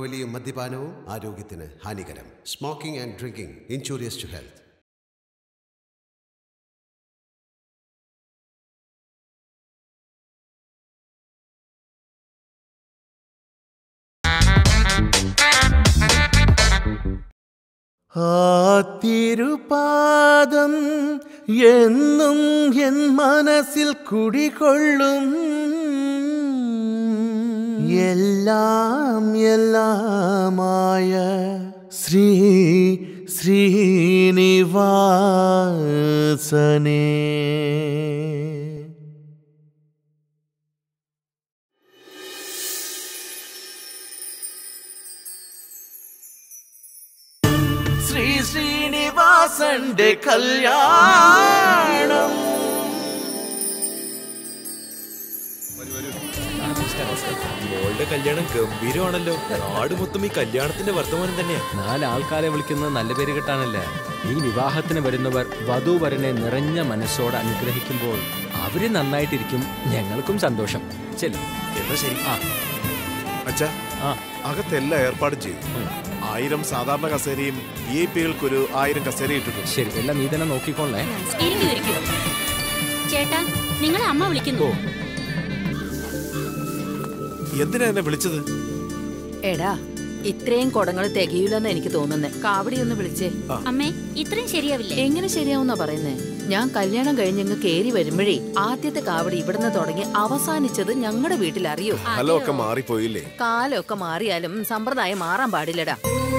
വലിയ മദ്യപാനവും ആരോഗ്യത്തിന് ഹാനികരം smoking and drinking injurious to health ആ തിരുപാദം എന്നും എൻ മനസ്സിൽ കുടികൊള്ളും എല്ലാം എല്ലാമായ ശ്രീ ശ്രീനിവാസനേ ശ്രീ ശ്രീനിവാസന്റെ കല്യാണം മോളുടെ കല്യാണം ഗംഭീരമാണല്ലോ നാട് മൊത്തം ഈ കല്യാണത്തിന്റെ വർത്തമാനം തന്നെയാ നാല് ആൾക്കാരെ വിളിക്കുന്നത് നല്ല പേര് കിട്ടാനല്ല ഈ വിവാഹത്തിന് വരുന്നവർ വധൂവരനെ നിറഞ്ഞ മനസ്സോടെ അനുഗ്രഹിക്കുമ്പോൾ അവര് നന്നായിട്ടിരിക്കും ഞങ്ങൾക്കും സന്തോഷം ചെല്ലും എന്നാ ശരി ആ അച്ഛാ ആ അകത്തെല്ലാം ഏർപ്പാടും ചെയ്തു ആയിരം സാധാരണ കസേരയും വി ഐ പികൾക്ക് ഒരു ആയിരം കസേര ഇട്ടിട്ടുണ്ട് ശരി എല്ലാം നീ തന്നെ നോക്കിക്കോളേ ഇരിക്കൂ ഇരിക്കൂ ചേട്ടാ നിങ്ങളെ അമ്മ വിളിക്കുന്നു എന്തിനാ എന്നെ വിളിച്ചത് എടാ ഇത്രയും കുടങ്ങൾ തികയൂലെന്ന് എനിക്ക് തോന്നുന്നേ കാവടി ഒന്ന് വിളിച്ചേ അമ്മേ ഇത്രയും ശരിയാവില്ലേ എങ്ങനെ ശരിയാവുന്ന പറയുന്നേ ഞാൻ കല്യാണം കഴിഞ്ഞങ്ങ് കേറി വരുമ്പോഴേ ആദ്യത്തെ കാവടി ഇവിടുന്ന് തുടങ്ങി അവസാനിച്ചത് ഞങ്ങളുടെ വീട്ടിൽ അറിയോ ഫലമൊക്കെ മാറിപ്പോയില്ലേ കാലമൊക്കെ മാറിയാലും സമ്പ്രദായം മാറാൻ പാടില്ലടാ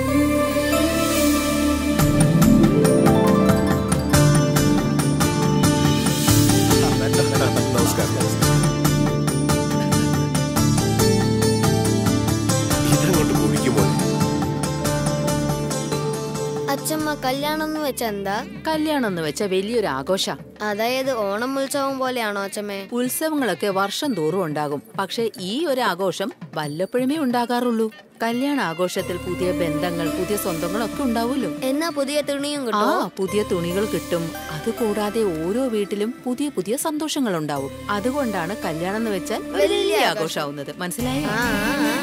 നമസ്കാരം ഇതങ്ങോട്ട് കുഴിക്കുമോ അച്ഛമ്മ കല്യാണം എന്ന് വെച്ച എന്താ കല്യാണം എന്ന് വെച്ച വലിയൊരു ആഘോഷ അതായത് ഓണം ഉത്സവം പോലെയാണോ അച്ഛമ്മേ ഉത്സവങ്ങളൊക്കെ വർഷം തോറും ഉണ്ടാകും പക്ഷെ ഈ ഒരു ആഘോഷം വല്ലപ്പോഴുമേ ഉണ്ടാകാറുള്ളൂ കല്യാണ ആഘോഷത്തിൽ പുതിയ ബന്ധങ്ങൾ പുതിയ സ്വന്തങ്ങളൊക്കെ ഉണ്ടാവുമല്ലോ എന്നാ പുതിയ തുണിയും ആ കിട്ടും പുതിയ തുണികൾ കിട്ടും അതുകൂടാതെ ഓരോ വീട്ടിലും പുതിയ പുതിയ സന്തോഷങ്ങൾ ഉണ്ടാവും അതുകൊണ്ടാണ് കല്യാണം എന്ന് വെച്ചാൽ വലിയ ആഘോഷമാവുന്നത് മനസ്സിലായോ ആ ആ, ആ.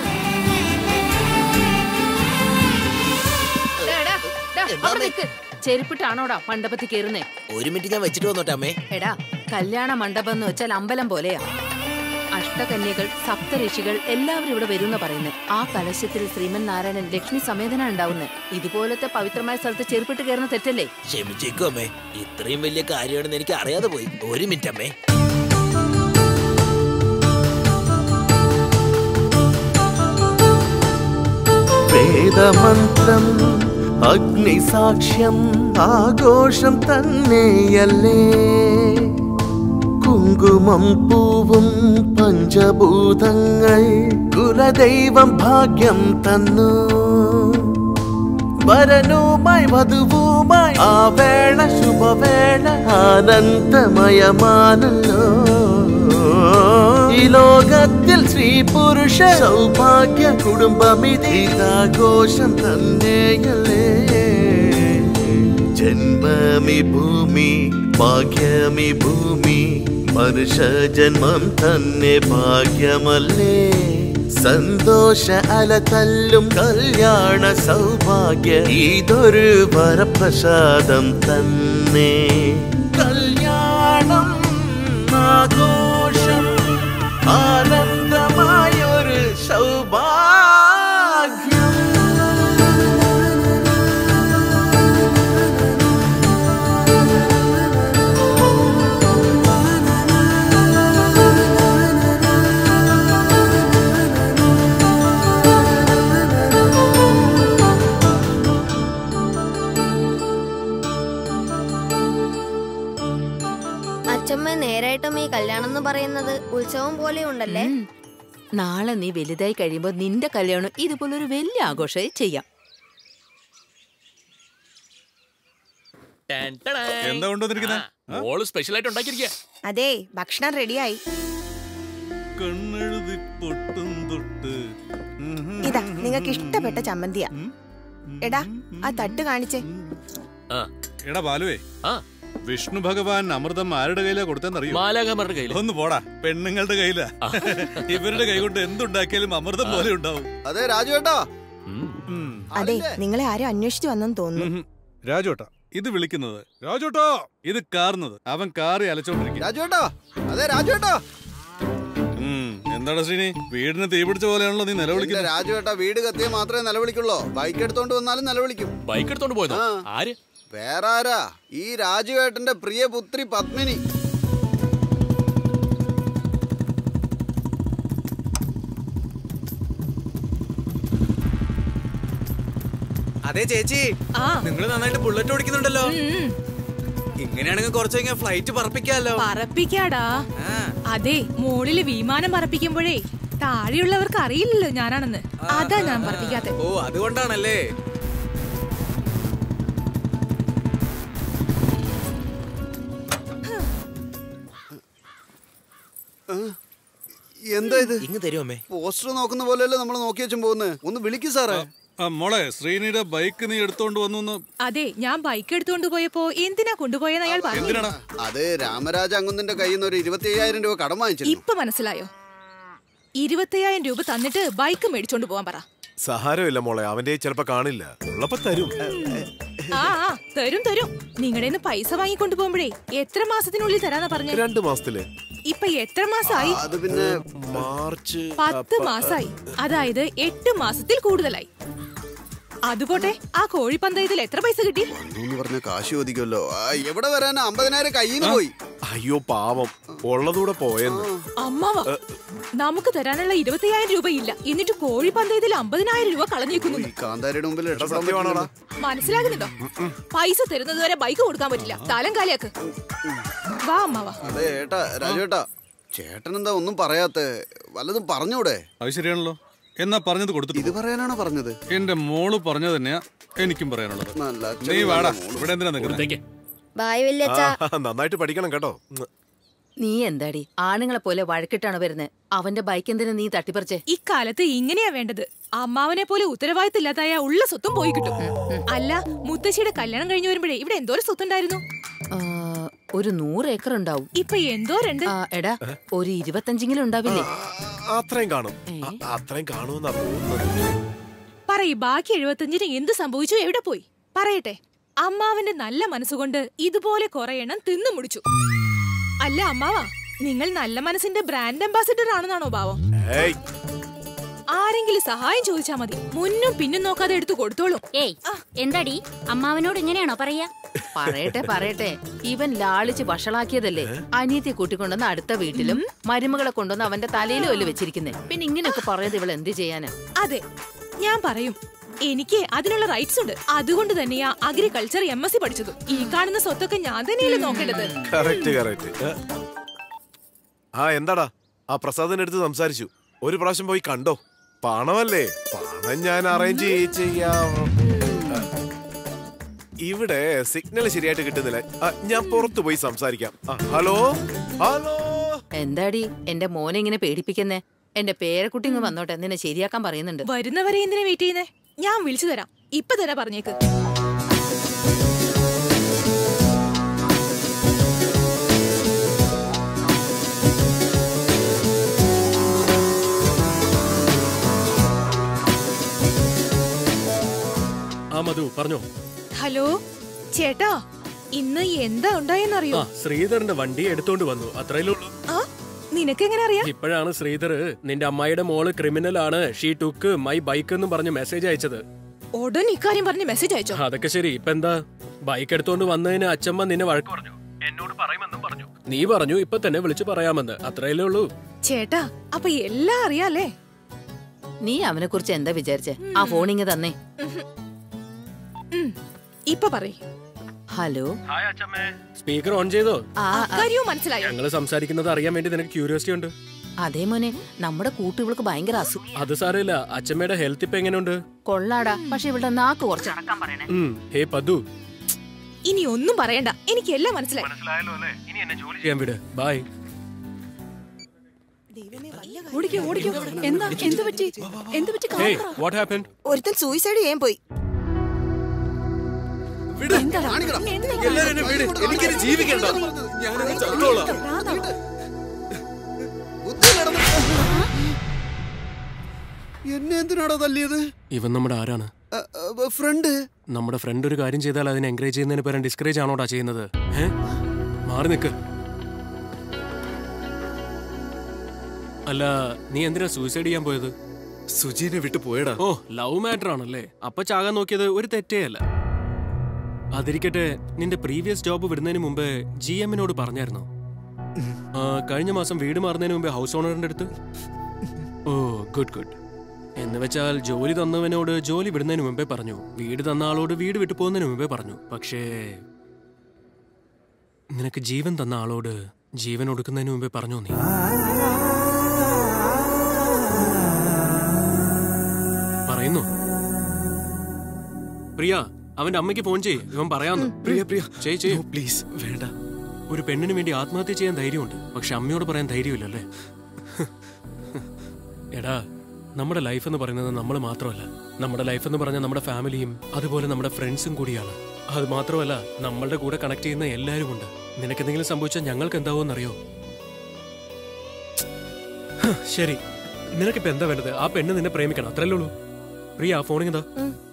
എടാ, ഡാ, അവിടെ നിക്ക്. ചെരുപ്പിട്ടാണോടാ മണ്ഡപത്തിൽ കയറുന്നേ ഒരു മിനിറ്റ് ഞാൻ വെച്ചിട്ട് വന്നോട്ടെ അമ്മേ എടാ കല്യാണ മണ്ഡപം എന്ന് വെച്ചാൽ അമ്പലം പോലെയാ അഷ്ടകന്യകൾ സപ്തഋഷികൾ എല്ലാവരും ഇവിടെ വരുന്ന പറയുന്നത് ആ കലശത്തിൽ ശ്രീമൻ നാരായണൻ ലക്ഷ്മി സമേതന ഉണ്ടാവുന്നത് ഇതുപോലത്തെ പവിത്രമായ സ്ഥലത്ത് ചെരുപ്പിട്ട് കയറുന്ന തെറ്റല്ലേ ക്ഷമിച്ചേക്കും അമ്മേ ഇത്രയും വലിയ കാര്യമാണെന്ന് എനിക്ക് അറിയാതെ പോയി ഒരു മിനിറ്റ് അമ്മേ വേദമന്ത്രം അഗ്നിസാക്ഷ്യം ആഘോഷം തന്നെയല്ലേ കുങ്കുമം പൂവും പഞ്ചഭൂതങ്ങൾ കുലദൈവം ഭാഗ്യം തന്നു വരനുമായി വധുവുമായി ആ വേള ശുഭവേള ആനന്ദമയമാനല്ലോ ഈ ലോകത്തിൽ സ്ത്രീ പുരുഷ സൗഭാഗ്യ കുടുംബമിതാഘോഷം തന്നെയല്ലേ ജന്മമി ഭൂമി ഭാഗ്യമി ഭൂമി മനുഷ്യ ജന്മം തന്നെ ഭാഗ്യമല്ലേ സന്തോഷ അല തല്ലും കല്യാണ സൗഭാഗ്യ ഇതൊരു വരപ്രസാദം തന്നെ കല്യാണം ആഘോഷം ആനന്ദമായൊരു സൗഭാഗ്യം അച്ഛമ്മ നേരായിട്ടും ഈ കല്യാണം എന്ന് പറയുന്നത് ഉത്സവം പോലെ ഉണ്ടല്ലേ ഉം. നാളെ നീ വലുതായി കഴിയുമ്പോൾ നിന്റെ കല്യാണം ഇതുപോലൊരു വലിയ ആഘോഷമായി ചെയ്യാം എന്താ കൊണ്ടുവന്നിരിക്കുന്നെ? മോള് സ്പെഷ്യൽ ആയിട്ട് ഉണ്ടാക്കിയിരിക്കുക അതെ ഭക്ഷണം റെഡിയായി കണ്ണെഴുതി പൊട്ടും തൊട്ട് ഇതാ നിങ്ങൾക്ക് ഇഷ്ടപ്പെട്ട ചമ്മന്തിയാ എടാ ആ തട്ട് കാണിച്ചേ എടാ ബാലുവേ ആ. വിഷ്ണു ഭഗവാൻ അമൃതം ആരുടെ കയ്യിലാ കൊടുത്തെന്നറിയോ മാലാഖമാരുടെ കയ്യിൽ ഒന്ന് പോടാ പെണ്ണുങ്ങളുടെ കയ്യിലാ ഇവരുടെ കൈ കൊണ്ട് എന്തുണ്ടാക്കിയാലും അമൃതം പോലെ ഉണ്ടാവും അതെ രാജു ഏട്ടാ അതെ നിങ്ങളെ ആരും അന്വേഷിച്ചു വന്നെന്ന് തോന്നുന്നു രാജോട്ടാ ഇത് വിളിക്കുന്നത് രാജോട്ടോ ഇത് കാറുന്നത് അവൻ കാറി അലച്ചോണ്ടിരിക്കും രാജുവേട്ടോ അതെ രാജുവേട്ടോ എന്താണ് ശ്രീനി വീടിന് തീ പിടിച്ച പോലെയാണല്ലോ നീ എന്റെ നിലവിളിക്കുന്നത് രാജുവേട്ടാ വീട് കത്തിയ മാത്രമേ നിലവിളിക്കുള്ളൂ ബൈക്ക് എടുത്തോണ്ട് വന്നാലും നിലവിളിക്കും ബൈക്ക് എടുത്തോണ്ട് പോയതോ ആ. ആര് വേറെ ആരാ ഈ രാജുവേട്ടന്റെ പ്രിയ പുത്രി പത്മിനി അതെ ചേച്ചി നിങ്ങൾ നന്നായിട്ട് ബുള്ളറ്റ് ഓടിക്കുന്നുണ്ടല്ലോ ഇങ്ങനെയാണെങ്കിൽ കുറച്ച് കഴിഞ്ഞാൽ ഫ്ലൈറ്റ് പറപ്പിക്കാലോ പറപ്പിക്കാടാ അതെ മോളില് വിമാനം പറപ്പിക്കുമ്പോഴേ താഴെയുള്ളവർക്ക് അറിയില്ലല്ലോ ഞാനാണെന്ന് അതാ ഞാൻ പറപ്പിക്കാത്തെ ഓ അതുകൊണ്ടാണല്ലേ എന്താ ഇത് ഇങ്ങ് തരുമേ പോസ്റ്റർ നോക്കുന്ന പോലെയല്ലേ നമ്മൾ നോക്കി വെച്ചും പോകുന്നത് ഒന്ന് വിളിക്കൂ സാറേ ആ മോളെ ശ്രീനിയുടെ ബൈക്ക് നീ എടുത്തോണ്ട് വന്നു എന്ന് അതെ ഞാൻ ബൈക്ക് എടുത്തുകൊണ്ട് പോയപ്പോ എന്തിനാ കൊണ്ടുപോയെന്ന് അയാൾ പറഞ്ഞു അത് രാമരാജ അങ്ങുന്നിന്റെ കയ്യിൽ നിന്ന് ഒരു ഇരുപത്തി അയ്യായിരം രൂപ കടം വാങ്ങിച്ചിരുന്നു ഇപ്പൊ മനസ്സിലായോ ഇരുപത്തയ്യായിരം രൂപ തന്നിട്ട് ബൈക്ക് മേടിച്ചോണ്ട് പോവാൻ പറ സഹാരമില്ല മോളെ അവന്റെ ചിലപ്പോ കാണില്ല ഉള്ളപ്പോ തരും ആ ആ തരും തരും നിങ്ങളുടെ പൈസ വാങ്ങിക്കൊണ്ട് പോകുമ്പോഴേ എത്ര മാസത്തിനുള്ളിൽ തരാന്നാ പറഞ്ഞ രണ്ടു മാസത്തില് ഇപ്പൊ എത്ര മാസമായി അത് പിന്നെ മാർച്ച് പത്ത് മാസായി അതായത് എട്ട് മാസത്തിൽ കൂടുതലായി അതുപോട്ടെ ആ കോഴിപ്പന്തയത്തിൽ എത്ര പൈസ കിട്ടി എന്ന് പറഞ്ഞ കാശ് ചോദിക്കുമല്ലോ ആ, എവിടെ വരാനാ അമ്പതിനായിരം കയ്യിൽ നിന്ന് പോയി അയ്യോ പാവം ഉള്ളതൂടെ പോയെന്ന് അമ്മാവ നമുക്ക് തരാനുള്ള ഇരുപത്തയ്യായിരം രൂപ ഇല്ല എന്നിട്ട് കോഴിപ്പന്തയത്തിൽ അമ്പതിനായിരം രൂപ കളഞ്ഞേക്കുന്നു ഈ കാന്താരിയുടെ മുമ്പിൽ രക്ഷപ്പെടാൻ സത്യമാണോടാ? പറ്റില്ലല്ലോ. മനസ്സിലാകുന്നുണ്ടോ പൈസ തരുന്നത് വരെ ബൈക്ക് കൊടുക്കാൻ പറ്റില്ല താലം കാലിയാക്ക് വാ അമ്മാവ അതെ ഏട്ടാ രാജുവേട്ടാ ചേട്ടൻ എന്താ ഒന്നും പറയാത്ത വല്ലതും പറഞ്ഞൂടെ അത് ശരിയാണല്ലോ എന്നാ പറഞ്ഞത് കൊടുത്തിട്ട് ഇത് പറയാനാണോ പറഞ്ഞത് എന്റെ മോള് പറഞ്ഞത് തന്നെയാ എനിക്കും പറയാനുള്ളത് നല്ല നീ വാടാ ഇവിടെ എന്തിനാ നിൽക്കുന്നത് ബായ് വല്യച്ഛ ആ, നന്നായിട്ട് പഠിക്കണം കേട്ടോ നീ എന്താടി ആണുങ്ങളെ പോലെ വഴക്കിട്ടാണ് വരുന്നത് അവന്റെ ബൈക്ക് എന്തിനാ നീ തട്ടിപ്പറിച്ചേ ഇക്കാലത്ത് ഇങ്ങനെയാ വേണ്ടത് അമ്മാവനെ പോലെ ഉത്തരവാദിത്തമില്ലാതായ ഉള്ള സ്വത്തും പോയി കിട്ടും അല്ല മുത്തശ്ശിയുടെ കല്യാണം കഴിഞ്ഞു വരുമ്പോഴേ ഇവിടെ എന്തോരം സ്വത്തുണ്ടായിരുന്നു ആ, ഒരു നൂറ് ഏക്കർ ഉണ്ടാവും ഇപ്പൊ എന്തോരുണ്ട് ആ, എടാ ഒരു ഇരുപത്തഞ്ചെങ്കിലും ഉണ്ടാവില്ലേ അത്രയും കാണും അ- അത്രയും കാണുമെന്നാ തോന്നുന്നത് പറയ് ബാക്കി എഴുപത്തഞ്ചിന് എന്ത് സംഭവിച്ചു എവിടെ പോയി പറയട്ടെ അമ്മാവന്റെ നല്ല മനസ്സുകൊണ്ട് ഇതുപോലെ കുറെ എണ്ണം തിന്നു മുടിച്ചു അല്ല അമ്മാവാ നിങ്ങൾ നല്ല മനസ്സിന്റെ ബ്രാൻഡ് അംബാസിഡർ ആണെന്നാണോ ഭാവം ഏയ് ആരെങ്കിലും സഹായം ചോദിച്ചാ മതി മുന്നും പിന്നും നോക്കാതെ എടുത്തു കൊടുത്തോളും ഏയ് എന്താടി അമ്മാവനോട് ഇങ്ങനെയാണോ പറയാ പറയട്ടെ പറയട്ടെ ഇവൻ ലാളിച്ച് വഷളാക്കിയതല്ലേ അനിയത്തെ കൂട്ടിക്കൊണ്ടുവന്ന് അടുത്ത വീട്ടിലും മരുമകളെ കൊണ്ടുവന്ന് അവന്റെ തലയിലും അല്ലേ വെച്ചിരിക്കുന്നേ പിന്നെ ഇങ്ങനെയൊക്കെ പറയുന്നത് ഇവൾ എന്ത് ചെയ്യാനാ അതെ ഞാൻ പറയും എനിക്ക് അതിനുള്ള റൈറ്റ്സ് ഉണ്ട് അതുകൊണ്ട് തന്നെയാ അഗ്രികൾച്ചർ എം എസ് സി പഠിച്ചതും ഈ കാണുന്ന സ്വത്തൊക്കെ ഞാൻ തന്നെയല്ലേ നോക്കേണ്ടത് കറക്റ്റ് കറക്റ്റ് ആ എന്താടാ ആ പ്രസാദിന്റെ അടുത്ത് സംസാരിച്ചു ഒരു പ്രാവശ്യം പോയി കണ്ടോ പണമല്ലേ പണം ഞാൻ അറേഞ്ച് ചെയ്യാം ആ, ഇവിടെ സിഗ്നൽ ശരിയായിട്ട് കിട്ടുന്നില്ല ആ, ഞാൻ പുറത്തു പോയി സംസാരിക്കാം ആ, ഹലോ ഹലോ എന്താടി എന്റെ മോനെ ഇങ്ങനെ പേടിപ്പിക്കുന്നേ എന്റെ പേരക്കുട്ടി ഇങ്ങ് വന്നോട്ടെ നിന്നെ ശരിയാക്കാൻ പറയുന്നുണ്ട് വരുന്നവരെ എന്തിനാ വെയിറ്റ് ചെയ്യുന്നേ ഞാൻ വിളിച്ചു തരാം ഇപ്പൊ തരാ പറഞ്ഞേക്ക് ആ മധു പറഞ്ഞോ ഹലോ ചേട്ടാ ഇന്ന് എന്താ ഉണ്ടായെന്നറിയോ ആ ശ്രീധറിന്റെ വണ്ടി എടുത്തോണ്ട് വന്നു അത്രയല്ലേ ഉള്ളൂ ആ നിനക്കെങ്ങനെ അറിയാം ഇപ്പോഴാണ് ശ്രീധർ നിന്റെ അമ്മായിയുടെ മോള് ക്രിമിനൽ ആണ് ഷീ ടുക്ക് മൈ ബൈക്ക് എന്നും പറഞ്ഞ് മെസ്സേജ് അയച്ചത് ഉടൻ ഇക്കാര്യം പറഞ്ഞ് മെസ്സേജ് അയച്ചോ അതൊക്കെ ശരി ഇപ്പൊ എന്താ ബൈക്ക് എടുത്തോണ്ട് വന്നതിന് അച്ഛമ്മ നിന്നെ വഴക്ക് പറഞ്ഞു എന്നോട് പറയുമെന്നും പറഞ്ഞു നീ പറഞ്ഞു ഇപ്പൊ തന്നെ വിളിച്ചു പറയാമെന്ന് അത്രയല്ലേ ഉള്ളൂ ചേട്ടാ അപ്പൊ എല്ലാം അറിയാലേ നീ അവനെ കുറിച്ച് എന്താ വിചാരിച്ചേ ആ ഫോണിങ് തന്നെ ഉം, ഇപ്പൊ പറയ് ഹലോ സ്പീക്കർ ഓൺ ചെയ്തോ ആ ആ, അക്കാര്യവും മനസ്സിലായോ ഞങ്ങള് സംസാരിക്കുന്നത് അറിയാൻ വേണ്ടി നിനക്ക് ക്യൂരിയോസിറ്റി ഉണ്ട് അതേ മോനെ നമ്മുടെ കൂട്ടുകൾക്ക് ഭയങ്കര അസു അത് സാരമില്ല അച്ഛമ്മയുടെ ഹെൽത്ത് ഇപ്പൊ എങ്ങനെയുണ്ട് കൊള്ളാടാ പക്ഷെ ഇവളുടെ നാക്ക് കുറച്ച് അടക്കാൻ പറയണേ ഉം, ഹേ പതു ഇനി ഒന്നും പറയണ്ട എനിക്ക് എല്ലാം മനസ്സിലായി ചെയ്യാൻ വിട് ബൈ ഓടിക്കോ ഓടിക്കോ എന്താ എന്ത് പറ്റി എന്ത് പറ്റി ഹേ വാട്ട് ഹാപ്പൻ ഒരുത്തൻ സൂയിസൈഡ് ചെയ്യാൻ പോയി എല്ലാരും എന്നെ വിട് എനിക്കിനി ജീവിക്കണ്ട ഞാനങ്ങ് ചത്തോളാം എന്നെ എന്തിനാടോ തല്ലിയത് ഇവൻ നമ്മുടെ ആരാണ് അ, അ, ഫ്രണ്ട് നമ്മുടെ ഫ്രണ്ട് ഒരു കാര്യം ചെയ്താൽ അതിനെ എൻകറേജ് ചെയ്യുന്നതിന് പകരം ഡിസ്കറേജ് ആണോടാ ചെയ്യുന്നത് ഏ മാറി നിൽക്ക് അല്ല നീ എന്തിനാ സൂയിസൈഡ് ചെയ്യാൻ പോയത് സുജീനെ വിട്ടു പോയടാ ഓ ലവ് മാറ്റർ ആണല്ലേ അപ്പൊ ചാകാൻ നോക്കിയത് ഒരു തെറ്റേ അല്ല അതിരിക്കട്ടെ നിന്റെ പ്രീവിയസ് ജോബ് വിടുന്നതിന് മുമ്പ് ജി എമ്മിനോട് പറഞ്ഞായിരുന്നോ ആ, കഴിഞ്ഞ മാസം വീട് മാറുന്നതിന് മുമ്പ് ഹൗസ് ഓണറിന്റെ അടുത്ത് ഓ ഗുഡ് ഗുഡ് എന്ന് വെച്ചാൽ ജോലി തന്നവനോട് ജോലി വിടുന്നതിന് മുമ്പേ പറഞ്ഞു വീട് തന്ന ആളോട് വീട് വിട്ടു പോകുന്നതിന് മുമ്പേ പറഞ്ഞു പക്ഷേ നിനക്ക് ജീവൻ തന്ന ആളോട് ജീവൻ ഒടുക്കുന്നതിന് മുമ്പേ പറഞ്ഞോ നീ പറയുന്നു പ്രിയ അവന്റെ അമ്മയ്ക്ക് ഫോൺ ചെയ്യ് ഇവൻ പറയാന്ന് പ്രിയ പ്രിയ ചെയ് ചെയ് പ്ലീസ് വേണ്ട ഒരു പെണ്ണിന് വേണ്ടി ആത്മഹത്യ ചെയ്യാൻ ധൈര്യമുണ്ട് പക്ഷെ അമ്മയോട് പറയാൻ ധൈര്യമില്ലല്ലേ എടാ നമ്മുടെ ലൈഫ് എന്ന് പറയുന്നത് നമ്മൾ മാത്രമല്ല നമ്മുടെ ലൈഫ് എന്ന് പറഞ്ഞാൽ നമ്മുടെ ഫാമിലിയും അതുപോലെ നമ്മുടെ ഫ്രണ്ട്സും കൂടിയാണ് അത് മാത്രമല്ല നമ്മളുടെ കൂടെ കണക്ട് ചെയ്യുന്ന എല്ലാവരും ഉണ്ട് നിനക്ക് എന്തെങ്കിലും സംഭവിച്ചാൽ ഞങ്ങൾക്ക് എന്താവോന്നറിയോ ഹ്, ശരി നിനക്കിപ്പോ എന്താ വേണ്ടത് ആ പെണ്ണ് നിന്നെ പ്രേമിക്കണം അത്രല്ലേ ഉള്ളൂ പ്രിയ ആ ഫോണിങ് എന്താ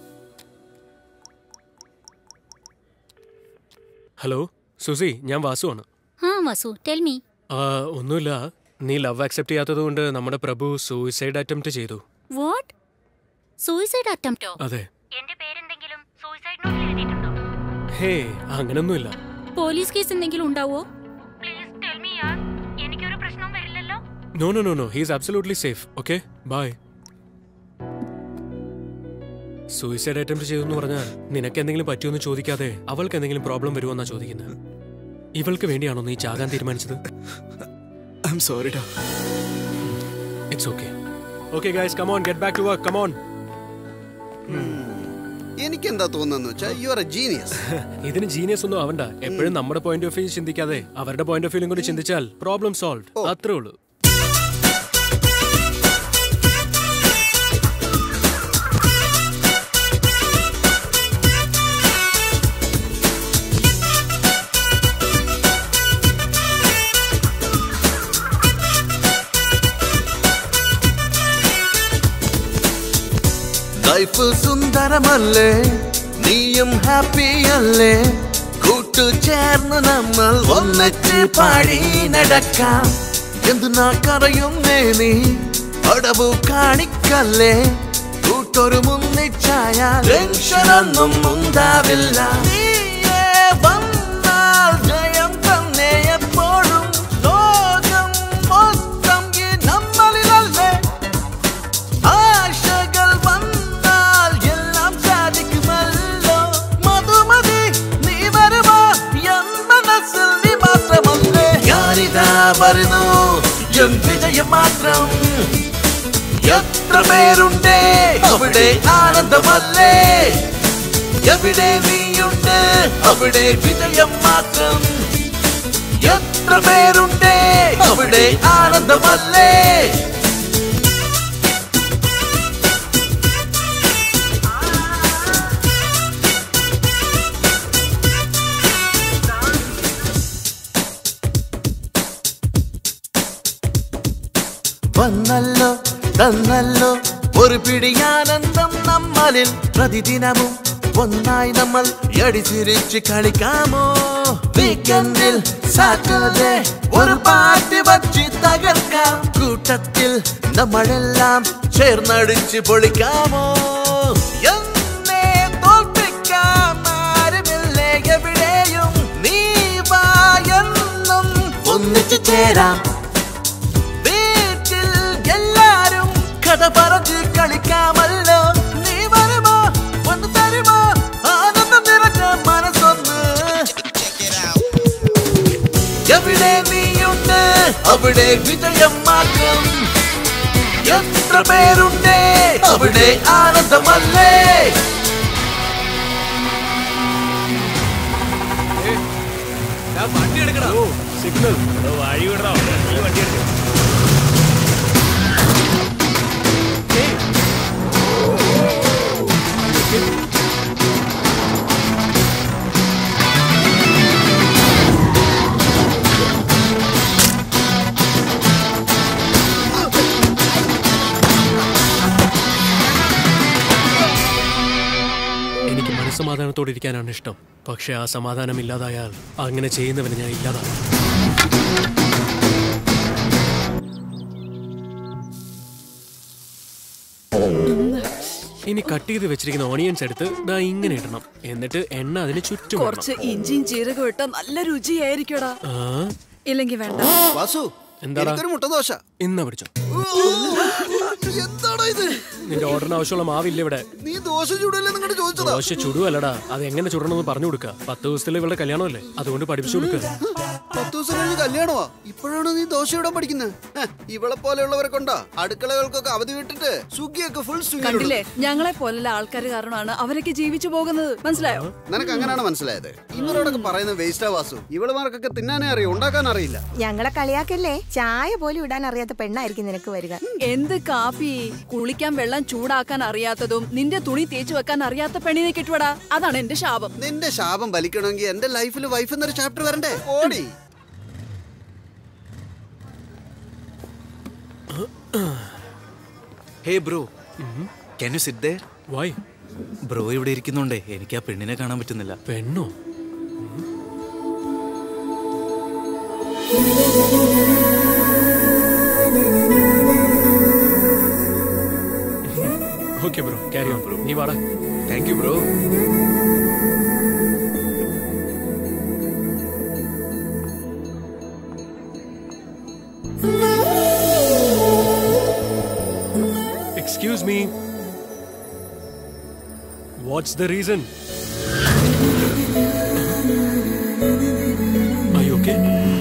ഹലോ സുസി ഞാൻ വാസുവാണ് ആ വസു ടെൽ മീ ആ, ഒന്നുമില്ല നീ ലവ് അക്സെപ്റ്റ് ചെയ്യാത്തത് കൊണ്ട് നമ്മുടെ പ്രഭു സൂയിസൈഡ് അറ്റംപ്റ്റ് ചെയ്തു വാട്ട് സൂയിസൈഡ് അറ്റംപ്റ്റോ അതെ എന്റെ പേരെന്തെങ്കിലും സൂയിസൈഡ് നോട്ടിൽ എഴുതിയിട്ടുണ്ടോ ഹേ അങ്ങനൊന്നുമില്ല പോലീസ് കേസ് എന്തെങ്കിലും ഉണ്ടാവോ പ്ലീസ് ടെൽ മീ യാർ എനിക്കൊരു പ്രശ്നവും വരില്ലല്ലോ no no no no he's absolutely safe okay bye suicide attempt ചെയ്തു എന്ന് പറഞ്ഞാൽ നിനക്ക് എന്തെങ്കിലും പറ്റുമെന്ന് ചോദിക്കാതെ അവൾക്ക് എന്തെങ്കിലും പ്രോബ്ലം വരുമെന്നാ ചോദിക്കുന്നത് ഇവൾക്ക് വേണ്ടിയാണോ നീ ചാകാൻ തീരുമാനിച്ചത് ഐ എം സോറിടാ it's okay okay guys come on get back to work come on എനിക്കെന്താ തോന്നുന്നു വെച്ചാൽ യു ആർ എ ജീനിയസ് ഇതിന് ജീനിയസ് ഒന്നും ആവണ്ട എപ്പോഴും നമ്മുടെ പോയിന്റ് ഓഫ് വ്യൂ ചിന്തിക്കാതെ അവരുടെ പോയിന്റ് ഓഫ് വ്യൂലും കൂടി ചിന്തിച്ചാൽ പ്രോബ്ലം സോൾവ് അത്രേ ഉള്ളൂ ലൈഫ് സുന്ദരമല്ലേ നീയും ഹാപ്പി അല്ലേ കൂട്ടുചേർന്ന് നമ്മൾ ഒന്നിച്ച് പാടി നടക്കാം എന്തിനാ കറയുന്നേ നീ അടവ് കാണിക്കല്ലേ കൂട്ടൊരു മുന്നിച്ചായ ടെൻഷനൊന്നും ഉണ്ടാവില്ല നീയേ വന്നാൽ ജയം തന്നെ എപ്പോഴും ലോകം മൊത്തം ഈ നമ്മളിലല്ലേ ആശകൾ വന്നാൽ എല്ലാം സാധിക്കുമല്ലോ മധുമതി നീ വരുമോ എൻ മനസ്സിൽ നീ മാത്രമല്ലേ ഞാനിതാ വരുന്നു എൻ വിജയം മാത്രം എത്ര പേരുണ്ടേ അവിടെ ആനന്ദമല്ലേ എവിടെ നീയുണ്ട് അവിടെ വിജയം മാത്രം എത്ര പേരുണ്ടേ അവിടെ ആനന്ദമല്ലേ വന്നല്ലോ തന്നല്ലോ ഒരു പിടിയാനന്ദം നമ്മളിൽ പ്രതിദിനവും ഒന്നായി നമ്മൾ എടിച്ചിരിച്ച് കളിക്കാമോ വീക്കെൻഡിൽ സാറ്റർഡേ ഒരു പാട്ട് വച്ച് തകർക്കാം കൂട്ടത്തിൽ നമ്മളെല്ലാം ചേർന്നടിച്ച് പൊളിക്കാമോ എന്നെ തോൽപ്പിക്കാൻ ആരുമില്ലേ എവിടെയും നീ വാ എന്നും ഒന്നിച്ചു ചേരാം വീട്ടിൽ എല്ലാരും കഥ പറഞ്ഞ് കളിക്കാമല്ലോ നീ വരുമോ ഒന്ന് തരുമോ ആനന്ദം നിറഞ്ഞ മനസ്സൊന്ന് എവിടെ നീയുണ്ട് അവിടെ വിജയം മാത്രം എത്ര പേരുണ്ടേ അവിടെ ആനന്ദമല്ലേ വണ്ടി എടുക്കടാ സിഗ്നൽ വഴി വിടറോ വണ്ടി എടുക്ക എനിക്ക് മനസ്സമാധാനത്തോടെ ഇരിക്കാനാണ് ഇഷ്ടം പക്ഷെ ആ സമാധാനം ഇല്ലാതായാൽ അങ്ങനെ ചെയ്യുന്നവനെ ഞാൻ ഇല്ലാതാക്കും ഇനി കട്ട് ചെയ്ത് വെച്ചിരിക്കുന്ന ഓണിയൻസ് എടുത്ത് ദാ ഇങ്ങനെ ഇടണം എന്നിട്ട് എണ്ണ അതിന് ചുറ്റും ഇടണം. കുറച്ച് ഇഞ്ചിയും ജീരകവും ഇട്ടാ നല്ല രുചിയായിരിക്കടാ ആ, ഇല്ലെങ്കി വേണ്ട വാസു എന്താടാ എനിക്കൊരു മുട്ടദോശ ഇന്നാ പിടിച്ചോ എന്താടാ ഇത് നിന്റെ ഓർഡറിന് ആവശ്യമുള്ള മാവില്ല ഇവിടെ നീ ദോശ ചൂടല്ലേ നിങ്ങോട്ട് ചോദിച്ചതാ ദോശ ചുടുവല്ലടാ അത് എങ്ങനെ ചുടണമെന്ന് പറഞ്ഞു കൊടുക്കുക പത്ത് ദിവസത്തിൽ ഇവളുടെ കല്യാണമല്ലേ അതുകൊണ്ട് പഠിപ്പിച്ചു കൊടുക്കുക പത്ത് ദിവസം കഴിഞ്ഞ് കല്യാണമാ ഇപ്പോഴാണ് നീ ദോശ ഇടാൻ പഠിക്കുന്നത് ഹ, ഇവളെ പോലെയുള്ളവരെ കൊണ്ടാ അടുക്കളകൾക്കൊക്കെ അവധി വിട്ടിട്ട് സുഖിയൊക്കെ ഫുൾ കണ്ടില്ലേ ഞങ്ങളെ പോലുള്ള ആൾക്കാർ കാരണമാണ് അവരൊക്കെ ജീവിച്ചു പോകുന്നത് മനസ്സിലായോ നിനക്ക് അങ്ങനെയാണ് മനസ്സിലായത് ഇവരോടൊക്കെ പറയുന്നത് വേസ്റ്റാ വാസു ഇവളുമാർക്കൊക്കെ തിന്നാനേ അറിയും ഉണ്ടാക്കാൻ അറിയില്ല ഞങ്ങളെ കളിയാക്കല്ലേ ചായ പോലും ഇടാൻ അറിയാത്ത പെണ്ണായിരിക്കും നിനക്ക് വരിക എന്ത് കാപ്പി കുളിക്കാൻ വെള്ളം ചൂടാക്കാൻ അറിയാത്തതും നിന്റെ തുണി തേച്ചു വെക്കാൻ അറിയാത്ത പെണ്ണിനെ കിട്ടുവടാ അതാണ് എന്റെ ശാപം നിന്റെ ശാപം വലിക്കണമെങ്കിൽ എന്റെ ലൈഫിൽ വൈഫ് എന്നൊരു ചാപ്റ്റർ വരണ്ടേ ഓടി hey bro can you sit there why bro ഇവിടെ ഇരിക്കുന്നുണ്ടേ എനിക്ക് ആ പെണ്ണിനെ കാണാൻ പറ്റുന്നില്ല പെണ്ണോ okay bro carry on bro നീ വാടാ thank you bro excuse me what's the reason Are you okay?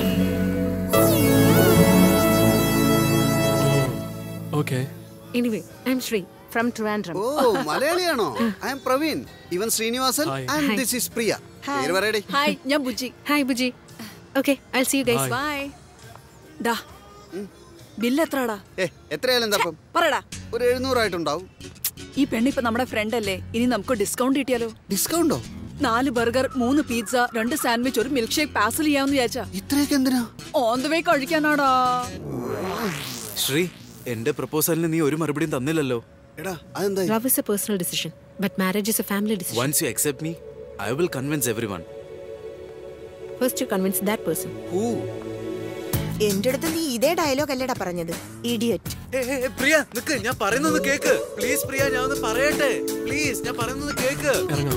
Oh, okay. Anyway I'm Sree from Trivandrum ഓ മലയാളിയാണോ ഐ എം പ്രവീൺ ഇവൻ Sreenivasan Hi. And Hi. This is Priya പേര് പറയടി ഹായ് ഞാൻ Buji hi Buji okay I see you guys bye ഡാ bill എത്രടാ ഏ എത്രയായാലും എന്താ ഇപ്പം? പറടാ ഒരു എഴുന്നൂറായിട്ടുണ്ടാവും ഈ പെണ്ണിപ്പൊ നമ്മുടെ ഫ്രണ്ട് അല്ലേ ഇനി നമുക്ക് ഡിസ്കൗണ്ട് കിട്ടിയാലോ ഡിസ്കൗണ്ടോ നാല് ബർഗർ മൂന്ന് പിസ്സ രണ്ട് സാൻഡ്വിച്ച് ഒരു മിൽക്ക് ഷേക്ക് പാർസൽ ചെയ്യാമെന്ന് വിചാരിച്ചാ ഇത്രയൊക്കെ എന്തിനാ ഓൺ ദ വേ കഴിക്കാനാടാ ശ്രീ എന്റെ പ്രപ്പോസലിന് നീ ഒരു മറുപടിയും തന്നില്ലല്ലോ എടാ അതെന്താ love is a personal decision but marriage is a family decision once you accept me I will convince everyone first to convince that person എന്റെ അടുത്ത് നീ ഇതേ ഡയലോഗ് അല്ലേടാ പറഞ്ഞത് ഇഡിയറ്റ് പ്രിയ നിക്ക് ഞാൻ പറയുന്നത് കേക്ക് പ്ലീസ് പ്രിയ ഞാൻ ഒന്ന് പറയട്ടെ പ്ലീസ് ഞാൻ പറയുന്നത് കേക്ക്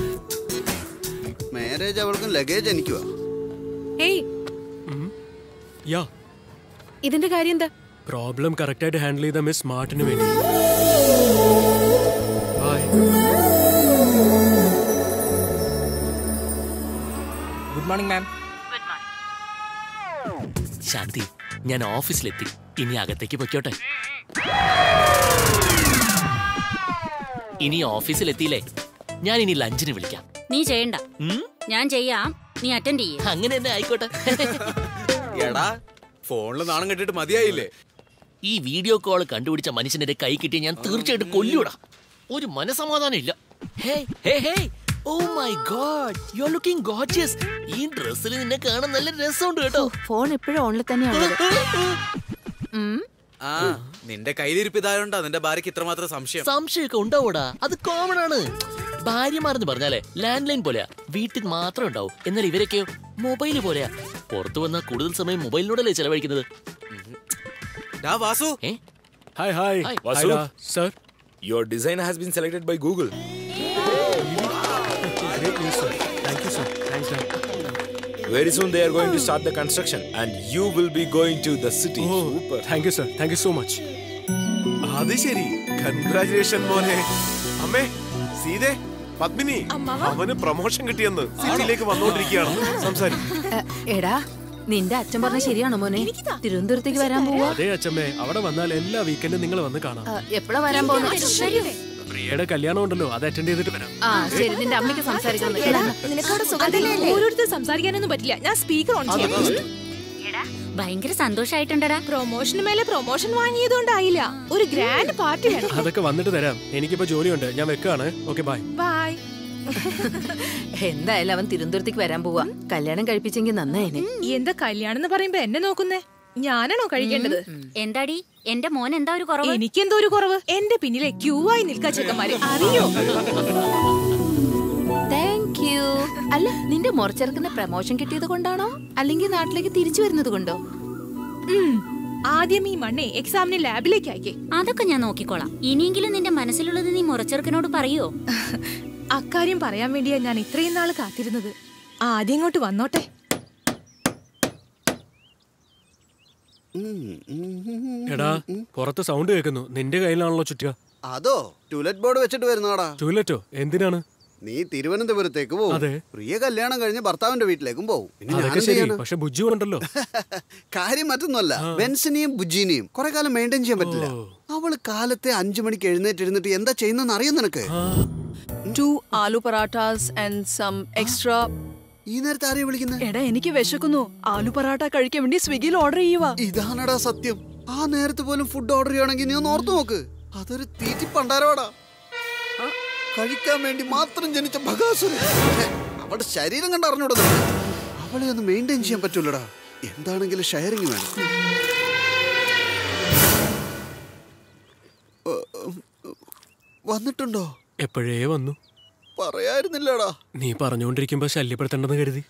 മാരേജ് അവൾക്കും ലഗേജ് എനിക്കുവാ ഏയ് യാ ഇതിന്റെ കാര്യം എന്താ പ്രോബ്ലം കറക്റ്റായിട്ട് ഹാൻഡിൽ ചെയ്ത മിസ് സ്മാർട്ടിന് വേണ്ടി Bye. Good morning ma'am Shanti ഞാൻ ഓഫീസിലെത്തി ഇനി അകത്തേക്ക് പൊയ്ക്കോട്ടെ ഇനി ഓഫീസിലെത്തിയില്ലേ ഞാൻ ഇനി ലഞ്ചിന് വിളിക്കാം നീ ചെയ്യണ്ട ഞാൻ ചെയ്യാം നീ അറ്റൻഡ് ചെയ്യേ അങ്ങനെ തന്നെ ആയിക്കോട്ടെ എടാ ഫോണിൽ നാണം കെട്ടിട്ട് മതിയായില്ലേ ഈ വീഡിയോ കോൾ കണ്ടുപിടിച്ച മനുഷ്യന്റെ കൈ കിട്ടിയ ഞാൻ തീർച്ചയായിട്ടും കൊല്ലൂടാ ഒരു മനസമാധാനം ഇല്ല hey hey hey oh my god you are looking gorgeous ഈ ഡ്രസ്സിൽ നിന്നെ കാണാൻ നല്ല രസമുണ്ട് കേട്ടോ ഫോൺ എപ്പോഴും ഓണിൽ തന്നെയാണ് ആ നിന്റെ കയ്യിലിരിപ്പ് ഇതായോണ്ടാ നിന്റെ ഭാര്യക്ക് ഇത്രമാത്രം സംശയം സംശയമൊക്കെ ഉണ്ടാവൂടാ അത് കോമൺ ആണ് ഭാര്യമാരെന്ന് പറഞ്ഞാലേ ലാൻഡ് ലൈൻ പോലെയാ വീട്ടിൽ മാത്രം ഉണ്ടാവും എന്നാൽ ഇവരൊക്കെയോ മൊബൈൽ പോലെയാ പുറത്തു വന്നാൽ കൂടുതൽ സമയം മൊബൈലിനോടല്ലേ ചെലവഴിക്കുന്നത് Vasu hi hi Hi. Vasu? Sir Your design has been selected by Google. Great news, sir. Thank you, sir. Thanks, Dad. Very soon they are going to start the construction and you will be going to the city. Super. Thank you, sir. Thank you so much. അത് ശരി congratulation മോനെ അമ്മേ സീതേ പത്മിനി അവന് promotion കിട്ടിയെന്ന് സിറ്റിയിലേക്ക് വന്നുകൊണ്ടിരിക്കുകയാണ് സംസാരിക്കും എടാ നിന്റെ അച്ഛൻ പറഞ്ഞ ശരിയാണോ മോനെ തിരുവനന്തപുരത്തേക്ക് വരാൻ പോവാ അതെ അച്ഛമ്മേ അവിടെ വന്നാൽ എല്ലാ വീക്കെൻഡും നിങ്ങൾ വന്ന് കാണാം എപ്പോഴാ വരാൻ പോകുന്നത് പ്രിയയുടെ കല്യാണം ഉണ്ടല്ലോ അത് അറ്റൻഡ് ചെയ്തിട്ട് വരാം ആ ശരി നിന്റെ അമ്മയ്ക്ക് സംസാരിക്കണം നിനക്കവിടെ അതെ, ഓരോരുത്തർ സംസാരിക്കാനൊന്നും പറ്റില്ല ഞാൻ സ്പീക്കർ ഓൺ ചെയ്യാം ഭയങ്കര സന്തോഷായിട്ടുണ്ടടാ പ്രൊമോഷന് മേലെ പ്രൊമോഷൻ വാങ്ങിയതുകൊണ്ടായില്ല ഒരു ഗ്രാൻഡ് പാർട്ടി വേണം അതൊക്കെ വന്നിട്ട് തരാം എനിക്കിപ്പോ ജോലിയുണ്ട് ഞാൻ വെക്കാണ് ഓക്കെ ബൈ ബൈ എന്തായാലും അവൻ തിരുവനന്തപുരത്തേക്ക് വരാൻ പോവാ കല്യാണം കഴിപ്പിച്ചെങ്കിൽ നന്നായിനെ എന്താ കല്യാണം എന്ന് പറയുമ്പോ എന്നെ നോക്കുന്നേ ഞാനാണോ കഴിക്കേണ്ടത് എന്താടി എന്റെ മോൻ എന്താ ഒരു കുറവ് എനിക്കെന്തോ ഒരു കുറവ് എന്റെ പിന്നിലെ ക്യൂ ആയി നിൽക്കാ ചെക്കന്മാര് അറിയോ അല്ല നിന്റെ മുറച്ചെറുക്കുന്ന പ്രമോഷൻ കിട്ടിയത് കൊണ്ടാണോ അല്ലെങ്കിൽ നാട്ടിലേക്ക് തിരിച്ചു വരുന്നത് കൊണ്ടോ ഉം. ആദ്യം ഈ മണ്ണെ എക്സാമിന് ലാബിലേക്ക് അയക്കേ അതൊക്കെ ഞാൻ നോക്കിക്കോളാം ഇനിയെങ്കിലും നിന്റെ മനസ്സിലുള്ളത് നീ മുറച്ചെറുക്കനോട് പറയോ അക്കാര്യം പറയാൻ വേണ്ടിയാ ഞാൻ ഇത്രയും നാൾ കാത്തിരുന്നത് ആദ്യം ഇങ്ങോട്ട് വന്നോട്ടെ എടാ പുറത്ത് സൗണ്ട് കേൾക്കുന്നു നിന്റെ കയ്യിലാണല്ലോ ചുറ്റുക അതോ ടൂലറ്റ് ബോർഡ് വെച്ചിട്ട് വരുന്നോടാ ടൂലറ്റോ എന്തിനാണ് നീ തിരുവനന്തപുരത്തേക്ക് പോകും അതെ. പ്രിയ കല്യാണം കഴിഞ്ഞ് ഭർത്താവിന്റെ വീട്ടിലേക്കും പോകും പിന്നെ അതൊക്കെ ഞാനെന്ത് ശരി ചെയ്യാനാ? പക്ഷെ ബുജ്ജു ഉണ്ടല്ലോ കാര്യം മറ്റൊന്നുമല്ല ബെൻസിനെയും ബുജീനെയും കുറെ കാലം മെയിൻറ്റെയിൻ ചെയ്യാൻ പറ്റില്ല അവള് കാലത്തെ അഞ്ചു മണിക്ക് എഴുന്നേറ്റ് ഇരുന്നിട്ട് എന്താ ചെയ്യുന്നെന്ന് അറിയോ നിനക്ക് two aloo parathas and some extra ഈ നേരത്തെ ആരെയാ വിളിക്കുന്നത് എടാ എനിക്ക് വിശക്കുന്നു ആലു പറാട്ട കഴിക്കാൻ വേണ്ടി സ്വിഗ്ഗിയിൽ ഓർഡർ ചെയ്യുക ഇതാണടാ സത്യം ആ നേരത്ത് പോലും ഫുഡ് ഓർഡർ ചെയ്യണമെങ്കിൽ നീ ഒന്ന് ഓർത്തു നോക്ക് അതൊരു തീറ്റി പണ്ടാരോടാ കഴിക്കാൻ വേണ്ടി മാത്രം ജനിച്ച ഭഗാസുരൻ ഛെ, അവളുടെ ശരീരം കണ്ട് അറിഞ്ഞൂടാ നിനക്ക്? അവളെ ഒന്ന് മെയിൻറ്റെയിൻ ചെയ്യാൻ പറ്റൂലടാ എന്താണെങ്കിലും ഷെയറിങ് വേണം ഏ, ഉം, വന്നിട്ടുണ്ടോ എപ്പോഴേ വന്നു പറയായിരുന്നില്ലടാ നീ പറഞ്ഞുകൊണ്ടിരിക്കുമ്പോ ശല്യപ്പെടുത്തണ്ടെന്ന് കരുതി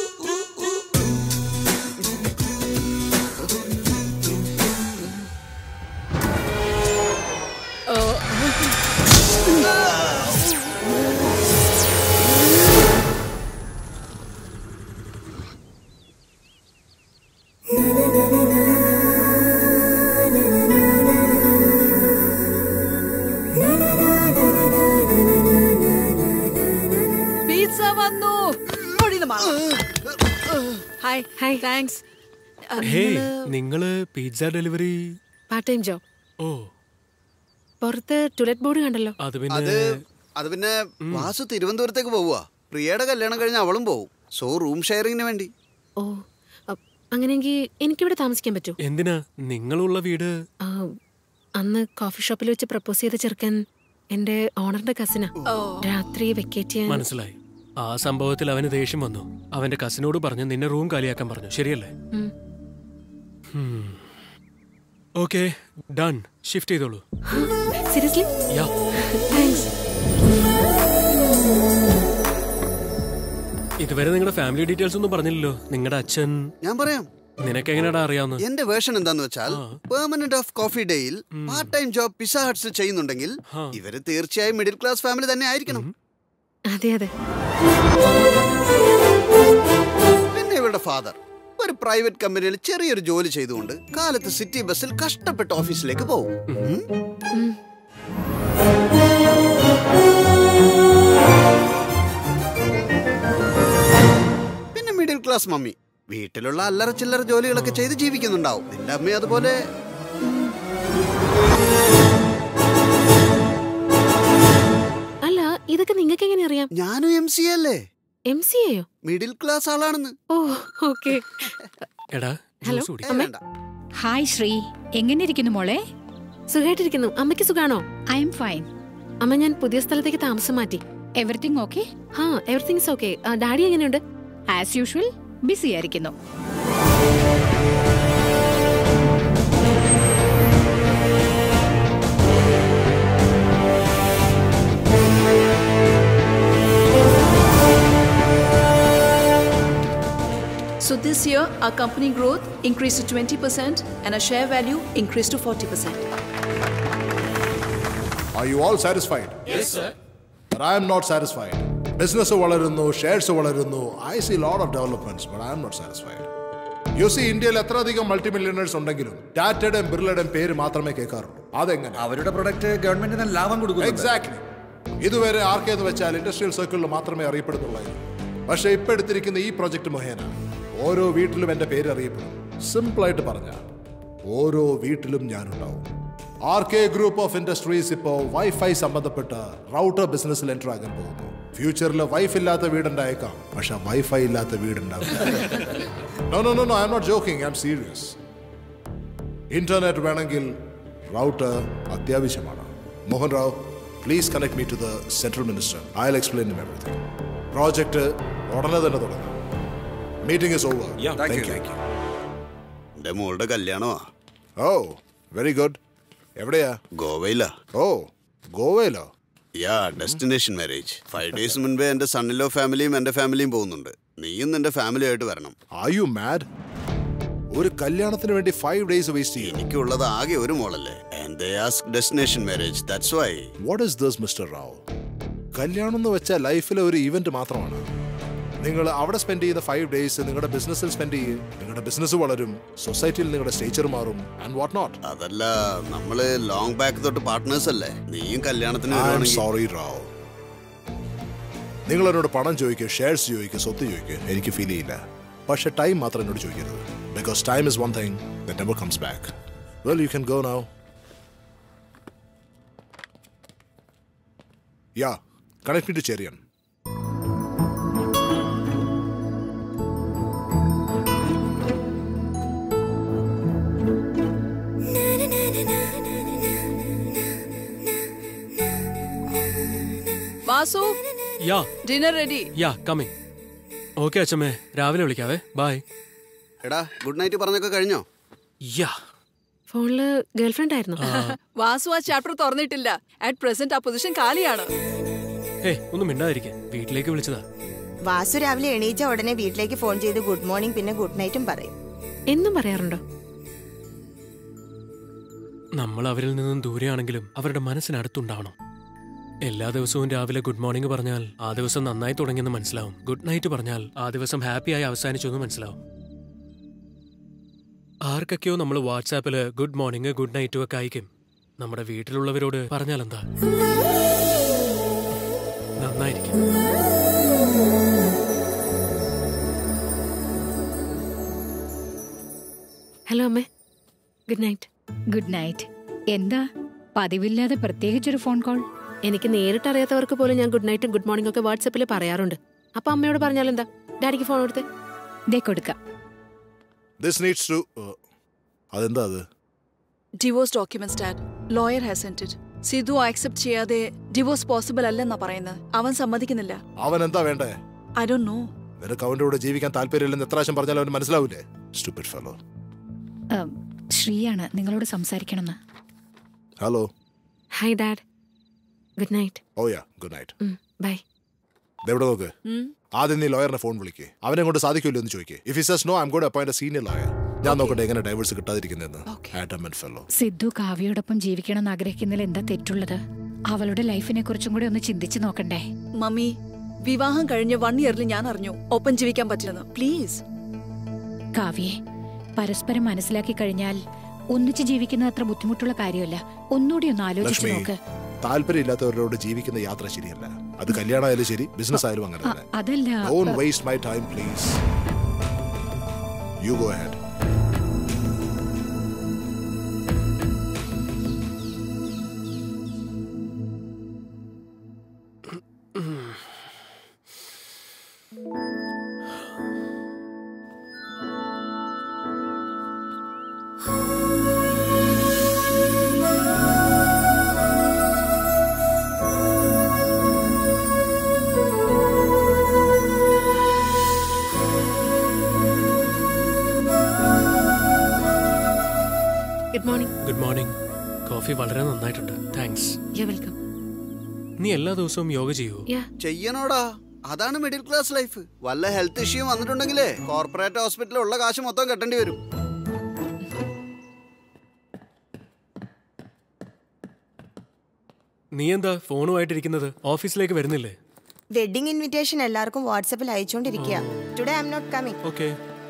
പിസ്സ വന്നു പൊടിയില് മാങ്ങ. ഹായ് ഹായ് താങ്ക്സ് ഹേ നിങ്ങള് pizza delivery part time job ഓ പുറത്ത് ടൂലറ്റ് ബോർഡ് കണ്ടല്ലോ അത് അത് പിന്നെ അത് പിന്നെ വാസു തിരുവനന്തപുരത്തേക്ക് പോവുക പ്രിയയുടെ കല്യാണം കഴിഞ്ഞ് അവളും പോവും സോ റൂം ഷെയറിങ്ങിന് വേണ്ടി ഓ അ- അങ്ങനെയെങ്കിൽ എനിക്കിവിടെ താമസിക്കാൻ പറ്റൂ എന്തിനാ നിങ്ങളുള്ള വീട് ആ, അന്ന് കോഫി ഷോപ്പിൽ വെച്ച് പ്രപ്പോസ് ചെയ്ത ചെറുക്കൻ എന്റെ ഓണറിന്റെ കസിനാ രാത്രി വെക്കേറ്റ് ചെയ്യാൻ മനസ്സിലായി ആ സംഭവത്തിൽ അവന് ദേഷ്യം വന്നു അവന്റെ കസിനോട് പറഞ്ഞു നിന്നെ റൂം കാലിയാക്കാൻ പറഞ്ഞു ശരിയല്ലേ ഉം. ഓക്കെ ഡൺ ഷിഫ്റ്റ് ചെയ്തോളൂ സീരിയസ്ലി യാ താങ്ക്സ് ഇതുവരെ നിങ്ങളുടെ ഫാമിലി ഡീറ്റെയിൽസ് ഒന്നും പറഞ്ഞില്ലല്ലോ നിങ്ങളുടെ അച്ഛൻ ഞാൻ പറയാം നിനക്ക് എങ്ങനെയാടാ അറിയാവുന്നത് എന്റെ വേർഷൻ എന്താന്ന് വെച്ചാൽ പെർമനന്റ് ഓഫ് കോഫി ഡേയിൽ part time job Pizza Huts ചെയ്യുന്നുണ്ടെങ്കിൽ ഇവര് തീർച്ചയായും മിഡിൽ ക്ലാസ് ഫാമിലി തന്നെ ആയിരിക്കണം അതെ അതെ പിന്നെ ഇവരുടെ ഫാദർ ഒരു പ്രൈവറ്റ് കമ്പനിയിൽ ചെറിയൊരു ജോലി ചെയ്തുകൊണ്ട് കാലത്ത് സിറ്റി ബസ്സിൽ കഷ്ടപ്പെട്ട് ഓഫീസിലേക്ക് പോകും ഉം. പിന്നെ മിഡിൽ ക്ലാസ് മമ്മി വീട്ടിലുള്ള അല്ലറ ചില്ലറ ജോലികളൊക്കെ ചെയ്ത് ജീവിക്കുന്നുണ്ടാവും നിന്റെ അമ്മ അതുപോലെ അല്ല ഇതൊക്കെ നിങ്ങൾക്ക് എങ്ങനെ അറിയാം ഞാനും എം സി അല്ലേ എം സി എയോ മിഡിൽ ക്ലാസ് ആളാണെന്ന് ഓ ഓക്കെ എടാ ഹലോ ജ്യൂസ് കുടി. അമ്മ ഹായ് ശ്രീ എങ്ങനെ ഇരിക്കുന്നു മോളെ സുഖമായിട്ടിരിക്കുന്നു അമ്മയ്ക്ക് സുഖാണോ ഐ എം ഫൈൻ അമ്മ ഞാൻ പുതിയ സ്ഥലത്തേക്ക് താമസം മാറ്റി എവറിത്തിങ് ഓക്കെ ആ എവറിത്തിങ്സ് ഓക്കെ ഡാഡി എങ്ങനെയുണ്ട് ആസ് യൂഷ്വൽ ബിസി ആയിരിക്കുന്നു So this year, our company growth increased to 20% and our share value increased to 40%. Are you all satisfied? Yes, sir. But I am not satisfied. Business വളരുന്നു shares വളരുന്നു I see lot of developments but I am not satisfied you see ഇന്ത്യയിൽ എത്ര അധികം multi millionaires ഉണ്ടെങ്കിലും ടാറ്റയുടെയും ബിർലയുടെയും പേര് മാത്രമേ കേൾക്കാറുള്ളൂ അതെങ്ങനെ അവരുടെ പ്രൊഡക്റ്റ് ഗവൺമെന്റിന് ലാഭം കൊടുക്കുന്നു എക്സാക്ട്ലി ഇതുവരെ ആർക്കേന്ന് വെച്ചാൽ ഇൻഡസ്ട്രിയൽ സർക്കിളിൽ മാത്രമേ അറിയപ്പെടുന്നുള്ളായിരുന്നു പക്ഷേ ഇപ്പൊ എടുത്തിരിക്കുന്ന ഈ പ്രൊജക്ട് മുഖേന ഓരോ വീട്ടിലും എന്റെ പേര് അറിയപ്പെടും സിമ്പിൾ ആയിട്ട് പറഞ്ഞാൽ ഓരോ വീട്ടിലും ഞാനുണ്ടാവും R K group of industries ഇപ്പോൾ വൈഫൈ സംബന്ധപ്പെട്ട റൗട്ടർ ബിസിനസ്സിൽ എൻ്റർ ആകാൻ പോകുന്നു ഫ്യൂച്ചറിൽ വൈഫ് ഇല്ലാത്ത വീടുണ്ടായേക്കാം പക്ഷെ വൈഫൈ ഇല്ലാത്ത വീടുണ്ടാവില്ല no no no no I'm not joking I'm serious internet വേണമെങ്കിൽ റൗട്ടർ അത്യാവശ്യമാണ് Mohan Rao please connect me to the central minister I will explain everything project ഉടനെ തന്നെ തുടങ്ങാം meeting is over Thank you, thank you. എന്റെ മോളുടെ കല്യാണമാ ഓ very good എവിടെയാ ഗോവയിലാ ഓ ഗോവയിലോ yeah destination marriage five days മുൻപേ എന്റെ സണ്ണിലോ ഫാമിലിയും എന്റെ ഫാമിലിയും പോകുന്നുണ്ട് നീയും നിന്റെ ഫാമിലിയായിട്ട് വരണം ആർ യു മാഡ് ഒരു കല്യാണത്തിന് വേണ്ടി ഫൈവ് ഡേയ്സ് വേസ്റ്റ് ചെയ്യും എനിക്കുള്ളത് ആകെ ഒരു മോളല്ലേ and they ask destination marriage that's why what is this mister Rao കല്യാണം എന്ന് വെച്ചാൽ ലൈഫിലെ ഒരു ഇവന്റ് മാത്രമാണ് നിങ്ങൾ അവിടെ സ്പെൻഡ് ചെയ്യുന്ന ഫൈവ് ഡേയ്സ് നിങ്ങളുടെ ബിസിനസ്സിൽ സ്പെൻഡ് ചെയ്യും നിങ്ങളുടെ ബിസിനസ് വളരും സൊസൈറ്റിയിൽ നിങ്ങളുടെ സ്റ്റേച്ചർ മാറും ആൻഡ് വാട്ട് നോട്ട് അതല്ല നമ്മള് ലോങ് ബാക്ക് തൊട്ട് പാർട്ട്നേഴ്സ് അല്ലേ നീയും കല്യാണത്തിന് ഐ ആം വരുവാണെങ്കിൽ- സോറി റാവു നിങ്ങൾ എന്നോട് പണം ചോദിക്കുക ഷെയർസ് ചോദിക്കുക സ്വത്ത് ചോദിക്കുക എനിക്ക് ഫീൽ ചെയ്യില്ല പക്ഷെ ടൈം മാത്രം എന്നോട് ചോദിക്കരുത് because time is one thing that never comes back well you can go now yeah connect me to Cherian Vasu yeah dinner ready yeah coming okay അച്ഛമ്മേ രാവിലെ വിളിക്കാവേ ബൈ എടാ ഗുഡ് നൈറ്റ് പറഞ്ഞൊക്കെ കഴിഞ്ഞോ യാ ഫോണില് ഗേൾഫ്രണ്ട് ആയിരുന്നു വാസു ആ ചാപ്റ്റർ തുറന്നിട്ടില്ല അറ്റ് പ്രസന്റ് ആ പൊസിഷൻ കാലിയാണ് ഏയ് ഒന്നും മിണ്ടാതിരിക്കെ വീട്ടിലേക്ക് വിളിച്ചതാ വാസു രാവിലെ എണീച്ച ഉടനെ വീട്ടിലേക്ക് ഫോൺ ചെയ്ത് ഗുഡ് മോർണിംഗ് പിന്നെ ഗുഡ് നൈറ്റും പറയും എന്നും പറയാറുണ്ടോ നമ്മൾ അവരിൽ നിന്നും ദൂരെയാണെങ്കിലും അവരുടെ മനസ്സിനടുത്തുണ്ടാവണം എല്ലാ ദിവസവും രാവിലെ ഗുഡ് മോർണിംഗ് പറഞ്ഞാൽ ആ ദിവസം നന്നായി തുടങ്ങിയെന്ന് മനസ്സിലാവും ഗുഡ് നൈറ്റ് പറഞ്ഞാൽ ആ ദിവസം ഹാപ്പിയായി അവസാനിച്ചു എന്ന് മനസ്സിലാവും ആർക്കൊക്കെയോ നമ്മൾ വാട്സാപ്പിൽ ഗുഡ് മോർണിംഗ് ഗുഡ് നൈറ്റും ഒക്കെ അയക്കും നമ്മുടെ വീട്ടിലുള്ളവരോട് പറഞ്ഞാൽ എന്താ നന്നായിരിക്കും ഹലോ അമ്മേ ഗുഡ് നൈറ്റ് ഗുഡ് നൈറ്റ് എന്താ പതിവില്ലാതെ പ്രത്യേകിച്ചൊരു ഫോൺ കോൾ എനിക്ക് നേരിട്ട് അറിയാത്തവർക്ക് പോലും ഞാൻ ഗുഡ് നൈറ്റും ഗുഡ് മോർണിംഗ് ഒക്കെ വാട്സപ്പിൽ പറയാറുണ്ട് അപ്പൊ അമ്മയോട് പറഞ്ഞാൽ എന്താ ഡാഡിക്ക് ഫോൺ കൊടുത്തേ ദേ കൊടുക്കാം ദിസ് നീഡ്സ് ടു അതെന്താ അത് divorce documents dad lawyer has sent it Sidhu accept ചെയ്യാതെ ഡിവോഴ്സ് പോസിബിൾ അല്ലെന്നാ പറയുന്നത് അവൻ സമ്മതിക്കുന്നില്ല അവൻ എന്താ വേണ്ടേ ഐ ഡോണ്ട് നോ നിനക്ക് അവന്റെ കൂടെ ജീവിക്കാൻ താല്പര്യമില്ലെന്ന് എത്ര പ്രാവശ്യം പറഞ്ഞാലും അവന് മനസ്സിലാവൂലേ സ്റ്റുപ്പിഡ് ഫെലോ ഉം, ശ്രീയാണ് നിങ്ങളോട് സംസാരിക്കണമെന്ന് hello hi dad good night oh yeah good night bye ഇതെവിടെ നോക്ക് ആദ്യം നീ ലോയറിനെ ഫോൺ വിളിക്കേ അവനെ കൊണ്ട് സാധിക്കില്ലോ എന്ന് ചോദിക്കേ if is no I'm god appoint senior lawyer ഞാൻ നോക്കട്ടെ എങ്ങനെ ഡൈവേഴ്സ് കിട്ടാതിരിക്കുന്നതെന്ന് ആഡം ആൻഡ് ഫെലോ സിദ്ധു കാവ്യയോടൊപ്പം ജീവിക്കണമെന്ന് ആഗ്രഹിക്കുന്നതിൽ എന്താ തെറ്റുള്ളത് അവളുടെ ലൈഫിനെ കുറിച്ചും കൂടി ഒന്ന് ചിന്തിച്ചു നോക്കണ്ടേ മമ്മി വിവാഹം കഴിഞ്ഞ വൺ ഇയറിൽ ഞാൻ അറിഞ്ഞു ഒപ്പം ജീവിക്കാൻ പറ്റില്ലെന്ന് പ്ലീസ് കാവ്യെ പരസ്പരം മനസ്സിലാക്കി കഴിഞ്ഞാൽ ഒന്നിച്ച് ജീവിക്കുന്നത് അത്ര ബുദ്ധിമുട്ടുള്ള കാര്യമല്ല ഒന്നുകൂടി ഒന്ന് ആലോചിച്ചു ലക്ഷ്മി നോക്ക് താല്പര്യമില്ലാത്തവരോട് ജീവിക്കുന്ന യാത്ര ശരിയല്ല അത് കല്യാണമായാലും ശരി ബിസിനസ് ആയാലും അങ്ങനെ അ- തന്നെ അതല്ല don't waste my time please you go ahead good morning good morning coffee വളരെ നന്നായിട്ടുണ്ട് താങ്ക്സ് യു വെൽക്കം നീ എല്ലാ ദിവസവും യോഗ ചെയ്യുവോ ചെയ്യണോടാ അതാണ് മിഡിൽ ക്ലാസ് ലൈഫ് വല്ല ഹെൽത്ത് ഇഷ്യൂ വന്നിട്ടുണ്ടെങ്കിലേ കോർപ്പറേറ്റ് ഹോസ്പിറ്റലിൽ ഉള്ള കാശ് മൊത്തം കെട്ടേണ്ടി വരും നീ എന്താ ഫോണുമായിട്ടിരിക്കുന്നത് ഓഫീസിലേക്ക് വരുന്നില്ലേ വെഡിങ് ഇൻവിറ്റേഷൻ എല്ലാവർക്കും വാട്സപ്പിൽ അയച്ചുകൊണ്ടിരിക്കുക today I'm not coming okay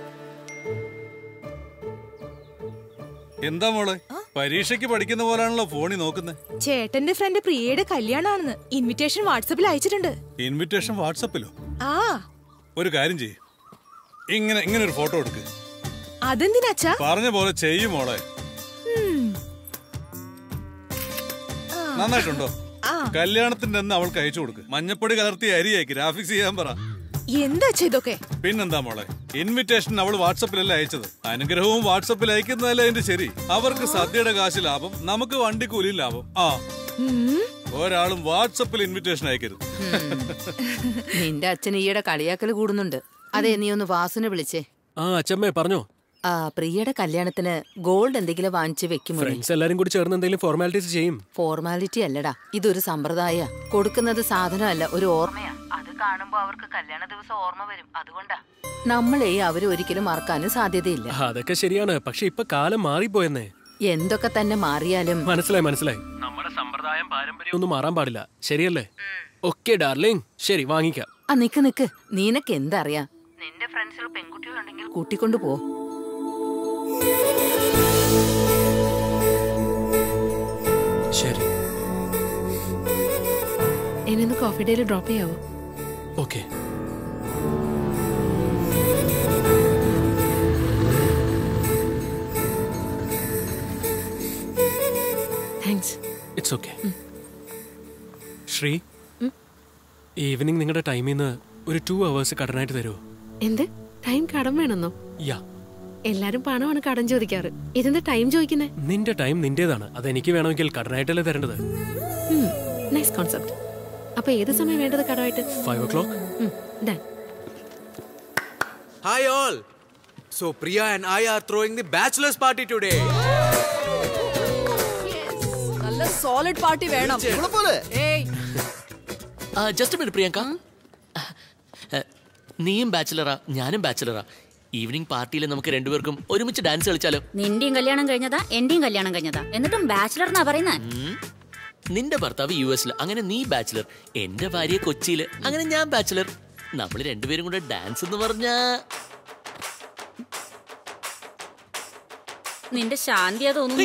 എന്താ മോളെ പരീക്ഷയ്ക്ക് പഠിക്കുന്ന പോലാണല്ലോ ഫോണിൽ നോക്കുന്നത് ചേട്ടന്റെ ഫ്രണ്ട് പ്രിയയുടെ കല്യാണാണെന്ന് ഇൻവിറ്റേഷൻ വാട്സപ്പിൽ അയച്ചിട്ടുണ്ട് ഇൻവിറ്റേഷൻ വാട്സപ്പിലോ ആ ഒരു കാര്യം ചെയ്യ് ഇങ്ങനെ ഇങ്ങനെ ഒരു ഫോട്ടോ എടുക്ക് അതെന്തിനാച്ചാ പറഞ്ഞ പോലെ ചെയ്യും മോളെ ഉം. നന്നായിട്ടുണ്ടോ ആ കല്യാണത്തിന്റെ അന്ന് അവൾക്ക് അയച്ചു കൊടുക്ക് മഞ്ഞപ്പൊടി കലർത്തി അരി അയക്ക് ഗ്രാഫിക്സ് ചെയ്യാൻ പറ എന്താ ഇതൊക്കെ പിന്നെന്താ മോളെ ഇൻവിറ്റേഷൻ അവൾ വാട്സപ്പിലല്ല അയച്ചത് അനുഗ്രഹവും വാട്സപ്പിൽ അയക്കുന്നതല്ലേ അതിന്റെ ശരി അവർക്ക് സദ്യയുടെ കാശ് ലാഭം നമുക്ക് വണ്ടിക്കൂലിയും ലാഭം ആ ഒരാളും വാട്സപ്പിൽ ഇൻവിറ്റേഷൻ അയക്കരുത് നിന്റെ അച്ഛൻ ഈയിടെ കളിയാക്കൽ കൂടുന്നുണ്ട് അതെ നീ ഒന്ന് വാസുനെ വിളിച്ചേ ആ അച്ഛമ്മേ പറഞ്ഞോ ആ പ്രിയയുടെ കല്യാണത്തിന് ഗോൾഡ് എന്തെങ്കിലും വാങ്ങിച്ച് വെക്കുമോ ഫ്രണ്ട്സ് എല്ലാരും കൂടി ചേർന്ന് എന്തെങ്കിലും ഫോർമാലിറ്റീസ് ചെയ്യും ഫോർമാലിറ്റി അല്ലടാ ഇതൊരു സമ്പ്രദായ കൊടുക്കുന്നത് സാധനമല്ല ഒരു ഓർമ്മയാ അത് കാണുമ്പോ അവർക്ക് കല്യാണ ദിവസം ഓർമ്മ വരും അതുകൊണ്ടാ നമ്മളെ അവര് ഒരിക്കലും മറക്കാനും സാധ്യതയില്ല അതൊക്കെ ശരിയാണ് പക്ഷെ ഇപ്പൊ കാലം മാറിപ്പോയെന്നേ എന്തൊക്കെ തന്നെ മാറിയാലും മനസ്സിലായി മനസ്സിലായി നമ്മുടെ സമ്പ്രദായം പാരമ്പര്യം ഒന്നും മാറാൻ പാടില്ല ശരിയല്ലേ ഓക്കെ ഡാർലിംഗ് ശരി വാങ്ങിക്കാം ആ നിക്ക് നിക്ക് നീനക്ക് എന്തറിയാ നിന്റെ ഫ്രണ്ട്സിൽ പെൺകുട്ടികളുണ്ടെങ്കിൽ കൂട്ടിക്കൊണ്ടു പോ ശരി എന്നെ ഒന്ന് കോഫി ഡേയിൽ ഡ്രോപ്പ് ചെയ്യാവോ okay thanks it's okay Sree evening നിങ്ങളുടെ ടൈമിൽ നിന്ന് ഒരു ടു അവേഴ്സ് കടനായിട്ട് തരുമോ എന്ത് ടൈം കടം വേണമെന്നോ യാ എല്ലാരും പണമാണ് കടം ചോദിക്കാറ് ഇതെന്താ ടൈം ചോദിക്കുന്നേ നിന്റെ ടൈം നിന്റേതാണ് അത് എനിക്ക് വേണമെങ്കിൽ കടനായിട്ടല്ലേ തരേണ്ടത് നൈസ് കോൺസെപ്റ്റ് അപ്പൊ ഏത് സമയം വേണ്ടത് കടമായിട്ട് five o'clock done Hi all. So Priya and I are throwing the bachelor's party today. നല്ല സോളിഡ് പാർട്ടി വേണം ഏയ് ജസ്റ്റ് മിനിറ്റ് പ്രിയങ്ക ആ, നീയും ബാച്ചിലറാ ഞാനും ബാച്ചിലറാ ഈവനിങ് പാർട്ടിയിൽ നമുക്ക് രണ്ടുപേർക്കും ഒരുമിച്ച് ഡാൻസ് കളിച്ചാലോ നിന്റെയും കല്യാണം കഴിഞ്ഞതാ എന്റെയും കല്യാണം കഴിഞ്ഞതാ എന്നിട്ടും ബാച്ചിലർ എന്നാ പറയുന്നേ ഉം. നിന്റെ ഭർത്താവ് യു എസിൽ അങ്ങനെ നീ ബാച്ചിലർ എന്റെ ഭാര്യ കൊച്ചിയിൽ അങ്ങനെ ഞാൻ ബാച്ചിലർ നമ്മൾ രണ്ടുപേരും കൂടെ ഡാൻസ് എന്ന് പറഞ്ഞാ നിന്റെ ശാന്തിയാ തോന്നുന്നു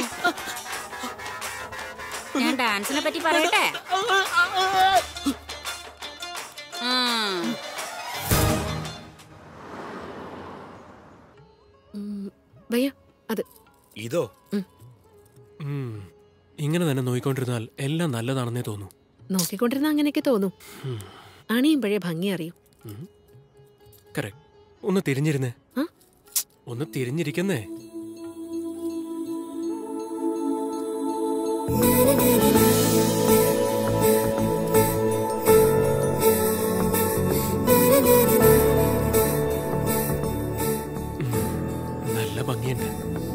ഞാൻ ഡാൻസിനെ പറ്റി പറയട്ടെ ആ. ഭയ്യ അത് ഇതോ ഉം. ഇങ്ങനെ തന്നെ നോയിക്കൊണ്ടിരുന്നാൽ എല്ലാം നല്ലതാണെന്നേ തോന്നൂ നോക്കിക്കൊണ്ടിരുന്ന അങ്ങനെയൊക്കെ തോന്നും അണിയും പഴയ ഭംഗി അറിയും കറക്റ്റ് ഒന്ന് തിരിഞ്ഞിരുന്നേ ഒന്ന് തിരിഞ്ഞിരിക്കുന്നേ ഉം. നല്ല ഭംഗിയുണ്ട്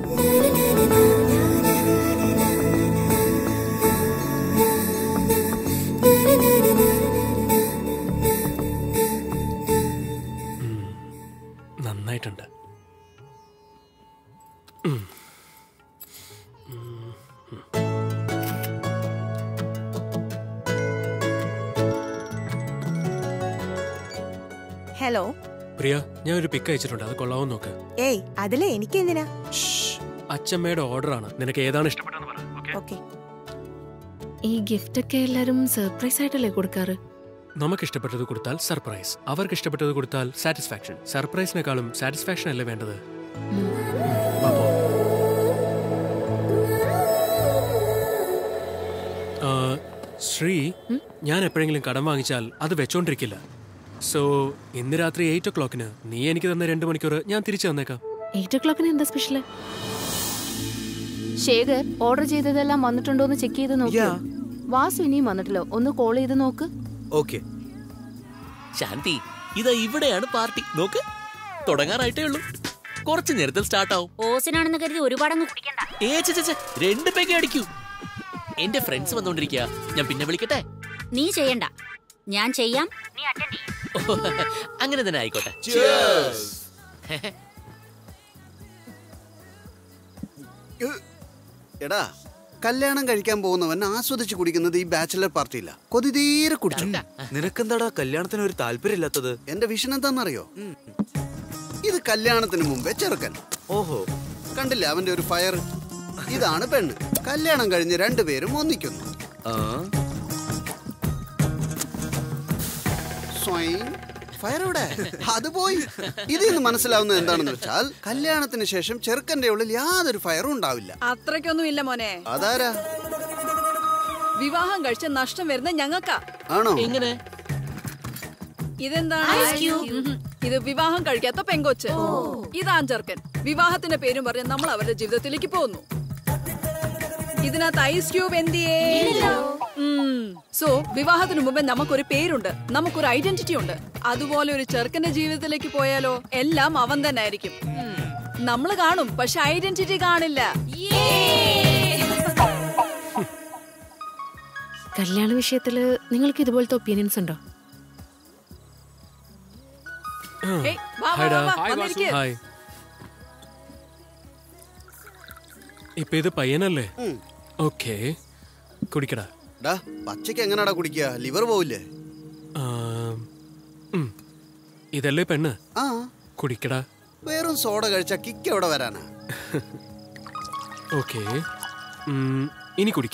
ഉം. നന്നായിട്ടുണ്ട് ഉം. ഹലോ പ്രിയ ഞാൻ ഒരു പിക്ക് അയച്ചിട്ടുണ്ട് അത് കൊള്ളാവോ നോക്ക് ഏയ് അതിലെ എനിക്ക് എന്തിനാ അച്ഛമ്മയുടെ ഓർഡറാണ് നിനക്ക് ഏതാണ് ഇഷ്ടപ്പെട്ടതെന്ന് പറ ഓക്കെ ഈ ഗിഫ്റ്റ് ഒക്കെ എല്ലാരും സർപ്രൈസ് ആയിട്ടല്ലേ കൊടുക്കാറ് നമുക്ക് ഇഷ്ടപ്പെട്ടത് കൊടുത്താൽ സർപ്രൈസ് അവർക്ക് ഇഷ്ടപ്പെട്ടത് കൊടുത്താൽ സാറ്റിസ്ഫാക്ഷൻ സർപ്രൈസിനേക്കാളും സാറ്റിസ്ഫാക്ഷൻ അല്ലേ വേണ്ടത് വാ പോ. ആ, ശ്രീ ഞാൻ എപ്പോഴെങ്കിലും കടം വാങ്ങിച്ചാൽ അത് വെച്ചോണ്ടിരിക്കില്ല സോ ഇന്ന് രാത്രി എയ്റ്റ് ഒ ക്ലോക്കിന് നീ എനിക്ക് തന്ന രണ്ട് മണിക്കൂർ ഞാൻ തിരിച്ചു തന്നേക്കാം എയ്റ്റ് ഓ ക്ലോക്കിന് എന്താ സ്പെഷ്യല് ശേഖർ ഓർഡർ ചെയ്തതെല്ലാം വന്നിട്ടുണ്ടോ എന്ന് ചെക്ക് ചെയ്ത് നോക്കിയോ വാസു ഇനിയും വന്നിട്ടില്ലോ ഒന്ന് കോൾ ചെയ്ത് നോക്ക് ഓക്കെ ശാന്തി ഇതാ ഇവിടെയാണ് പാർട്ടി നോക്ക് തുടങ്ങാറായിട്ടേ ഉള്ളൂ കുറച്ച് നേരത്തിൽ സ്റ്റാർട്ട് ആവും ഓസിനാണെന്ന് കരുതി ഒരുപാടങ്ങ് കുടിക്കണ്ട ഏ ചെ, ചെ, ചെ, രണ്ട് പേക്കെ അടിക്കൂ എന്റെ ഫ്രണ്ട്സ് വന്നോണ്ടിരിക്കുക ഞാൻ പിന്നെ വിളിക്കട്ടെ നീ ചെയ്യണ്ട ഞാൻ ചെയ്യാം നീ അറ്റൻഡ് ഓ, അങ്ങനെ തന്നെ ആയിക്കോട്ടെ എടാ കല്യാണം കഴിക്കാൻ പോകുന്നവൻ ആസ്വദിച്ച് കുടിക്കുന്നത് ഈ ബാച്ചിലർ പാർട്ടിയില്ല കൊതി തീരെ കുടിച്ചു നിനക്കെന്താടാ കല്യാണത്തിന് ഒരു താല്പര്യമില്ലാത്തത് എന്റെ വിഷൻ എന്താണെന്നറിയോ ഇത് കല്യാണത്തിന് മുമ്പേ ചെറുക്കൻ ഓഹോ കണ്ടില്ല അവന്റെ ഒരു ഫയർ ഇതാണ് പെണ്ണ് കല്യാണം കഴിഞ്ഞ് രണ്ടുപേരും ഒന്നിക്കുന്നു സ്വയം ഫയർ എവിടെ അത് പോയി ഇതിൽ നിന്ന് മനസ്സിലാവുന്നത് എന്താണെന്ന് വെച്ചാൽ കല്യാണത്തിന് ശേഷം ചെറുക്കന്റെ ഉള്ളിൽ യാതൊരു ഫയറും ഉണ്ടാവില്ല അത്രയ്ക്കൊന്നും ഇല്ല മോനെ അതാരാ വിവാഹം കഴിച്ച നഷ്ടം വരുന്ന ഞങ്ങൾക്കാ ആണോ എങ്ങനെ ഇതെന്താണ് ഉം. ഇത് വിവാഹം കഴിക്കാത്ത പെങ്കൊച്ച് ഇതാൻ ചെറുക്കൻ വിവാഹത്തിന്റെ പേരും പറഞ്ഞ് നമ്മൾ അവരുടെ ജീവിതത്തിലേക്ക് പോകുന്നു ഇതിനകത്ത് ഐസ് ക്യൂബ് എന്തിയേ സോ വിവാഹത്തിന് മുമ്പേ നമുക്കൊരു പേരുണ്ട് നമുക്കൊരു ഐഡന്റിറ്റി ഉണ്ട് അതുപോലെ ഒരു ചെറുക്കന്റെ ജീവിതത്തിലേക്ക് പോയാലോ എല്ലാം അവൻ തന്നെ ആയിരിക്കും നമ്മള് കാണും പക്ഷെ ഐഡന്റിറ്റി കാണില്ല കല്യാണ വിഷയത്തില് നിങ്ങൾക്ക് ഇതുപോലത്തെ ഒപ്പീനിയൻസ് ഉണ്ടോ ഏയ്, വാ, വാ, ഹായ്ഡാ. വാ, വാ, വന്നിരിക്ക്. ഹായ് ഇപ്പൊ ഇത് പയ്യനല്ലേ ഓക്കെ കുടിക്കടാ ഡാ പച്ചയ്ക്ക് എങ്ങനാടാ കുടിക്കുക ലിവർ പോവില്ലേ ആം, ഉം. ഇതല്ലേ പെണ്ണ് ആ കുടിക്കടാ വെറും സോഡ കഴിച്ചാ കിക്ക് എവിടെ വരാനാ ഓക്കെ ഇനി കുടിക്ക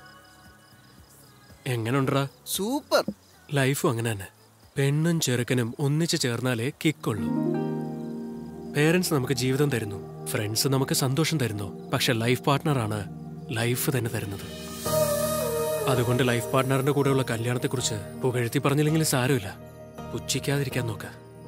എങ്ങനുണ്ടടാ സൂപ്പർ ലൈഫും അങ്ങനെ തന്നെ പെണ്ണും ചെറുക്കനും ഒന്നിച്ച് ചേർന്നാലേ കിക്കുള്ളൂ പേരൻസ് നമുക്ക് ജീവിതം തരുന്നു ഫ്രണ്ട്സ് നമുക്ക് സന്തോഷം തരുന്നു പക്ഷെ ലൈഫ് പാർട്ട്ണറാണ് ലൈഫ് തന്നെ തരുന്നത് അതുകൊണ്ട് ലൈഫ് പാർട്ട്ണറിന്റെ കൂടെയുള്ള കല്യാണത്തെക്കുറിച്ച് പുകഴ്ത്തി പറഞ്ഞില്ലെങ്കിൽ സാരമില്ല പുച്ഛിക്കാതിരിക്കാൻ നോക്ക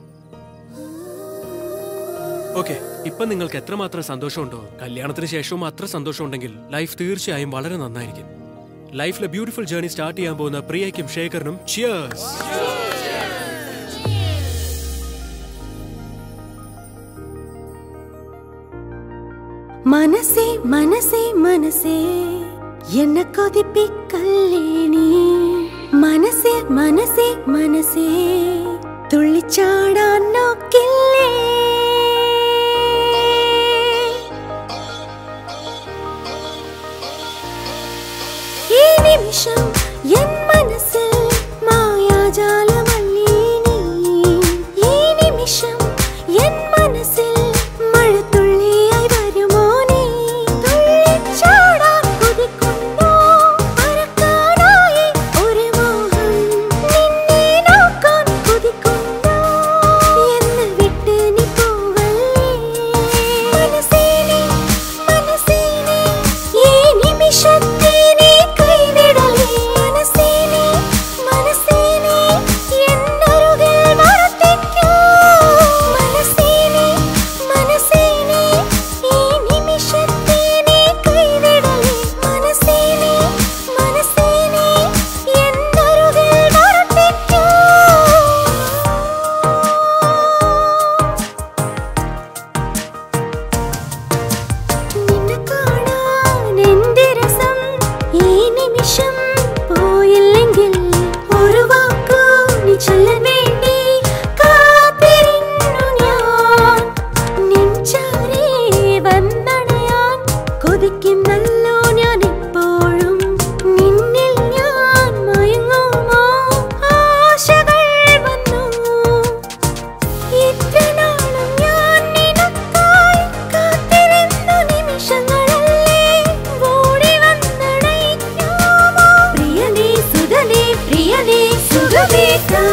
ഓക്കെ ഇപ്പൊ നിങ്ങൾക്ക് എത്രമാത്രം സന്തോഷമുണ്ടോ കല്യാണത്തിന് ശേഷവും അത്ര സന്തോഷമുണ്ടെങ്കിൽ ലൈഫ് തീർച്ചയായും വളരെ നന്നായിരിക്കും ലൈഫിലെ ബ്യൂട്ടിഫുൾ ജേർണി സ്റ്റാർട്ട് ചെയ്യാൻ പോകുന്ന പ്രിയയ്ക്കും ശേഖറിനും ചിയേഴ്സ് മനസ്സേ മനസ്സേ മനസ്സേ എന്നെ കൊതിപ്പിക്കല്ലേ നീ മനസ്സേ മനസ്സേ മനസ്സേ തുള്ളിച്ചാടാൻ നോക്കില്ലേ ഈ നിമിഷം എൻ മനസ്സിൽ മായാജാലമല്ലേ നീ ഈ നിമിഷം എൻ മനസ്സിൽ മഴത്തുള്ളിയായി വരുമോ നീ തുള്ളിച്ചാടാൻ കൊതിക്കുന്നു പറക്കാനായി ഒരു മോഹം നിന്നെ നോക്കാൻ കൊതിക്കുന്നു എന്ന് വിട്ട് നീ പോവല്ലേ മനസ്സേ നീ മനസ്സേ നീ ഈ നിമിഷത്തെ നീ കൈവിടലേ മനസ്സേ നീ മനസ്സേ നീ എന്നരുകിൽ വർത്തിക്കൂ മനസ്സേ നീ മനസ്സേ നീ ഈ നിമിഷത്തെ നീ കൈവിടലേ മനസ്സേ നീ മനസ്സേ നീ എന്നരുകിൽ വർത്തിക്കൂ നിന്നെ കാണാൻ എന്റെ രസം ഈ നിമിഷം പോയില്ലെങ്കിൽ ഒരു വാക്കു നീ ചൊല്ലാൻ വേണ്ടി കാത്തിരുന്നു ഞാൻ നെഞ്ചാരെ വന്നണയാൻ കൊതിക്കുന്നല്ലോ ഞാൻ എപ്പോഴും നിന്നിൽ ഞാൻ മയങ്ങുമോ ആശകൾ വന്നു ഇത്ര നാളും ഞാൻ നിനക്കായി കാത്തിരുന്ന നിമിഷങ്ങളല്ലേ ഓടി വന്നണയ്ക്കാമോ പ്രിയനേ സുധനേ പ്രിയനേ സുഖമേ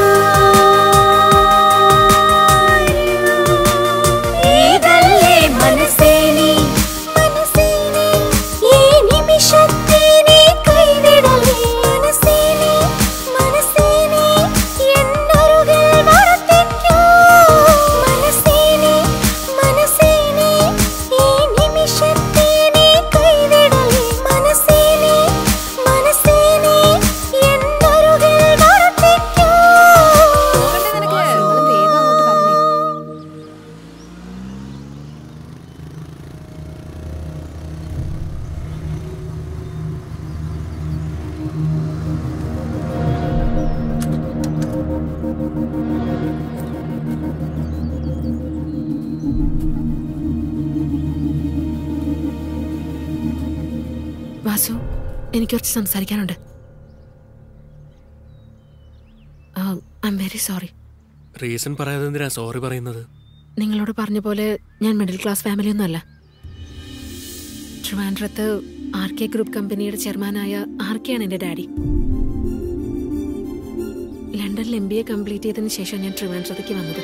ഏതല്ലേ മനസ്സേ നീ മനസ്സേ നീ ഈ നിമിഷത്തെ നീ കൈവിടലേ മനസ്സേ നീ മനസ്സേ നീ എന്നരുകിൽ വർത്തിക്കൂ മനസ്സേ നീ മനസ്സേ നീ ഈ നിമിഷത്തെ നീ കൈവിടലേ മനസ്സേ നീ മനസ്സേ നീ എന്നരുകിൽ വർത്തിക്കൂ വാസു എനിക്ക് കുറച്ച് സംസാരിക്കാനുണ്ട് I'm very sorry reason പറയാതെ എന്തിനാ സോറി പറയുന്നത് നിങ്ങളോട് പറഞ്ഞ പോലെ ഞാൻ മിഡിൽ ക്ലാസ് ഫാമിലി ഒന്നുമല്ല ട്രിവാൻഡ്രത്ത് ആർ കെ ഗ്രൂപ്പ് കമ്പനിയുടെ ചെയർമാനായ ആർ കെ ആണ് എൻ്റെ ഡാഡി ലണ്ടനിൽ എം ബി എ കംപ്ലീറ്റ് ചെയ്തതിന് ശേഷം ഞാൻ ട്രിവാൻഡ്രത്തേക്ക് വന്നത്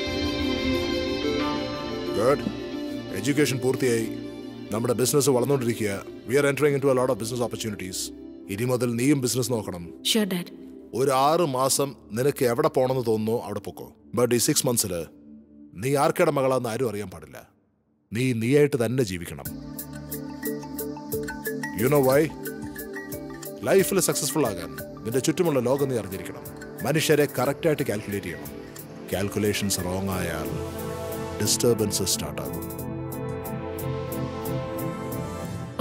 ഗുഡ് എഡ്യൂക്കേഷൻ പൂർത്തിയായി നമ്മുടെ ബിസിനസ് വളർന്നുകൊണ്ടിരിക്കുക we are entering into lot of business opportunities ഇനി മുതൽ നീയും ബിസിനസ് നോക്കണം ഷുവർ ഡാഡ് ഒരു ആറ് മാസം നിനക്ക് എവിടെ പോകണമെന്ന് തോന്നുന്നു അവിടെ പൊക്കോ ബട്ട് ഈ സിക്സ് മന്ത്സിൽ നീ ആർക്കയുടെ മകളാന്ന് ആരും അറിയാൻ പാടില്ല നീ നീയായിട്ട് തന്നെ ജീവിക്കണം യു നോ വൈ ലൈഫിൽ സക്സസ്ഫുൾ ആകാൻ നിന്റെ ചുറ്റുമുള്ള ലോകം നീ അറിഞ്ഞിരിക്കണം മനുഷ്യരെ കറക്റ്റായിട്ട് കാൽക്കുലേറ്റ് ചെയ്യണം കാൽക്കുലേഷൻസ് റോങ് ആയാൽ ഡിസ്റ്റർബൻസ് സ്റ്റാർട്ട് ആകും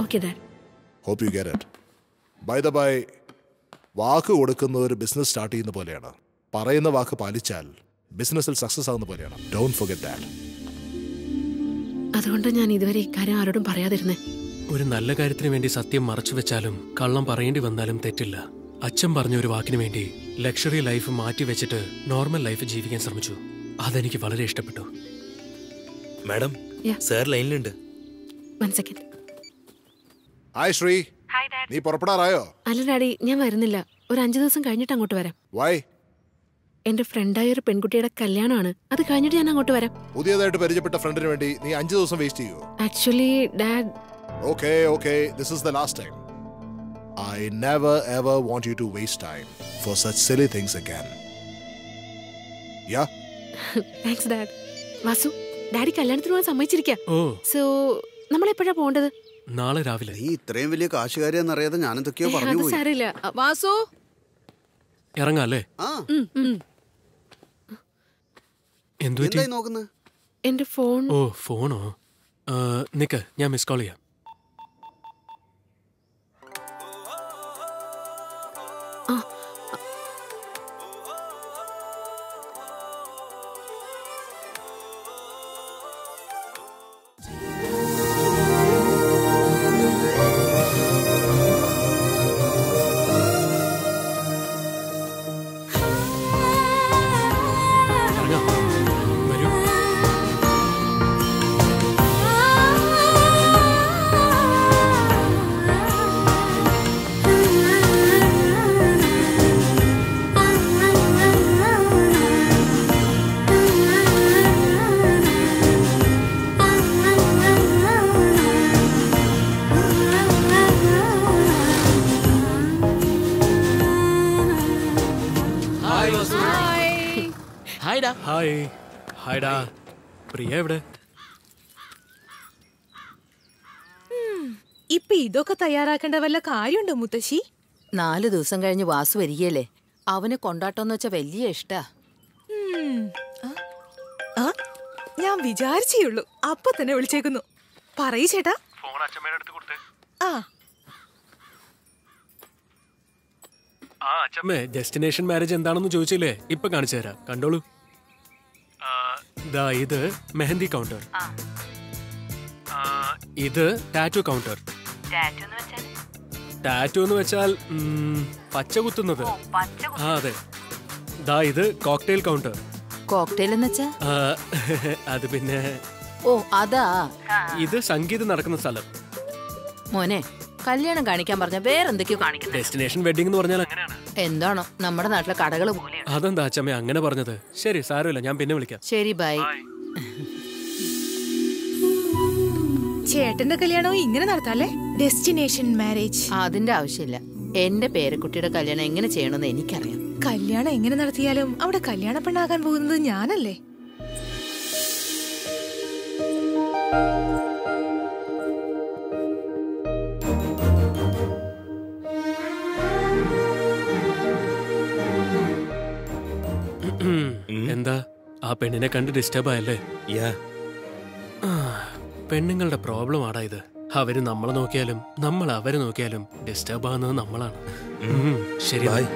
okay dad hope you get it bye the bye വാക്ക് കൊടുക്കുന്ന ഒരു ബിസിനസ് സ്റ്റാർട്ട് ചെയ്യുന്ന പോലെയാണ് പറയുന്ന വാക്ക് പാലിച്ചാൽ ബിസിനസ്സിൽ സക്സസ് ആകുന്ന പോലെയാണ് ഡോണ്ട് ഫൊഗെറ്റ് ദാറ്റ് അതുകൊണ്ട് ഞാൻ ഇതുവരെ ഇക്കാര്യം ആരോടും പറയാതിരുന്നേ ഒരു നല്ല കാര്യത്തിന് വേണ്ടി സത്യം മറച്ചു വെച്ചാലും കള്ളം പറയേണ്ടി വന്നാലും തെറ്റില്ല അച്ഛൻ പറഞ്ഞ ഒരു വാക്കിന് വേണ്ടി ലക്ഷറി ലൈഫ് മാറ്റി വെച്ചിട്ട് നോർമൽ ലൈഫ് ജീവിക്കാൻ ശ്രമിച്ചു അതെനിക്ക് വളരെ ഇഷ്ടപ്പെട്ടു മാഡം Yeah. സാർ ലൈനിലുണ്ട് വൺ സെക്കൻഡ് ഹായ് ശ്രീ നീ പുറപ്പെടാറായോ അല്ല ഡാഡി ഞാൻ വരുന്നില്ല ഒരു അഞ്ചു ദിവസം കഴിഞ്ഞിട്ട് അങ്ങോട്ട് വരാം വൈ എന്റെ ഫ്രണ്ടായ ഒരു പെൺകുട്ടിയുടെ കല്യാണമാണ് അത് കഴിഞ്ഞിട്ട് ഞാൻ അങ്ങോട്ട് വരാം പുതിയതായിട്ട് പരിചയപ്പെട്ട ഫ്രണ്ടിന് വേണ്ടി നീ അഞ്ച് ദിവസം വേസ്റ്റ് ചെയ്യൂ actually dad okay okay this is the last time I never ever want you to waste time for such silly things again yeah thanks dad Vasu daddy കല്യാണത്തിന് പോകാൻ സമ്മതിച്ചിരിക്കാം ഓ സോ നമ്മൾ എപ്പോഴാ പോകേണ്ടത് നാളെ രാവിലെ നീ ഇത്രയും വലിയ കാശുകാരിയെന്നറിയാതെ ഞാൻ എന്തൊക്കെയോ ഏ, പറഞ്ഞു അത് പോയി സാരമില്ല വാസു ഇറങ്ങാല്ലേ ആ ഉം, ഉം. എന്തു പറ്റി എന്തായി നോക്കുന്നത് എന്റെ ഫോൺ ഓ ഫോണോ ആ, നിക്ക് ഞാൻ മിസ് കോൾ ചെയ്യാം ഇറങ്ങാം വരൂ ഹായ്ഡാ ഹായ് ഹായ്ഡാ പ്രിയ എവിടെ ഇപ്പൊ ഇതൊക്കെ തയ്യാറാക്കേണ്ട വല്ല കാര്യമുണ്ടോ മുത്തശ്ശി നാല് ദിവസം കഴിഞ്ഞ് വാസു വരികയല്ലേ അവന് കൊണ്ടാട്ടോന്ന് വെച്ചാ വലിയ ഇഷ്ടാ ഉം. ആ? ആ ഞാൻ വിചാരിച്ചേയുള്ളൂ അപ്പൊ തന്നെ വിളിച്ചേക്കുന്നു പറയൂ ചേട്ടാ ആ ആ അച്ഛമ്മേ ഡെസ്റ്റിനേഷൻ മാരേജ് എന്താണെന്ന് ചോദിച്ചില്ലേ ഇപ്പൊ കാണിച്ചു തരാം കണ്ടോളൂ ആ, ദാ ഇത് മെഹന്തി കൗണ്ടർ ആ, ഇത് ടാറ്റു കൗണ്ടർ ടാറ്റു എന്ന് വെച്ചാൽ ഉം, പച്ച കുത്തുന്നത് ആ അതെ ദാ ഇത് കോക്ടെയിൽ കൗണ്ടർ കോക്ടെയിൽ എന്ന് വെച്ചാ ആ, അത് പിന്നെ ഓ അതാ ഇത് സംഗീതം നടക്കുന്ന സ്ഥലം മോനെ കല്യാണം കാണിക്കാൻ പറഞ്ഞ വേറെന്തൊക്കെയോ കാണിക്കുന്നത് ഡെസ്റ്റിനേഷൻ വെഡിങ് എന്ന് പറഞ്ഞാൽ അങ്ങനെയാണ് എന്താണോ നമ്മുടെ നാട്ടിലെ കടകൾ പോലെ അതെന്താ അച്ഛമ്മ അങ്ങനെ പറഞ്ഞത് ശരി സാരമില്ല ഞാൻ പിന്നെ വിളിക്കാം ശരി ബൈ ചേട്ടന്റെ കല്യാണവും ഇങ്ങനെ നടത്താല്ലേ ഡെസ്റ്റിനേഷൻ മാരേജ് അതിന്റെ ആവശ്യമില്ല എന്റെ പേരക്കുട്ടിയുടെ കല്യാണം എങ്ങനെ ചെയ്യണമെന്ന് എനിക്കറിയാം കല്യാണം എങ്ങനെ നടത്തിയാലും അവിടെ കല്യാണ പെണ്ണാകാൻ പോകുന്നത് ഞാനല്ലേ എന്താ ആ പെണ്ണിനെ കണ്ട് ഡിസ്റ്റർബ് ആയല്ലേ ആ, പെണ്ണുങ്ങളുടെ പ്രോബ്ലം ആടാ ഇത് അവര് നമ്മളെ നോക്കിയാലും നമ്മൾ അവരെ നോക്കിയാലും ഡിസ്റ്റർബ് ആകുന്നത് നമ്മളാണ് ഉം, ശരി Bye.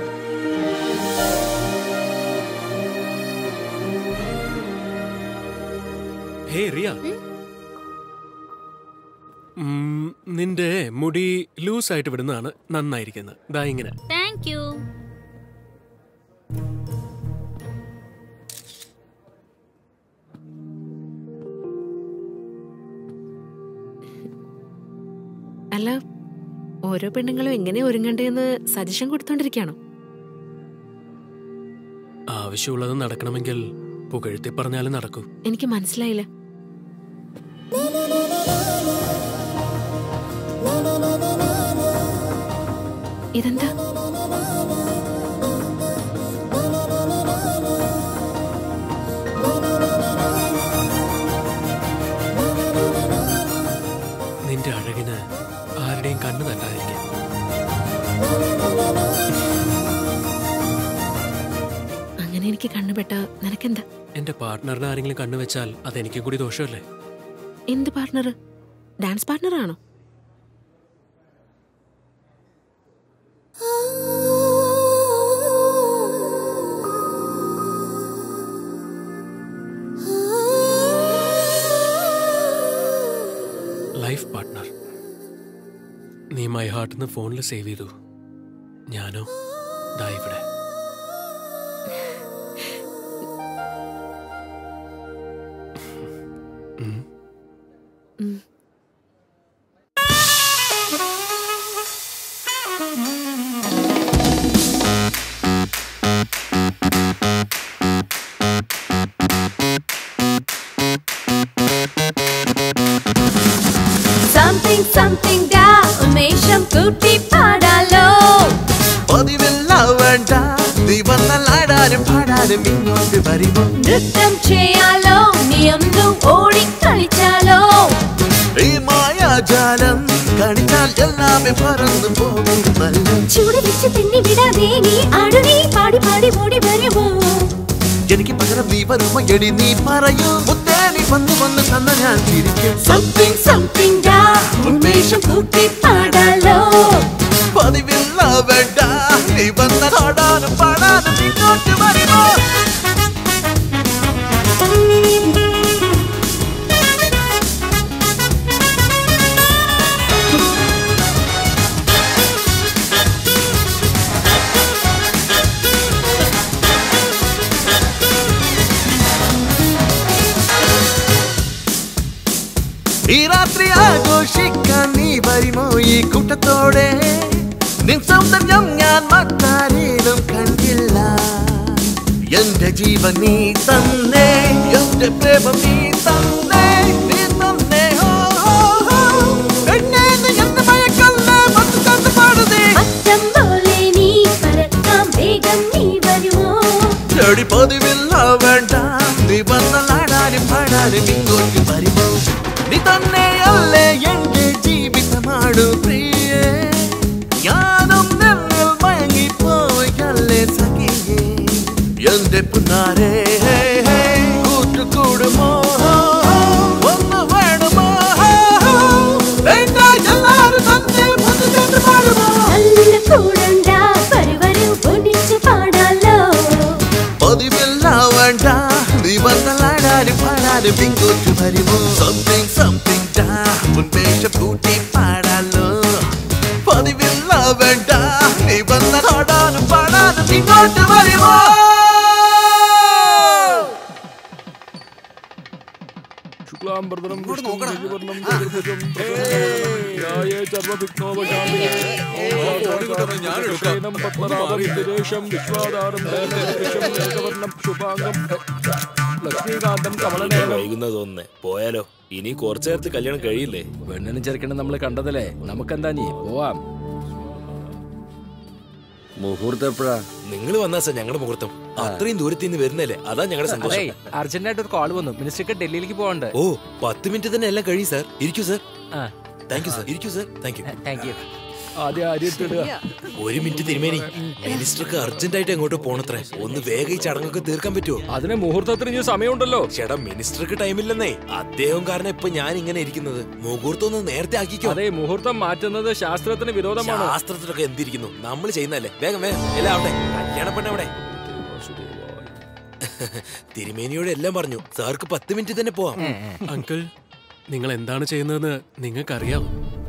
ഹേ റിയ ഉം, നിന്റെ മുടി ലൂസ് ആയിട്ട് വിടുന്നതാണ് നന്നായിരിക്കുന്നത് ദാ ഇങ്ങനെ താങ്ക് യു അല്ല ഓരോ പെണ്ണുങ്ങളും എങ്ങനെ ഒരുങ്ങണ്ടേന്ന് സജഷൻ കൊടുത്തോണ്ടിരിക്കുകയാണോ ആവശ്യമുള്ളത് നടക്കണമെങ്കിൽ പുകഴ്ത്തി പറഞ്ഞാലും നടക്കൂ എനിക്ക് മനസ്സിലായില്ല ഇതെന്താ നിന്റെ അഴകിന് ആരുടെയും കണ്ണു തട്ടാതിരിക്കാൻ അങ്ങനെ എനിക്ക് കണ്ണുപെട്ട നിനക്കെന്താ എന്റെ പാർട്ട്ണറിന് ആരെങ്കിലും കണ്ണു വെച്ചാൽ അതെനിക്കും കൂടി ദോഷമല്ലേ എന്ത് പാർട്ട്ണർ ഡാൻസ് പാർട്ട്ണർ ആണോ നീ മൈ ഹാർട്ടിന്ന് ഫോണിൽ സേവ് ചെയ്തു ഞാനോ ദാ ഇവിടെ ഉം. സംതിങ് സംതിങ് ഡാ ഉന്മേഷം കൂട്ടി പാടാലോ പതിവില്ല വേണ്ട നീ വന്നാൽ ആടാനും പാടാനും ഇങ്ങോട്ട് വരുമോ നൃത്തം ചെയ്യാലോ നീ ഒന്ന് ഓടി കളിച്ചാലോ ഈ മായാജാലം കണിച്ചാൽ എല്ലാമേ പറന്നു പോകും നല്ല ചൂട് വെച്ച് തിന്നി വിടാതെ നീ ആടു നീ പാടി പാടി ഓടി വരുമോ എനിക്ക് പകരം നീ വരുമോ എടി നീ പറയൂ മുത്തേ നീ വന്ന് വന്ന് തന്ന ഞാൻ ചിരിക്കും സംതിങ് സംതിങ് ഡാ ഉന്മേഷം കൂട്ടി പാടാലോ പതിവില്ല വേണ്ട നീ വന്നാൽ ആടാനും പാടാനും ഇങ്ങോട്ട് വരുമോ ഈ രാത്രി ആഘോഷിക്കാൻ നീ വരുമോ ഈ കൂട്ടത്തോടെ നിൻ സൗന്ദര്യം ഞാൻ മറ്റാരേലും കണ്ടില്ല എന്റെ ജീവൻ നീ തന്നേ എന്റെ പ്രേമം നീ തന്നേ നീ തന്നേ ഓ, ഓ, ഓ. പെണ്ണേ, നീ എന്നെ മയക്കല്ലേ, മത്ത് കണ്ട് പാടുതേ. അറ്റം പോലെ നീ പറക്കാം വേഗം നീ വരുമോ ചെടി പതിവില്ല വേണ്ട നീ വന്നാടാനും പാടാനും ഇങ്ങോട്ട് വരുമോ നീ തന്നെയല്ലേ എന്റെ ജീവിതമാണു പ്രിയേ ഞാനും നിന്നിൽ മയങ്ങിപ്പോയല്ലേ സഖിയേ എന്റെ പുന്നാരേ കൂട്ടുകൂടുമോ ഒന്ന് വേണമോ വേണ്ട എല്ലാരും തന്നെ വന്ന് കണ്ട് പാടുമോ നല്ല കൂടണ്ട വരുവരും ഒന്നിച്ചു പാടാലോ പതിവില്ല വേണ്ട നീ വന്നാടാനും പാടാനും ഇങ്ങോട്ട് വരുമോ സംതിങ് സംതിങ് ഡാ ഉന്മേഷം കൂട്ടി പാടാലോ പതിവില്ല വേണ്ട നീ വന്നാടാനും പാടാനും ഇങ്ങോട്ട് വരുമോ ശുക്ലാംബരധരം ലക്ഷ്മീകാന്തം കമലനേനം വൈകുന്ന തോന്നുന്നേ പോയാലോ ഇനി കുറച്ചു നേരത്ത് കല്യാണം കഴിയില്ലേ പെണ്ണിനും ചെറുക്കനും നമ്മൾ കണ്ടതല്ലേ നമുക്കെന്താ നീ പോവാം മുഹൂർത്തം എപ്പോഴാ നിങ്ങൾ വന്നാ സാർ ഞങ്ങളുടെ മുഹൂർത്തം അത്രയും ദൂരത്തിൽ നിന്ന് വരുന്നല്ലേ അതാ ഞങ്ങളുടെ അതെ സന്തോഷം അർജന്റായിട്ട് ഒരു കോൾ വന്നു മിനിസ്റ്റർക്ക് ഡൽഹിയിലേക്ക് പോകണ്ടേ ഓ പത്ത് മിനിറ്റ് തന്നെ എല്ലാം കഴിയും സാർ ഇരിക്കൂ സാർ ആ താങ്ക് യു സാർ ഇരിക്കൂ sir thank you thank you ആദ്യം ആര്യത്തിടുക ഒരു മിനിറ്റ് തിരുമേനി മിനിസ്റ്റർക്ക് അർജന്റ് ആയിട്ട് എങ്ങോട്ടോ പോണത്രേ ഒന്ന് വേഗം ഈ ചടങ്ങൊക്കെ തീർക്കാൻ പറ്റുമോ അതിന് മുഹൂർത്തത്തിന് ഇനി സമയമുണ്ടല്ലോ ചേട്ടാ മിനിസ്റ്റർക്ക് ടൈമില്ലെന്നേ അദ്ദേഹം കാരണം ഇപ്പൊ ഞാൻ ഇങ്ങനെ ഇരിക്കുന്നത് മുഹൂർത്തം ഒന്ന് നേരത്തെ ആക്കിക്കോ അതെ മുഹൂർത്തം മാറ്റുന്നത് ശാസ്ത്രത്തിന് വിരോധമാണ് ശാസ്ത്രത്തിലൊക്കെ എന്തിരിക്കുന്നു നമ്മൾ ചെയ്യുന്നല്ലേ വേഗം വേഗം എല്ലാം അവിടെ കല്യാണ പെണ്ണ് അവിടെ തിരുമേനിയോട് എല്ലാം പറഞ്ഞു സാർക്ക് പത്ത് മിനിറ്റ് തന്നെ പോവാം അങ്കിൾ നിങ്ങൾ എന്താണ് ചെയ്യുന്നതെന്ന് നിങ്ങൾക്കറിയാം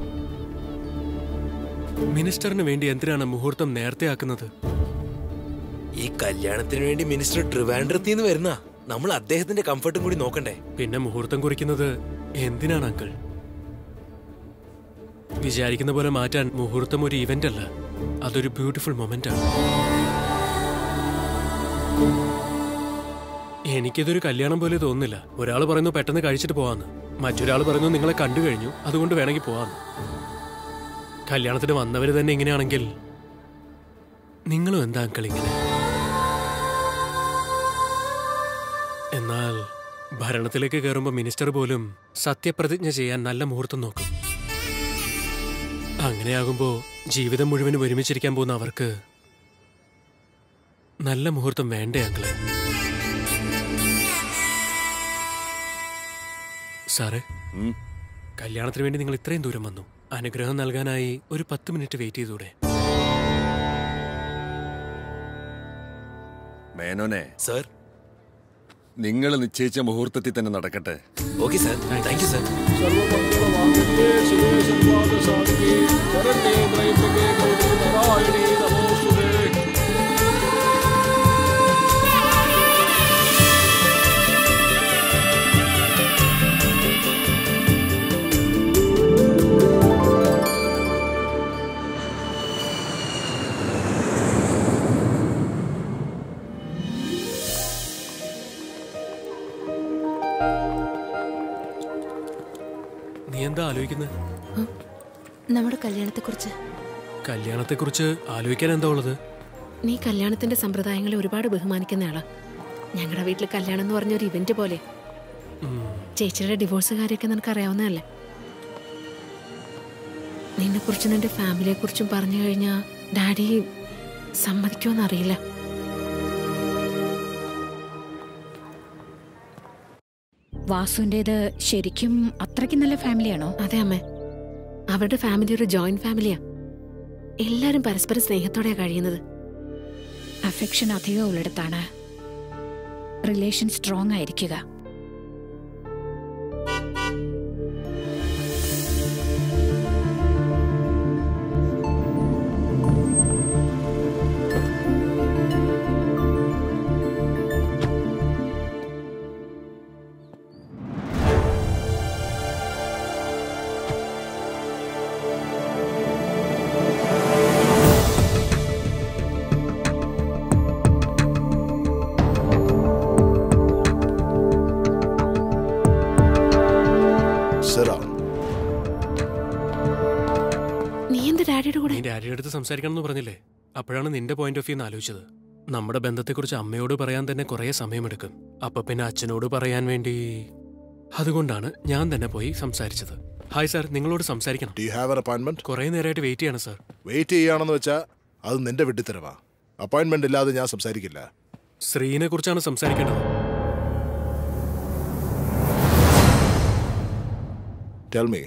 മിനിസ്റ്ററിന് വേണ്ടി എന്തിനാണ് മുഹൂർത്തം നേരത്തെ ആക്കുന്നത് ഈ കല്യാണത്തിന് വേണ്ടി മിനിസ്റ്റർ ട്രിവാൻഡ്രത്തിൽ നിന്ന് വരുന്ന നമ്മൾ അദ്ദേഹത്തിന്റെ കംഫർട്ടും കൂടി നോക്കണ്ടേ പിന്നെ മുഹൂർത്തം കുറിക്കുന്നത് എന്തിനാണ് അങ്കിൾ വിചാരിക്കുന്ന പോലെ മാറ്റാൻ മുഹൂർത്തം ഒരു ഇവന്റ് അല്ല അതൊരു ബ്യൂട്ടിഫുൾ മൊമെന്റ് ആണ് എനിക്കിതൊരു കല്യാണം പോലെ തോന്നുന്നില്ല ഒരാൾ പറയുന്നു പെട്ടെന്ന് കഴിച്ചിട്ട് പോവാന്ന് മറ്റൊരാൾ പറയുന്നു നിങ്ങളെ കണ്ടു കഴിഞ്ഞു അതുകൊണ്ട് വേണമെങ്കിൽ പോവാന്ന് കല്യാണത്തിന് വന്നവര് തന്നെ ഇങ്ങനെയാണെങ്കിൽ നിങ്ങളും എന്താ അങ്കിൾ ഇങ്ങനെ എന്നാൽ ഭരണത്തിലേക്ക് കയറുമ്പോൾ മിനിസ്റ്റർ പോലും സത്യപ്രതിജ്ഞ ചെയ്യാൻ നല്ല മുഹൂർത്തം നോക്കും അങ്ങനെയാകുമ്പോ ജീവിതം മുഴുവനും ഒരുമിച്ചിരിക്കാൻ പോകുന്ന അവർക്ക് നല്ല മുഹൂർത്തം വേണ്ടേ അങ്കിളെ സാറേ കല്യാണത്തിന് വേണ്ടി നിങ്ങൾ ഇത്രയും ദൂരം വന്നു അനുഗ്രഹം നൽകാനായി ഒരു പത്ത് മിനിറ്റ് വെയിറ്റ് ചെയ്തൂടെ മേനോനെ സർ നിങ്ങൾ നിശ്ചയിച്ച മുഹൂർത്തത്തിൽ തന്നെ നടക്കട്ടെ okay sir thank you sir നീ എന്താ ആലോചിക്കുന്നത് നമ്മുടെ കല്യാണത്തെക്കുറിച്ച് കല്യാണത്തെക്കുറിച്ച് ആലോചിക്കാൻ എന്താ ഉള്ളത് നീ കല്യാണത്തിന്റെ സമ്പ്രദായങ്ങളെ ഒരുപാട് ബഹുമാനിക്കുന്ന ആളാ ഞങ്ങളുടെ വീട്ടിൽ കല്യാണം എന്ന് പറഞ്ഞ ഒരു ഇവന്റ് പോലെ ചേച്ചിയുടെ ഡിവോഴ്സ് കാര്യമൊക്കെ നിനക്ക് അറിയാവുന്നതല്ലേ നിന്നെ കുറിച്ചും നിന്റെ ഫാമിലിയെ കുറിച്ചും പറഞ്ഞു കഴിഞ്ഞാ ഡാഡി സമ്മതിക്കുമെന്ന് അറിയില്ല വാസുവിൻ്റെത് ശരിക്കും അത്രയ്ക്ക് നല്ല ഫാമിലിയാണോ അതെ അമ്മേ അവരുടെ ഫാമിലി ഒരു ജോയിന്റ് ഫാമിലിയാ എല്ലാരും പരസ്പരം സ്നേഹത്തോടെയാ കഴിയുന്നത് അഫെക്ഷൻ അധികം ഉള്ളിടത്താണ് റിലേഷൻ സ്ട്രോങ് ആയിരിക്കുക സിറാം നീ എന്ത് ഡാഡിയുടെ കൂടെ നീ ഡാഡിയുടെ അടുത്ത് സംസാരിക്കണം എന്ന് പറഞ്ഞില്ലേ അപ്പോഴാണ് നിന്റെ പോയിന്റ് ഓഫ് വ്യൂ ആലോചിച്ചത് നമ്മുടെ ബന്ധത്തെക്കുറിച്ച് അമ്മയോട് പറയാൻ തന്നെ കുറേ സമയമെടുക്കും അപ്പൊ പിന്നെ അച്ഛനോട് പറയാൻ വേണ്ടി അതുകൊണ്ടാണ് ഞാൻ തന്നെ പോയി സംസാരിച്ചത് ഹായ് സാർ നിങ്ങളോട് സംസാരിക്കണം do you have an appointment കുറേ നേരമായിട്ട് വെയിറ്റ് ചെയ്യണം സാർ വെയിറ്റ് ചെയ്യുകയാണെന്ന് വെച്ചാൽ അത് നിന്റെ വെട്ടിത്തരവാ അപ്പോയിന്റ്മെന്റ് ഇല്ലാതെ ഞാൻ സംസാരിക്കില്ല ശ്രീനെ കുറിച്ചാണ് സംസാരിക്കേണ്ടത് ടെൽ മീ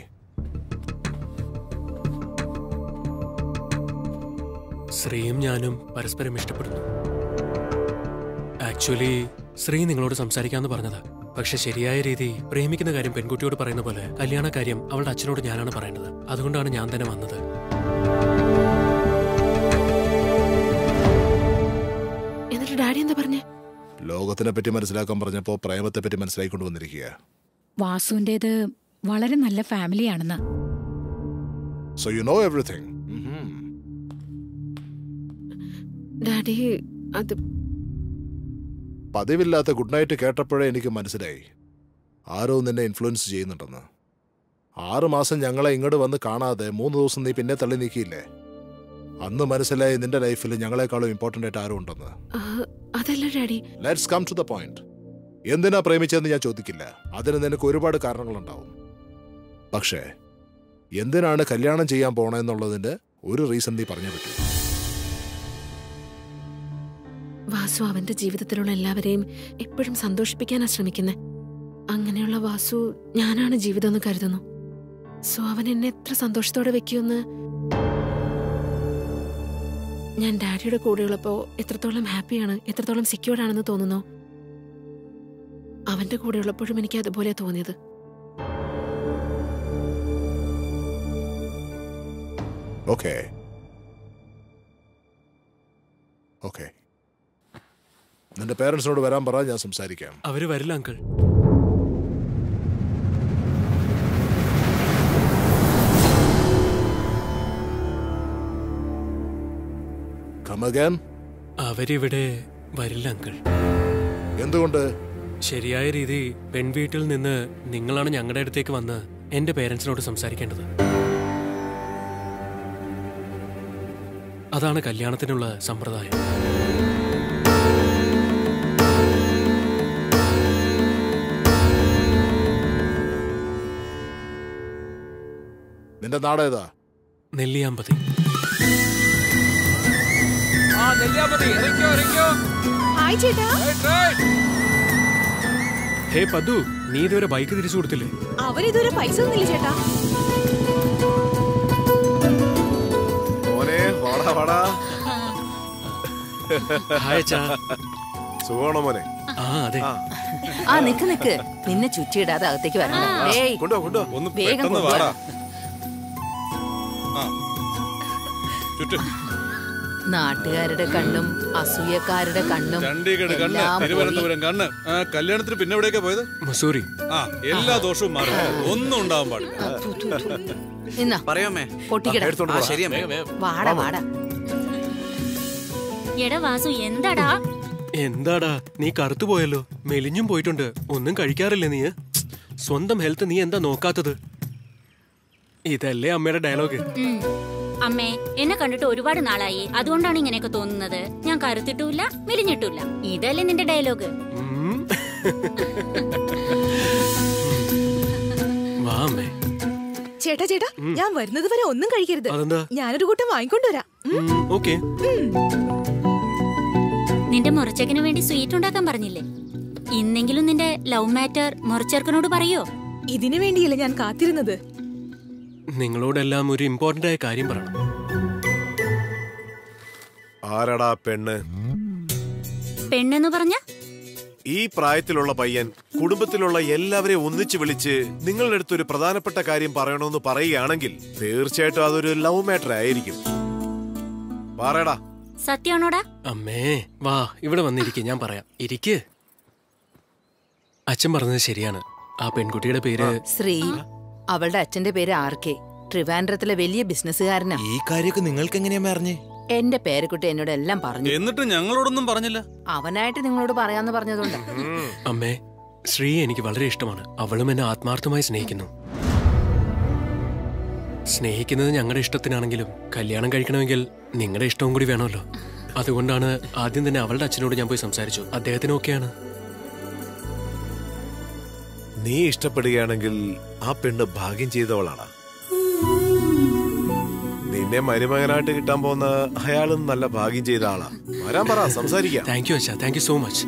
ശ്രീയും ഞാനും പരസ്പരം ഇഷ്ടപ്പെടുന്നു ആക്ച്വലി ശ്രീ നിങ്ങളോട് സംസാരിക്കാന്ന് പറഞ്ഞത് പക്ഷെ ശരിയായ രീതി പ്രേമിക്കുന്ന കാര്യം പെൺകുട്ടിയോട് പറയുന്ന പോലെ കല്യാണ കാര്യം അവളുടെ അച്ഛനോട് ഞാനാണ് പറയേണ്ടത് അതുകൊണ്ടാണ് ഞാൻ തന്നെ വന്നത് എന്നിട്ട് ഡാഡി എന്താ പറഞ്ഞേ ലോകത്തിനെ പറ്റി മനസ്സിലാക്കാൻ പറഞ്ഞപ്പോൾ പ്രേമത്തെ പറ്റി മനസ്സിലാക്കിക്കൊണ്ട് വന്നിരിക്കുക വാസുവിൻ്റെത് വളരെ നല്ല ഫാമിലിയാണെന്ന് so you know everything daddy അത് പതിവില്ലാത്ത ഗുഡ് നൈറ്റ് കേട്ടപ്പോഴേ എനിക്ക് മനസ്സിലായി ആരോ നിന്നെ ഇൻഫ്ലുവൻസ് ചെയ്യുന്നുണ്ടെന്ന് ആറ് മാസം ഞങ്ങളെ ഇങ്ങോട്ട് വന്ന് കാണാതെ മൂന്ന് ദിവസം നീ പിന്നെ തള്ളി നീക്കിയില്ലേ അന്ന് മനസ്സിലായി നിന്റെ ലൈഫിൽ ഞങ്ങളെക്കാളും ഇമ്പോർട്ടൻ്റ് ആയിട്ട് ആരും ഉണ്ടെന്ന് ആ, അതല്ല daddy let's come to the point എന്തിനാ പ്രേമിച്ചതെന്ന് ഞാൻ ചോദിക്കില്ല അതിന് നിനക്ക് ഒരുപാട് കാരണങ്ങളുണ്ടാവും പക്ഷേ എന്തിനാണ് കല്യാണം ചെയ്യാൻ പോണെന്നുള്ളതിന്റെ ഒരു റീസൺ നീ പറഞ്ഞേ പറ്റൂ വാസു അവന്റെ ജീവിതത്തിലുള്ള എല്ലാവരെയും എപ്പോഴും സന്തോഷിപ്പിക്കാനാ ശ്രമിക്കുന്നത് അങ്ങനെയുള്ള വാസു ഞാനാണ് ജീവിതം എന്ന് കരുതുന്നു സോ അവൻ എന്നെ എത്ര സന്തോഷത്തോടെ വെക്കുമെന്ന് ഞാൻ ഡാഡിയുടെ കൂടെയുള്ളപ്പോ എത്രത്തോളം ഹാപ്പിയാണ് എത്രത്തോളം സെക്യൂർഡ് ആണെന്ന് തോന്നുന്നു അവന്റെ കൂടെയുള്ളപ്പോഴും എനിക്ക് അതുപോലെ തോന്നിയത് ഓക്കെ ഓക്കെ നിന്റെ പേരൻസിനോട് വരാൻ പറ ഞാൻ സംസാരിക്കാം അവര് വരില്ല അങ്കിൾ Come again? അവരിവിടെ വരില്ല അങ്കിൾ എന്തുകൊണ്ട് ശരിയായ രീതി പെൺവീട്ടിൽ നിന്ന് നിങ്ങളാണ് ഞങ്ങളുടെ അടുത്തേക്ക് വന്ന് എന്റെ പേരൻസിനോട് സംസാരിക്കേണ്ടത് അതാണ് കല്യാണത്തിനുള്ള സമ്പ്രദായം നിന്റെ നാടേതാ നെല്ലിയാമ്പതി ആ നെല്ലിയാമ്പതി ഇറങ്ങിക്കോ ഇറങ്ങിക്കോ ഹായ് ചേട്ടാ ഹേ പദ്ദു നീ ഇതുവരെ ബൈക്ക് തിരിച്ചു കൊടുത്തില്ലേ അവരിതുവരെ പൈസ ഒന്നുമില്ല ചേട്ടാ മോനെ വാടാ വാടാ ഹായ് അച്ഛാ. സുഖമാണോ മോനെ ആ അതെ ആ നിക്ക് നിക്ക് നിന്നെ ചുറ്റിയിടാതെ അകത്തേക്ക് വരണം ഏയ് കൊണ്ടോ കൊണ്ടോ ഒന്ന് വേഗം പെട്ടെന്ന് കൊണ്ടുവാ. വാടാ ആ ചുറ്റും നാട്ടുകാരുടെ കണ്ണും അസൂയക്കാരുടെ കണ്ണും ചണ്ഡീഗഡ് കണ്ണ് എല്ലാം പോയി. തിരുവനന്തപുരം കണ്ണ് ആ, കല്യാണത്തിന് പിന്നെ എവിടെയൊക്കെ പോയത് മസൂറി ആ എല്ലാ ദോഷവും മാറി ഒന്നും ഉണ്ടാവാൻ പാടില്ല നിന്നാ പറയാമേ പൊട്ടിക്കടാ ആ ശരിയമ്മേ വാടാ വാടാ എടാ വാസു എന്താടാ എന്താടാ നീ കറുത്തു പോയല്ലോ മെലിഞ്ഞും പോയിട്ടുണ്ട് ഒന്നും കഴിക്കാറില്ലേ നീ സ്വന്തം ഹെൽത്ത് നീ എന്താ നോക്കാത്തത് ഇതല്ലേ അമ്മയുടെ ഡയലോഗ് ഉം. അമ്മേ എന്നെ കണ്ടിട്ട് ഒരുപാട് നാളായി അതുകൊണ്ടാണ് ഇങ്ങനെയൊക്കെ തോന്നുന്നത് ഞാൻ കരുത്തിട്ടുമില്ല മെലിഞ്ഞിട്ടുമില്ല ഇതല്ലേ നിന്റെ ഡയലോഗ് വാ അമ്മേ ചേട്ടാ ചേട്ടാ ഞാൻ വരുന്നത് വരെ ഒന്നും കഴിക്കരുത് അതെന്താ? ഞാനൊരു കൂട്ടം വാങ്ങിക്കൊണ്ടുവരാം ഉം. ഓക്കെ നിന്റെ മുറച്ചക്കന് വേണ്ടി സ്വീറ്റ് ഉണ്ടാക്കാൻ പറഞ്ഞില്ലേ ഇന്നെങ്കിലും നിന്റെ ലവ് മാറ്റർ മുറച്ചേർക്കനോട് പറയോ ഇതിനു വേണ്ടിയല്ല ഞാൻ കാത്തിരുന്നത് നിങ്ങളോടെല്ലാം ഒരു ഇമ്പോർട്ടന്റ് ആയ കാര്യം പറയണം ആരടാ പെണ്ണ് പെണ്ണെന്ന് പറഞ്ഞ ഈ പ്രായത്തിലുള്ള പയ്യൻ കുടുംബത്തിലുള്ള എല്ലാവരെയും ഒന്നിച്ചു വിളിച്ച് നിങ്ങളുടെ അടുത്ത് ഒരു പ്രധാനപ്പെട്ട കാര്യം പറയണമെന്ന് പറയുകയാണെങ്കിൽ തീർച്ചയായിട്ടും അതൊരു ലവ് മാറ്റർ ആയിരിക്കും പറയടാ സത്യമാണോടാ അമ്മേ വാ ഇവിടെ വന്നിരിക്കെ ഞാൻ പറയാം ഇരിക്ക് അച്ഛൻ പറഞ്ഞത് ശരിയാണ് ആ പെൺകുട്ടിയുടെ പേര് ശ്രീ അവളുടെ അച്ഛന്റെ പേര് ആർ കെ ട്രിവാൻഡ്രത്തിലെ വലിയ ബിസിനസ്സുകാരനാ ഈ കാര്യമൊക്കെ നിങ്ങൾക്ക് എങ്ങനെയാ അറിഞ്ഞേ എന്റെ പേരക്കുട്ടി എന്നോട് എല്ലാം പറഞ്ഞു എന്നിട്ട് ഞങ്ങളോടൊന്നും പറഞ്ഞില്ല അവനായിട്ട് നിങ്ങളോട് പറയാന്ന് പറഞ്ഞതുകൊണ്ട് അമ്മേ ശ്രീ എനിക്ക് വളരെ ഇഷ്ടമാണ് അവളും എന്നെ ആത്മാർത്ഥമായി സ്നേഹിക്കുന്നു സ്നേഹിക്കുന്നത് ഞങ്ങളുടെ ഇഷ്ടത്തിനാണെങ്കിലും കല്യാണം കഴിക്കണമെങ്കിൽ നിങ്ങളുടെ ഇഷ്ടവും കൂടി വേണമല്ലോ അതുകൊണ്ടാണ് ആദ്യം തന്നെ അവളുടെ അച്ഛനോട് ഞാൻ പോയി സംസാരിച്ചു അദ്ദേഹത്തിന് ഓക്കെയാണ് നീ ഇഷ്ടപ്പെടുകയാണെങ്കിൽ ആ പെണ്ണ് ഭാഗ്യം ചെയ്തവളാണ് നിന്നെ മരുമകനായിട്ട് കിട്ടാൻ പോകുന്ന അയാളും നല്ല ഭാഗ്യം ചെയ്ത ആളാ വരാൻ പറ സംസാരിക്കാം താങ്ക് യു അച്ഛാ താങ്ക് യു സോ മച്ച്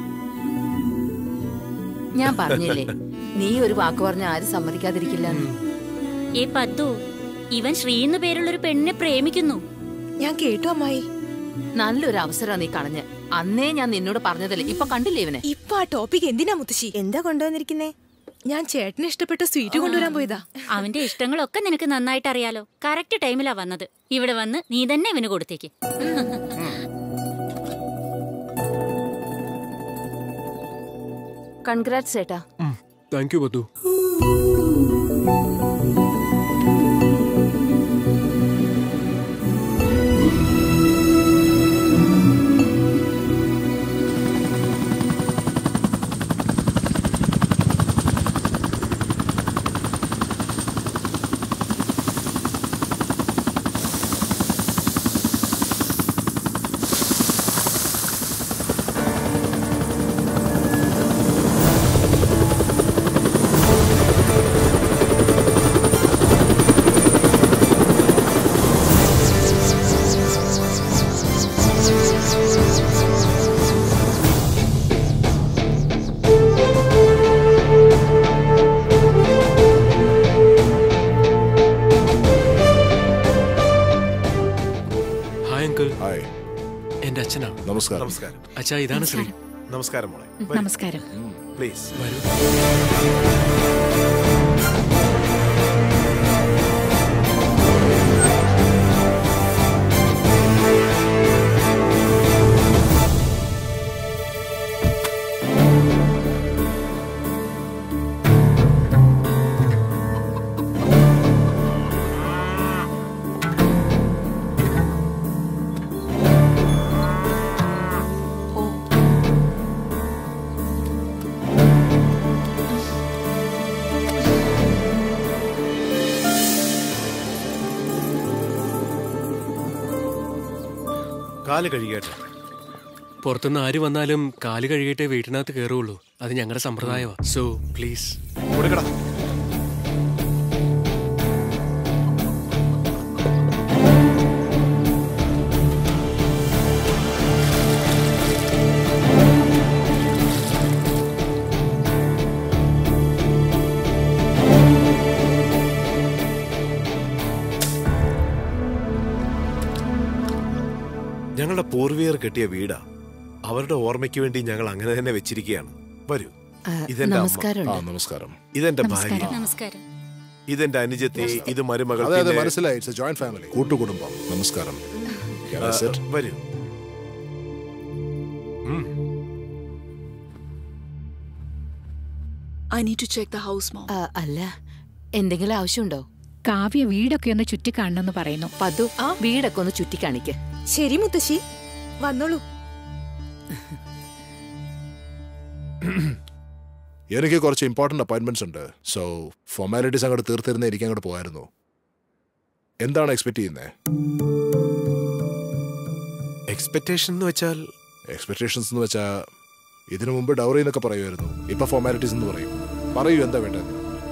ഞാൻ പറഞ്ഞില്ലേ നീ ഒരു വാക്ക് പറഞ്ഞ ആരും സമ്മതിക്കാതിരിക്കില്ല ഏ പത്തു ഇവൻ ശ്രീ എന്ന് പേരുള്ളൊരു പെണ്ണിനെ പ്രേമിക്കുന്നു ഞാൻ കേട്ടു അമ്മായി നല്ലൊരു അവസരം നീ കളഞ്ഞ് അന്നേ ഞാൻ നിന്നോട് പറഞ്ഞതല്ലേ ഇപ്പൊ കണ്ടില്ലേ ഇവനെ ഇപ്പൊ ആ ടോപ്പിക് എന്തിനാ മുത്തശ്ശി എന്താ കൊണ്ടുവന്നിരിക്കുന്നേ ഞാൻ ചേട്ടന് ഇഷ്ടപ്പെട്ട സ്വീറ്റ് കൊണ്ടുവരാൻ പോയതാ അവന്റെ ഇഷ്ടങ്ങളൊക്കെ നിനക്ക് നന്നായിട്ട് അറിയാലോ കറക്റ്റ് ടൈമിലാ വന്നത് ഇവിടെ വന്ന് നീ തന്നെ ഇവന് കൊടുത്തേക്ക് കൺഗ്രാറ്റ്സ് ചേട്ടാ താങ്ക് യു പത്തു ഹായ് അങ്കിൾ ഹായ് എന്റെ അച്ഛനാണ് നമസ്കാരം നമസ്കാരം അച്ഛാ ഇതാണ് ശ്രീ നമസ്കാരം മോളെ നമസ്കാരം പ്ലീസ് വരൂ കാല് കഴുകിയാട്ടെ പുറത്തുനിന്ന് ആര് വന്നാലും കാല് കഴുകിയിട്ടേ വീട്ടിനകത്ത് കയറുള്ളൂ അത് ഞങ്ങളുടെ സമ്പ്രദായമാണ് സോ പ്ലീസ് കൊടുക്കടാ ഞങ്ങളുടെ പൂർവികർ കെട്ടിയ വീടാ അവരുടെ ഓർമ്മയ്ക്ക് വേണ്ടി ഞങ്ങൾ അങ്ങനെ തന്നെ വെച്ചിരിക്കുകയാണ് വരൂ ആ, ഇതെന്റെ അമ്മ. നമസ്കാരമുണ്ട്. ആ നമസ്കാരം ഇതെന്റെ ഭാര്യ നമസ്കാരം ഇതെന്റെ അനുജത്തി ഇത് മരുമകൾ അതെ അതെ പിന്നെ- മനസ്സിലായി ഇറ്റ്സ് ജോയിന്റ് ഫാമിലി കൂട്ടുകുടുംബം നമസ്കാരം Can I ആ, sit? വരൂ I need to check the house മോ ആ, അല്ല എന്തെങ്കിലും ആവശ്യമുണ്ടോ കാവ്യ വീടൊക്കെ ഒന്ന് ചുറ്റിക്കാണണമെന്ന് പറയുന്നു പതു വീടൊക്കെ ഒന്ന് ചുറ്റിക്കാണിക്ക് ശരി മുത്തശ്ശി വന്നോളൂ എനിക്ക് കുറച്ച് ഇമ്പോർട്ടന്റ് അപ്പോയിന്റ്മെന്റ്സ് ഉണ്ട് സോ ഫോർമാലിറ്റീസ് അങ്ങോട്ട് തീർത്തിരുന്ന എനിക്ക് അങ്ങോട്ട് പോയായിരുന്നു എന്താണ് എക്സ്പെക്ട് ചെയ്യുന്നത് എക്സ്പെക്ടേഷൻ എന്ന് വെച്ചാൽ എക്സ്പെക്ടേഷൻസ് എന്ന് വെച്ചാൽ ഇതിനു മുമ്പ് ഡൗറി എന്നൊക്കെ പറയുമായിരുന്നു ഇപ്പൊ ഫോർമാലിറ്റീസ് എന്ന് പറയും പറയൂ എന്താ വേണ്ടത്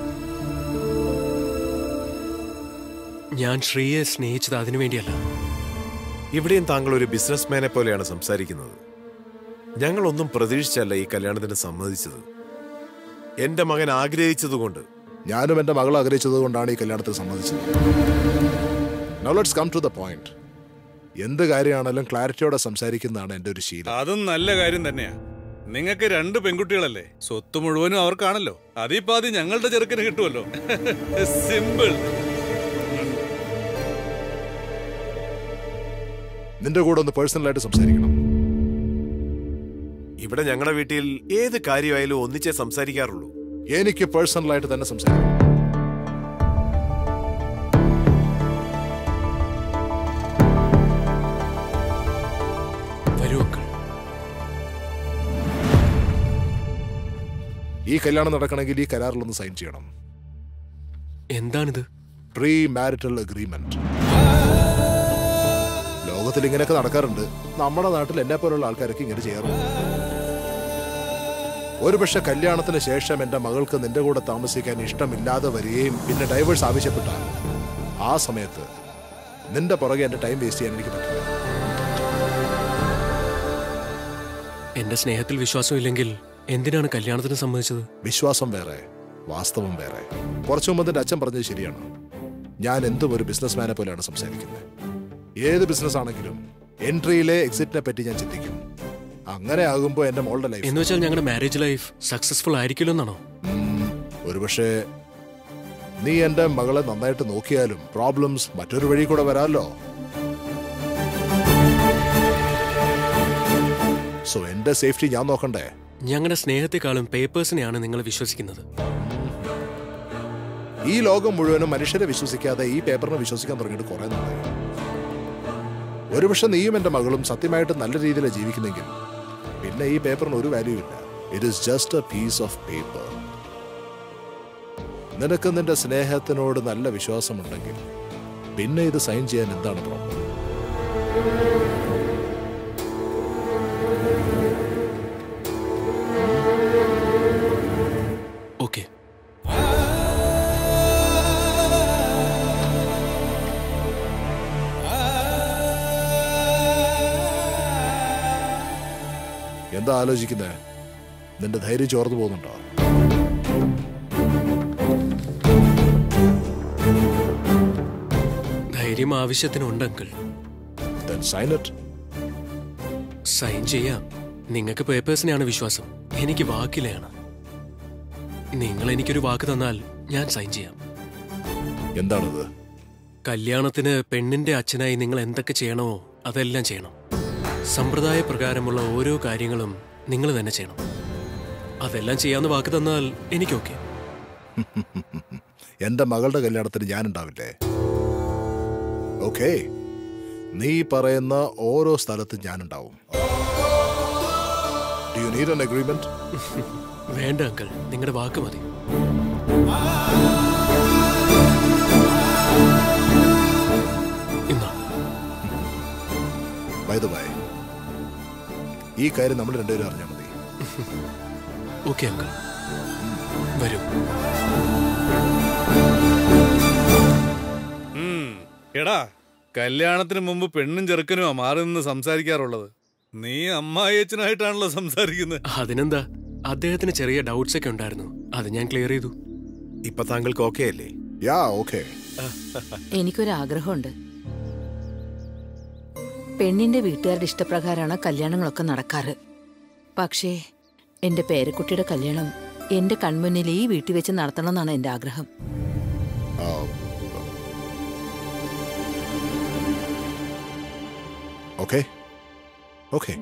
ഞാൻ ശ്രീയെ സ്നേഹിച്ചത് അതിനു വേണ്ടിയല്ല ഇവിടെയും താങ്കൾ ഒരു ബിസിനസ്മാനെ പോലെയാണ് സംസാരിക്കുന്നത് ഞങ്ങളൊന്നും പ്രതീക്ഷിച്ചല്ല ഈ കല്യാണത്തിന് സമ്മതിച്ചത് എന്റെ മകൻ ആഗ്രഹിച്ചതുകൊണ്ട് ഞാനും എന്റെ മകൾ ആഗ്രഹിച്ചത് കൊണ്ടാണ് ഈ കല്യാണത്തിൽ സമ്മതിച്ചത് Now let's come to the point. എന്ത് കാര്യമാണെങ്കിലും ക്ലാരിറ്റിയോടെ സംസാരിക്കുന്നതാണ് എന്റെ ഒരു ശീലം അതും നല്ല കാര്യം തന്നെയാ നിങ്ങൾക്ക് രണ്ട് പെൺകുട്ടികളല്ലേ സ്വത്ത് മുഴുവനും അവർക്കാണല്ലോ അതീ പാതി ഞങ്ങളുടെ ചെറുക്കന് കിട്ടുമല്ലോ സിമ്പിൾ നിന്റെ കൂടെ ഒന്ന് പേഴ്സണലായിട്ട് സംസാരിക്കണം ഇവിടെ ഞങ്ങളുടെ വീട്ടിൽ ഏത് കാര്യമായാലും ഒന്നിച്ചേ സംസാരിക്കാറുള്ളൂ എനിക്ക് പേഴ്സണലായിട്ട് തന്നെ സംസാരിക്കണം വരൂ അങ്കിൾ ഈ കല്യാണം നടക്കണമെങ്കിൽ ഈ കരാറിലൊന്ന് സൈൻ ചെയ്യണം എന്താണിത് പ്രീ മാരിറ്റൽ അഗ്രിമെന്റ് ലോകത്തിൽ ഇങ്ങനെയൊക്കെ നടക്കാറുണ്ട് നമ്മുടെ നാട്ടിൽ എന്നെ പോലുള്ള ആൾക്കാരൊക്കെ ഇങ്ങനെ ചെയ്യാറുണ്ട് ഒരുപക്ഷെ കല്യാണത്തിന് ശേഷം എന്റെ മകൾക്ക് നിന്റെ കൂടെ താമസിക്കാൻ ഇഷ്ടമില്ലാതെ വരികയും പിന്നെ ഡൈവേഴ്സ് ആവശ്യപ്പെട്ടാൽ ആ സമയത്ത് നിന്റെ പുറകെ എന്റെ ടൈം വേസ്റ്റ് ചെയ്യാൻ എനിക്ക് പറ്റില്ല എന്റെ സ്നേഹത്തിൽ വിശ്വാസമില്ലെങ്കിൽ എന്തിനാണ് കല്യാണത്തിന് സമ്മതിച്ചത് വിശ്വാസം വേറെ വാസ്തവം വേറെ കുറച്ചു മുമ്പ് എന്റെ അച്ഛൻ പറഞ്ഞത് ശരിയാണ് ഞാൻ എന്തും ഒരു ബിസിനസ്മാനെ പോലെയാണ് സംസാരിക്കുന്നത് ഏത് ബിസിനസ് ആണെങ്കിലും എൻട്രിയിലെ എക്സിറ്റിനെ പറ്റി ഞാൻ ചിന്തിക്കും അങ്ങനെ ആകുമ്പോൾ എന്റെ മോളുടെ ലൈഫ് എന്ന് വെച്ചാൽ ഞങ്ങളുടെ മാരേജ് ലൈഫ് സക്സസ്ഫുൾ ആയിരിക്കില്ലെന്നാണോ ഒരുപക്ഷെ നീ എന്റെ മകളെ നന്നായിട്ട് നോക്കിയാലും പ്രോബ്ലംസ് മറ്റൊരു വഴി കൂടെ വരാമല്ലോ സോ എന്റെ സേഫ്റ്റി ഞാൻ നോക്കണ്ടേ ഞങ്ങളുടെ സ്നേഹത്തെക്കാളും പേപ്പേഴ്സിനെയാണ് നിങ്ങൾ വിശ്വസിക്കുന്നത് ഈ ലോകം മുഴുവനും മനുഷ്യരെ വിശ്വസിക്കാതെ ഈ പേപ്പറിനെ വിശ്വസിക്കാൻ തുടങ്ങിയിട്ട് കുറെ നാളായി ഒരുപക്ഷെ നീയും എന്റെ മകളും സത്യമായിട്ട് നല്ല രീതിയിലാണ് ജീവിക്കുന്നെങ്കിൽ പിന്നെ ഈ പേപ്പറിന് ഒരു വാല്യൂ ഇല്ല it is just a piece of paper നിനക്ക് നിന്റെ സ്നേഹത്തിനോട് നല്ല വിശ്വാസമുണ്ടെങ്കിൽ പിന്നെ ഇത് സൈൻ ചെയ്യാൻ എന്താണ് പ്രോബ്ലം ഓക്കെ എന്താ ആലോചിക്കുന്നത് നിന്റെ ധൈര്യം ചോർന്നു പോകുന്നുണ്ടോ ധൈര്യം ആവശ്യത്തിനുണ്ട് അങ്കിൾ സൈൻ ഇറ്റ് സൈൻ ചെയ്യാം നിങ്ങൾക്ക് പേപ്പേഴ്സിനെയാണ് വിശ്വാസം എനിക്ക് വാക്കിലെയാണ് നിങ്ങൾ എനിക്കൊരു വാക്ക് തന്നാൽ ഞാൻ സൈൻ ചെയ്യാം എന്താണത് കല്യാണത്തിന് പെണ്ണിന്റെ അച്ഛനായി നിങ്ങൾ എന്തൊക്കെ ചെയ്യണമോ അതെല്ലാം ചെയ്യണം സമ്പ്രദായ പ്രകാരമുള്ള ഓരോ കാര്യങ്ങളും നിങ്ങൾ തന്നെ ചെയ്യണം അതെല്ലാം ചെയ്യാന്ന് വാക്ക് തന്നാൽ എനിക്കൊക്കെ എന്റെ മകളുടെ കല്യാണത്തിന് ഞാൻ ഉണ്ടാവില്ലേ ഓക്കെ നീ പറയുന്ന ഓരോ സ്ഥലത്തും ഞാൻ ഉണ്ടാവും do you need an agreement വേണ്ട അങ്കിൾ നിങ്ങളുടെ വാക്ക് മതി ബൈ ദ ബൈ ഈ കാര്യം നമ്മൾ രണ്ടുപേരും അറിഞ്ഞാൽ മതി ഓക്കെ അങ്കിൾ വരൂ ഉം. എടാ കല്യാണത്തിന് മുമ്പ് പെണ്ണും ചെറുക്കനുമാ മാറി നിന്ന് സംസാരിക്കാറുള്ളത് നീ അമ്മായിയച്ചനായിട്ടാണല്ലോ സംസാരിക്കുന്നത് അതിനെന്താ അദ്ദേഹത്തിന് ചെറിയ ഡൗട്ട്സ് ഒക്കെ ഉണ്ടായിരുന്നു അത് ഞാൻ ക്ലിയർ ചെയ്തു ഇപ്പൊ താങ്കൾക്ക് ഓക്കെ അല്ലേ യാ ഓക്കെ എനിക്കൊരു ആഗ്രഹമുണ്ട് പെണ്ണിന്റെ വീട്ടുകാരുടെ ഇഷ്ടപ്രകാരമാണ് കല്യാണങ്ങളൊക്കെ നടക്കാറ് പക്ഷേ എന്റെ പേരക്കുട്ടിയുടെ കല്യാണം എന്റെ കൺമുന്നിൽ ഈ വീട്ടിൽ വെച്ച് നടത്തണമെന്നാണ് എന്റെ ആഗ്രഹം ഓക്കെ ഓക്കെ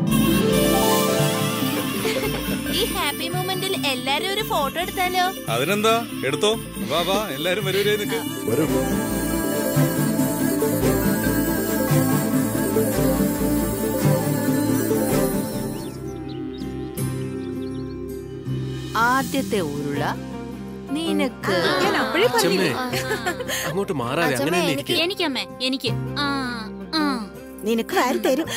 ഈ ഹാപ്പി മൊമെന്റിൽ എല്ലാരും ഒരു ഫോട്ടോ എടുത്താലോ അതിനെന്താ എടുത്തോ വാ വാ എല്ലാരും വരൂരേ നിക്ക് വരൂ ആദ്യത്തെ ഉരുള നിനക്ക് ഞാൻ അപ്പോഴേ ചെമ്മേ അങ്ങോട്ട് മാറാതെ അങ്ങനെ തന്നെ ഇരിക്ക്. എനിക്കമ്മേ എനിക്ക് ആ ആ നിനക്ക് ആര് തരും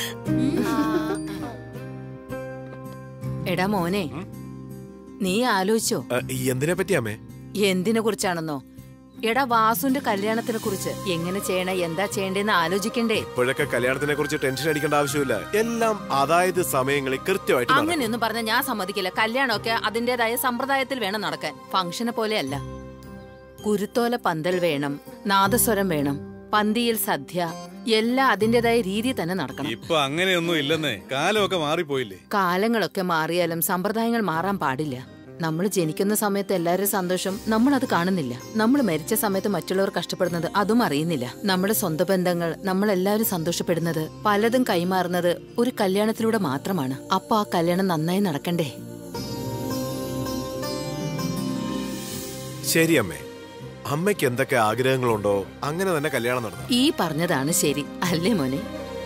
എടാ മോനെ നീ ആലോചിച്ചോ എന്തിനെ പറ്റിയാമേ എന്തിനെ കുറിച്ചാണെന്നോ എടാ വാസുന്റെ കല്യാണത്തിനെ കുറിച്ച് എങ്ങനെ ചെയ്യണ എന്താ ചെയ്യണ്ടേന്ന് ആലോചിക്കണ്ടേ ഇപ്പോഴൊക്കെ കല്യാണത്തിനെ കുറിച്ച് ടെൻഷൻ അടിക്കേണ്ട ആവശ്യമില്ല എല്ലാം അതായത് സമയങ്ങളിൽ കൃത്യമായിട്ട് നടക്കും. അങ്ങനെയൊന്നും പറഞ്ഞ ഞാൻ സമ്മതിക്കില്ല കല്യാണമൊക്കെ അതിന്റേതായ സമ്പ്രദായത്തിൽ വേണം നടക്കാൻ ഫംഗ്ഷനെ പോലെയല്ല കുരുത്തോല പന്തൽ വേണം നാദസ്വരം വേണം പന്തിയിൽ സദ്യ എല്ലാം അതിന്റേതായ രീതി തന്നെ നടക്കണം ഇപ്പൊ അങ്ങനെയൊന്നും ഇല്ലെന്നേ കാലമൊക്കെ മാറിപ്പോയില്ലേ കാലങ്ങളൊക്കെ മാറിയാലും സമ്പ്രദായങ്ങൾ മാറാൻ പാടില്ല നമ്മൾ ജനിക്കുന്ന സമയത്ത് എല്ലാവരുടെ സന്തോഷം നമ്മൾ അത് കാണുന്നില്ല നമ്മൾ മരിച്ച സമയത്ത് മറ്റുള്ളവർ കഷ്ടപ്പെടുന്നത് അതും അറിയുന്നില്ല നമ്മുടെ സ്വന്തം ബന്ധങ്ങൾ നമ്മൾ എല്ലാവരും സന്തോഷപ്പെടുന്നത് പലതും കൈമാറുന്നത് ഒരു കല്യാണത്തിലൂടെ മാത്രമാണ് അപ്പൊ ആ കല്യാണം നന്നായി നടക്കണ്ടേ ശരി അമ്മേ അമ്മയ്ക്ക് എന്തൊക്കെ ആഗ്രഹങ്ങളുണ്ടോ അങ്ങനെ തന്നെ കല്യാണം നടന്നു ഈ പറഞ്ഞതാണ് ശരി അല്ലേ മോനെ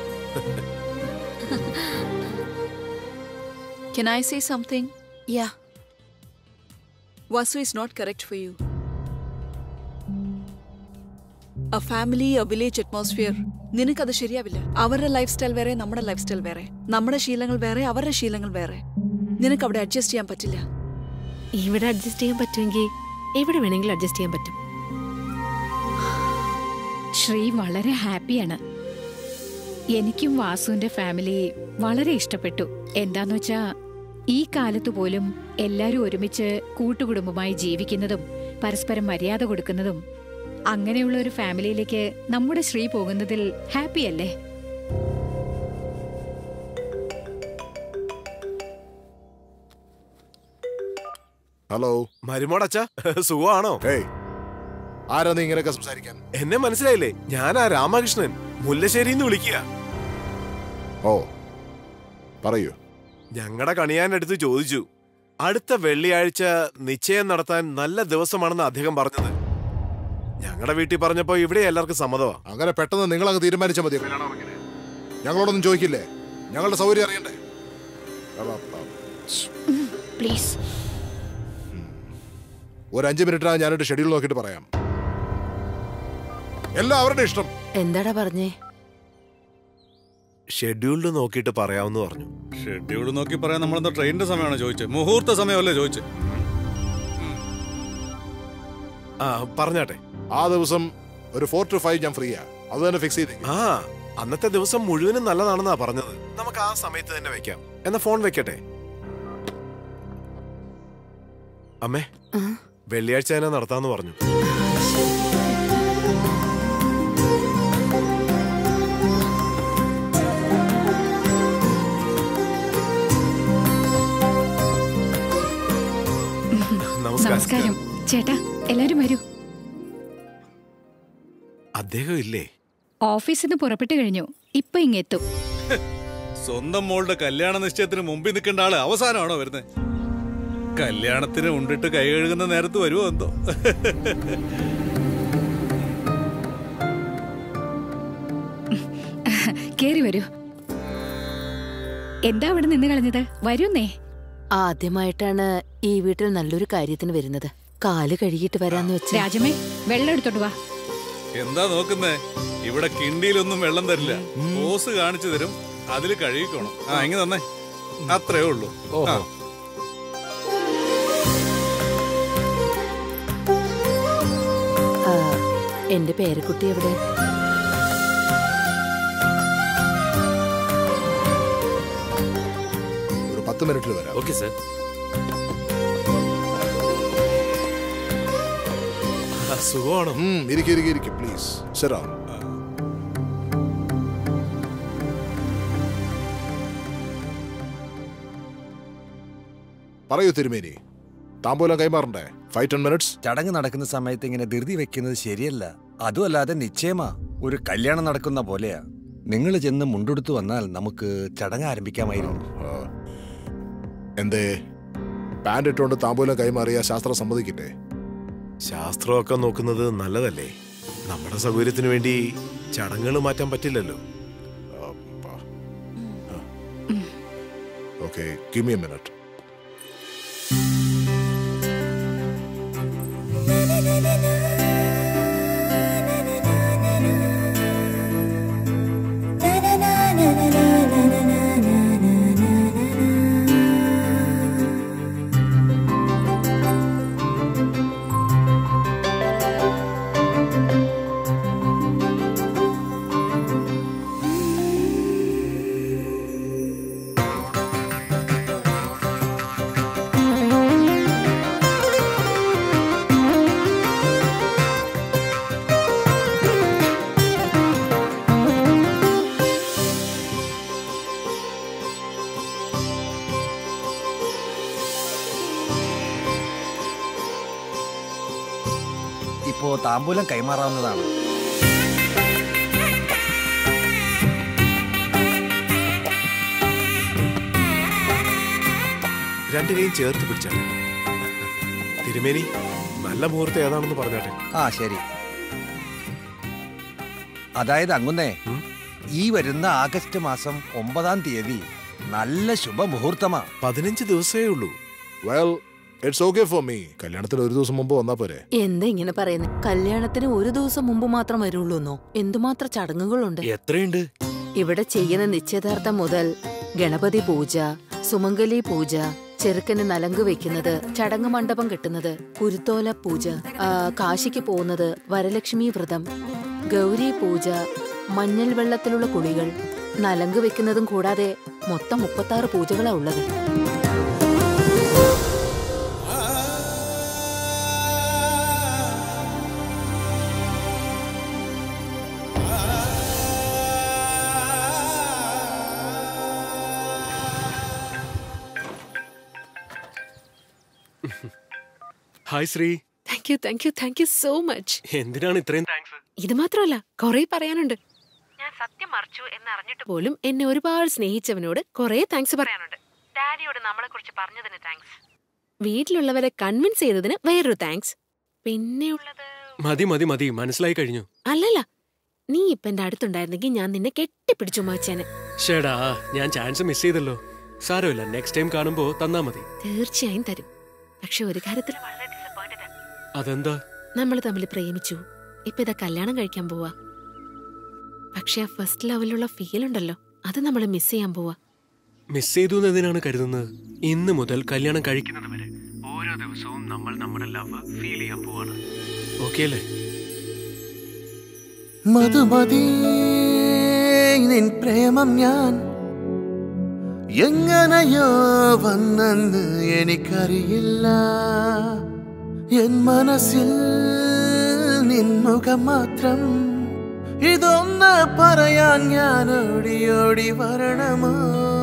Can I say something? Yeah. Vasu is not correct for you. A family, a village atmosphere. നിനക്കത് ശരിയാവില്ല അവരുടെ ലൈഫ് സ്റ്റൈൽ വേറെ നമ്മുടെ ലൈഫ് സ്റ്റൈൽ വേറെ നമ്മുടെ ശീലങ്ങൾ വേറെ അവരുടെ ശീലങ്ങൾ വേറെ നിനക്ക് അവിടെ അഡ്ജസ്റ്റ് ചെയ്യാൻ പറ്റില്ല ഇവിടെ അഡ്ജസ്റ്റ് ചെയ്യാൻ പറ്റുമെങ്കിൽ എവിടെ വേണമെങ്കിലും അഡ്ജസ്റ്റ് ചെയ്യാൻ പറ്റും ശ്രീ വളരെ ഹാപ്പിയാണ് എനിക്കും വാസുവിന്റെ ഫാമിലി വളരെ ഇഷ്ടപ്പെട്ടു എന്താന്ന് വെച്ചാ ഈ കാലത്ത് പോലും എല്ലാരും ഒരുമിച്ച് കൂട്ടുകുടുംബമായി ജീവിക്കുന്നതും പരസ്പരം മര്യാദ കൊടുക്കുന്നതും അങ്ങനെയുള്ള ഒരു ഫാമിലിയിലേക്ക് നമ്മുടെ ശ്രീ പോകുന്നതിൽ ഹാപ്പിയല്ലേ ഹലോ മരുമോടച്ച സുഖമാണോ ആരാ നീ ഇങ്ങനെയൊക്കെ സംസാരിക്കാൻ എന്നെ മനസ്സിലായില്ലേ ഞാനാ രാമകൃഷ്ണൻ മുല്ലശ്ശേരിന്ന് വിളിക്കുക ഓ പറയൂ ഞങ്ങളുടെ കണിയാനടുത്ത് ചോദിച്ചു അടുത്ത വെള്ളിയാഴ്ച നിശ്ചയം നടത്താൻ നല്ല ദിവസമാണെന്ന് അദ്ദേഹം പറഞ്ഞത് ഞങ്ങളുടെ വീട്ടിൽ പറഞ്ഞപ്പോ ഇവിടെ എല്ലാവർക്കും സമ്മതമാ അങ്ങനെ പെട്ടെന്ന് നിങ്ങൾ അങ്ങ് തീരുമാനിച്ചാൽ മതി ഞങ്ങളോടൊന്നും ചോദിക്കില്ലേ ഞങ്ങളുടെ സൗകര്യം അറിയണ്ടേ പ്ലീസ് ഒരു അഞ്ച് മിനിറ്റിനാ ഞാനൊരു ഷെഡ്യൂൾ നോക്കിയിട്ട് പറയാം എല്ലാം അവരുടെ ഇഷ്ടം എന്താടാ പറഞ്ഞേ ഷെഡ്യൂൾഡ് നോക്കിയിട്ട് പറയാമെന്ന് പറഞ്ഞു ഷെഡ്യൂൾ നോക്കി പറയാൻ നമ്മളെന്താ ട്രെയിനിന്റെ സമയമാണോ ചോദിച്ചത് മുഹൂർത്ത സമയമല്ലേ ചോദിച്ചത് ആ പറഞ്ഞാട്ടെ ആ ദിവസം ഒരു ഫോർ ടു ഫൈവ് ഞാൻ ഫ്രീയാ അത് തന്നെ ഫിക്സ് ചെയ്തേക്കും ആ അന്നത്തെ ദിവസം മുഴുവനും നല്ലതാണെന്നാ പറഞ്ഞത് നമുക്ക് ആ സമയത്ത് തന്നെ വെക്കാം എന്നാ ഫോൺ വെക്കട്ടെ അമ്മേ വെള്ളിയാഴ്ച തന്നെ നടത്താന്ന് പറഞ്ഞു നമസ്കാരം ചേട്ടാ എല്ലാരും വരൂ അദ്ദേഹം ഇല്ലേ ഓഫീസിൽ നിന്ന് പുറപ്പെട്ടു കഴിഞ്ഞു ഇപ്പൊ ഇങ്ങെത്തും സ്വന്തം മോളുടെ കല്യാണ നിശ്ചയത്തിന് മുമ്പിൽ നിൽക്കേണ്ട ആള് അവസാനമാണോ വരുന്നത് കല്യാണത്തിന് ഉണ്ടിട്ട് കൈ കഴുകുന്ന നേരത്ത് വരുമോ എന്തോ കേറി വരൂ എന്താ അവിടെ നിന്ന് കളഞ്ഞത് വരുന്നേ ആദ്യമായിട്ടാണ് ഈ വീട്ടിൽ നല്ലൊരു കാര്യത്തിന് വരുന്നത് കാല് കഴുകിയിട്ട് വരാന്ന് വെച്ചാ രാജമേ വെള്ളം എടുത്തോണ്ട് വാ എന്താ നോക്കുന്നേ ഇവിടെ കിണ്ടിയിലൊന്നും വെള്ളം തരില്ല ഓസ് കാണിച്ചു തരും അതിൽ കഴുകിക്കോണം ആ ഇങ്ങനെ തന്നെ അത്രേ ഉള്ളൂ ആ. ആ, എന്റെ പേരക്കുട്ടി എവിടെ ഒരു പത്ത് മിനിറ്റിൽ വരാം ഓക്കെ സർ സുഖമാണോ ഇരിക്കും ഇരിക്കും ഇരിക്കും പ്ലീസ് ശരാ പറയൂ തിരുമേനി താമ്പൂലം കൈമാറണ്ടേ ഫൈവ് ടെൻ മിനിറ്റ്സ് ചടങ്ങ് നടക്കുന്ന സമയത്ത് ഇങ്ങനെ ധൃതി വെക്കുന്നത് ശരിയല്ല അതുമല്ലാതെ നിശ്ചയമാ ഒരു കല്യാണം നടക്കുന്ന പോലെയാ നിങ്ങൾ ചെന്ന് മുണ്ടെടുത്ത് വന്നാൽ നമുക്ക് ചടങ്ങ് ആരംഭിക്കാമായിരുന്നു എന്തേ പാൻറ് ഇട്ടുകൊണ്ട് താമ്പൂലം കൈമാറിയ ശാസ്ത്രം സമ്മതിക്കില്ലേ ശാസ്ത്രമൊക്കെ നോക്കുന്നത് നല്ലതല്ലേ നമ്മുടെ സൗകര്യത്തിന് വേണ്ടി ചടങ്ങുകൾ മാറ്റാൻ പറ്റില്ലല്ലോ okay give me a minute ഇപ്പോ താമ്പൂലം കൈമാറാവുന്നതാണ് രണ്ടിനെയും ചേർത്ത് പിടിച്ചാട്ടെ തിരുമേനി നല്ല മുഹൂർത്തം ഏതാണെന്ന് പറഞ്ഞാട്ടെ ആ ശരി അതായത് അങ്ങുന്നേ ഈ വരുന്ന ആഗസ്റ്റ് മാസം ഒമ്പതാം തീയതി നല്ല ശുഭമുഹൂർത്തമാ പതിനഞ്ച് ദിവസമേ ഉള്ളൂ well it's okay for me കല്യാണത്തിന് ഒരു ദിവസം മുമ്പ് വന്നാ പോരെ എന്താ ഇങ്ങനെ പറയുന്നത് കല്യാണത്തിന് ഒരു ദിവസം മുമ്പ് മാത്രം വരുള്ളൂന്നോ എന്തുമാത്രം ചടങ്ങുകളുണ്ട് എത്രയുണ്ട് ഇവിടെ ചെയ്യുന്ന നിശ്ചയദാർത്ഥം മുതൽ ഗണപതി പൂജ സുമംഗലി പൂജ ചെറുക്കന് നലങ്ക് വെക്കുന്നത് ചടങ്ങ് മണ്ഡപം കെട്ടുന്നത് കുരുത്തോല പൂജ ആ, കാശിക്ക് പോകുന്നത് വരലക്ഷ്മി വ്രതം ഗൗരി പൂജ മഞ്ഞൾ വെള്ളത്തിലുള്ള കുളികൾ നലങ്ക് വെക്കുന്നതും കൂടാതെ മൊത്തം മുപ്പത്താറ് പൂജകളാ ഉള്ളത് hi Shri thank you thank you thank you so much എന്തിനാണ് ഇത്രയും താങ്ക്സ് ഇത് മാത്രമല്ല കുറെ പറയാനുണ്ട് ഞാൻ സത്യം മറിച്ചു എന്നറിഞ്ഞിട്ട് പോലും എന്നെ ഒരുപാട് സ്നേഹിച്ചവനോട് കുറെ താങ്ക്സ് പറയാനുണ്ട് ഡാഡിയോട് നമ്മളെ കുറിച്ച് പറഞ്ഞതിന് താങ്ക്സ് വീട്ടിലുള്ളവരെ കൺവിൻസ് ചെയ്തതിന് വേറൊരു താങ്ക്സ് പിന്നെ ഉള്ളത് മതി മതി മതി മനസ്സിലായി കഴിഞ്ഞു അല്ലല്ല നീ ഇപ്പൊ എന്റെ അടുത്തുണ്ടായിരുന്നെങ്കിൽ ഞാൻ നിന്നെ കെട്ടിപ്പിടിച്ചു വെച്ചേനെ ഷേടാ ഞാൻ ചാൻസ് മിസ് ചെയ്തല്ലോ സാരമില്ല നെക്സ്റ്റ് ടൈം കാണുമ്പോ തന്നാ മതി തീർച്ചയായും തരും പക്ഷെ ഒരു കാര്യത്തിൽ വളരെ അതെന്താ നമ്മൾ തമ്മിൽ പ്രേമിച്ചു ഇപ്പൊ ഇതാ കല്യാണം കഴിക്കാൻ പോവാ പക്ഷെ ആ ഫസ്റ്റ് ലെവലിലുള്ള ഫീൽ ഉണ്ടല്ലോ അത് നമ്മൾ മിസ് ചെയ്യാൻ പോവാ മിസ് ചെയ്തു എന്നതിനാണ് കരുതുന്നത് ഇന്ന് മുതൽ കല്യാണം കഴിക്കുന്നത് വരെ ഓരോ ദിവസവും നമ്മൾ നമ്മുടെ ലവ് ഫീൽ ചെയ്യാൻ പോവാണ് ഓക്കെ അല്ലേ മധുമതി നിൻ പ്രേമം ഞാൻ എങ്ങനെയോ വന്നെന്ന് എനിക്കറിയില്ല എൻ മനസ്സിൽ നിൻ മുഖം മാത്രം ഇതൊന്ന് പറയാൻ ഞാൻ ഓടി ഓടി വരണമോ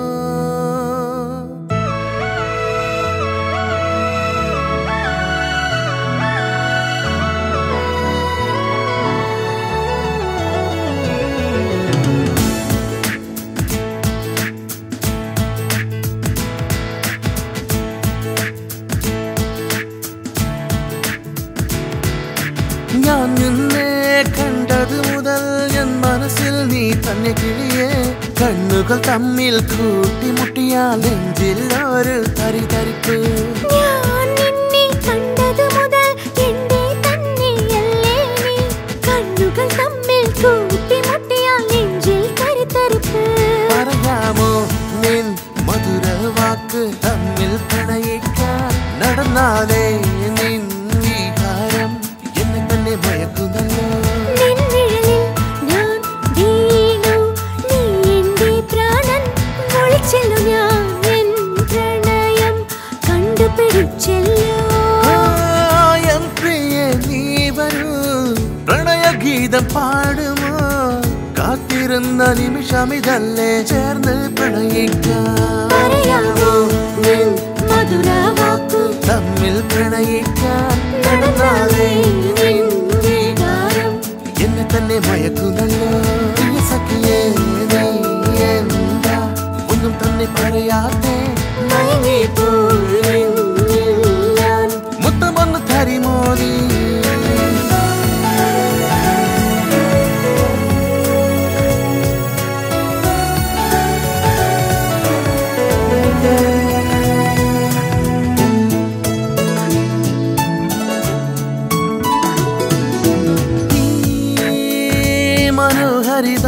ഞാൻ നിന്നെ കണ്ടത് മുതൽ എൻ മനസ്സിൽ നീ തന്നെ കിളിയേ കണ്ണുകൾ തമ്മിൽ കൂട്ടിമുട്ടിയാൽ നെഞ്ചിൽ ഒരു തരി തരിപ്പ് ഞാൻ നിന്നെ കണ്ടത് മുതൽ എന്റെ തന്നെയല്ലേ നീ കണ്ണുകൾ തമ്മിൽ കൂട്ടിമുട്ടിയാൽ നെഞ്ചിൽ കരുത്തരിപ്പ് പറയാമോ നിൻ മധുര വാക്ക് തമ്മിൽ പ്രണയിക്കാൻ നടന്നാലേ നിൻ വികാരം എന്നെ തന്നെ മയക്കുന്നല്ലോ നിൻനിഴലിൽ ഞാൻ വീണു നീ എന്റെ പ്രാണൻ ഒളിച്ചെല്ലു ഞാൻ എൻ പ്രണയം കണ്ടുപിടിച്ചല്ലോ ആ, എൻ പ്രിയേ നീ വരൂ പ്രണയഗീതം പാടുമോ കാത്തിരുന്ന നിമിഷം ഇതല്ലേ ചേർന്ന് പ്രണയിക്കാം പറയാമോ നിൻ മധുരവാക്കു തമ്മിൽ പ്രണയിക്കാൻ നടന്നാലേ നിൻ വികാരം എന്നെ തന്നെ മയക്കുന്നല്ലോ പ്രിയ സഖിയേ നീ എന്താ ഒന്നും തന്നെ പറയാതെ മയങ്ങിപ്പോയി ഞാൻ മുത്തമൊന്ന് തരിമോദി മനോഹരിത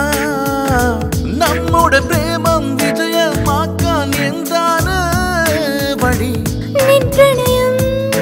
നമ്മുടെ പ്രേമം വിജയമാക്കാൻ എന്താണ് വഴി നിൻ പ്രണയം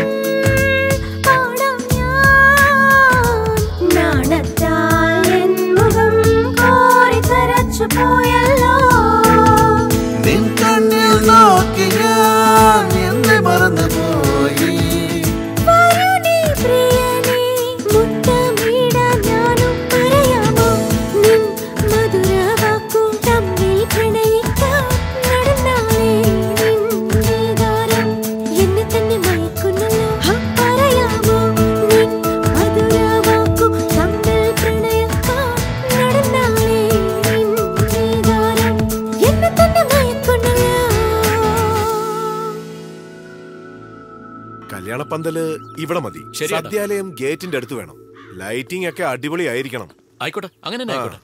പാടാം ഞാൻ നാണത്താൽ എൻ മുഖം കോരി തരച്ചു പോയല്ലോ നിൻ കണ്ണിൽ നോക്കി ഞാൻ എന്നെ മറന്നുപോയി വരൂ നീ പ്രിയനേ മുത്തമിടാൻ ഞാനും പറയാമോ നിൻ മധുരവാക്കു തമ്മിൽ പ്രണയിക്കാം നടന്നാലേ നിൻ വികാരം എന്നെ തന്നെ മയക്കുന്നല്ലോ പറയാമോ നിൻ മധുരവാക്കു തമ്മിൽ പ്രണയിക്കാം നടന്നാലേ നിൻ വികാരം എന്നെ തന്നെ മയക്കുന്നല്ലോ കല്യാണപ്പന്തല് ഇവിടെ മതി ശരി, ഏട്ടാ. സദ്യാലയം ഗേറ്റിന്റെ അടുത്ത് വേണം ലൈറ്റിംഗ് ഒക്കെ അടിപൊളിയായിരിക്കണം ആയിക്കോട്ടെ അങ്ങനെ തന്നെ ആയിക്കോട്ടെ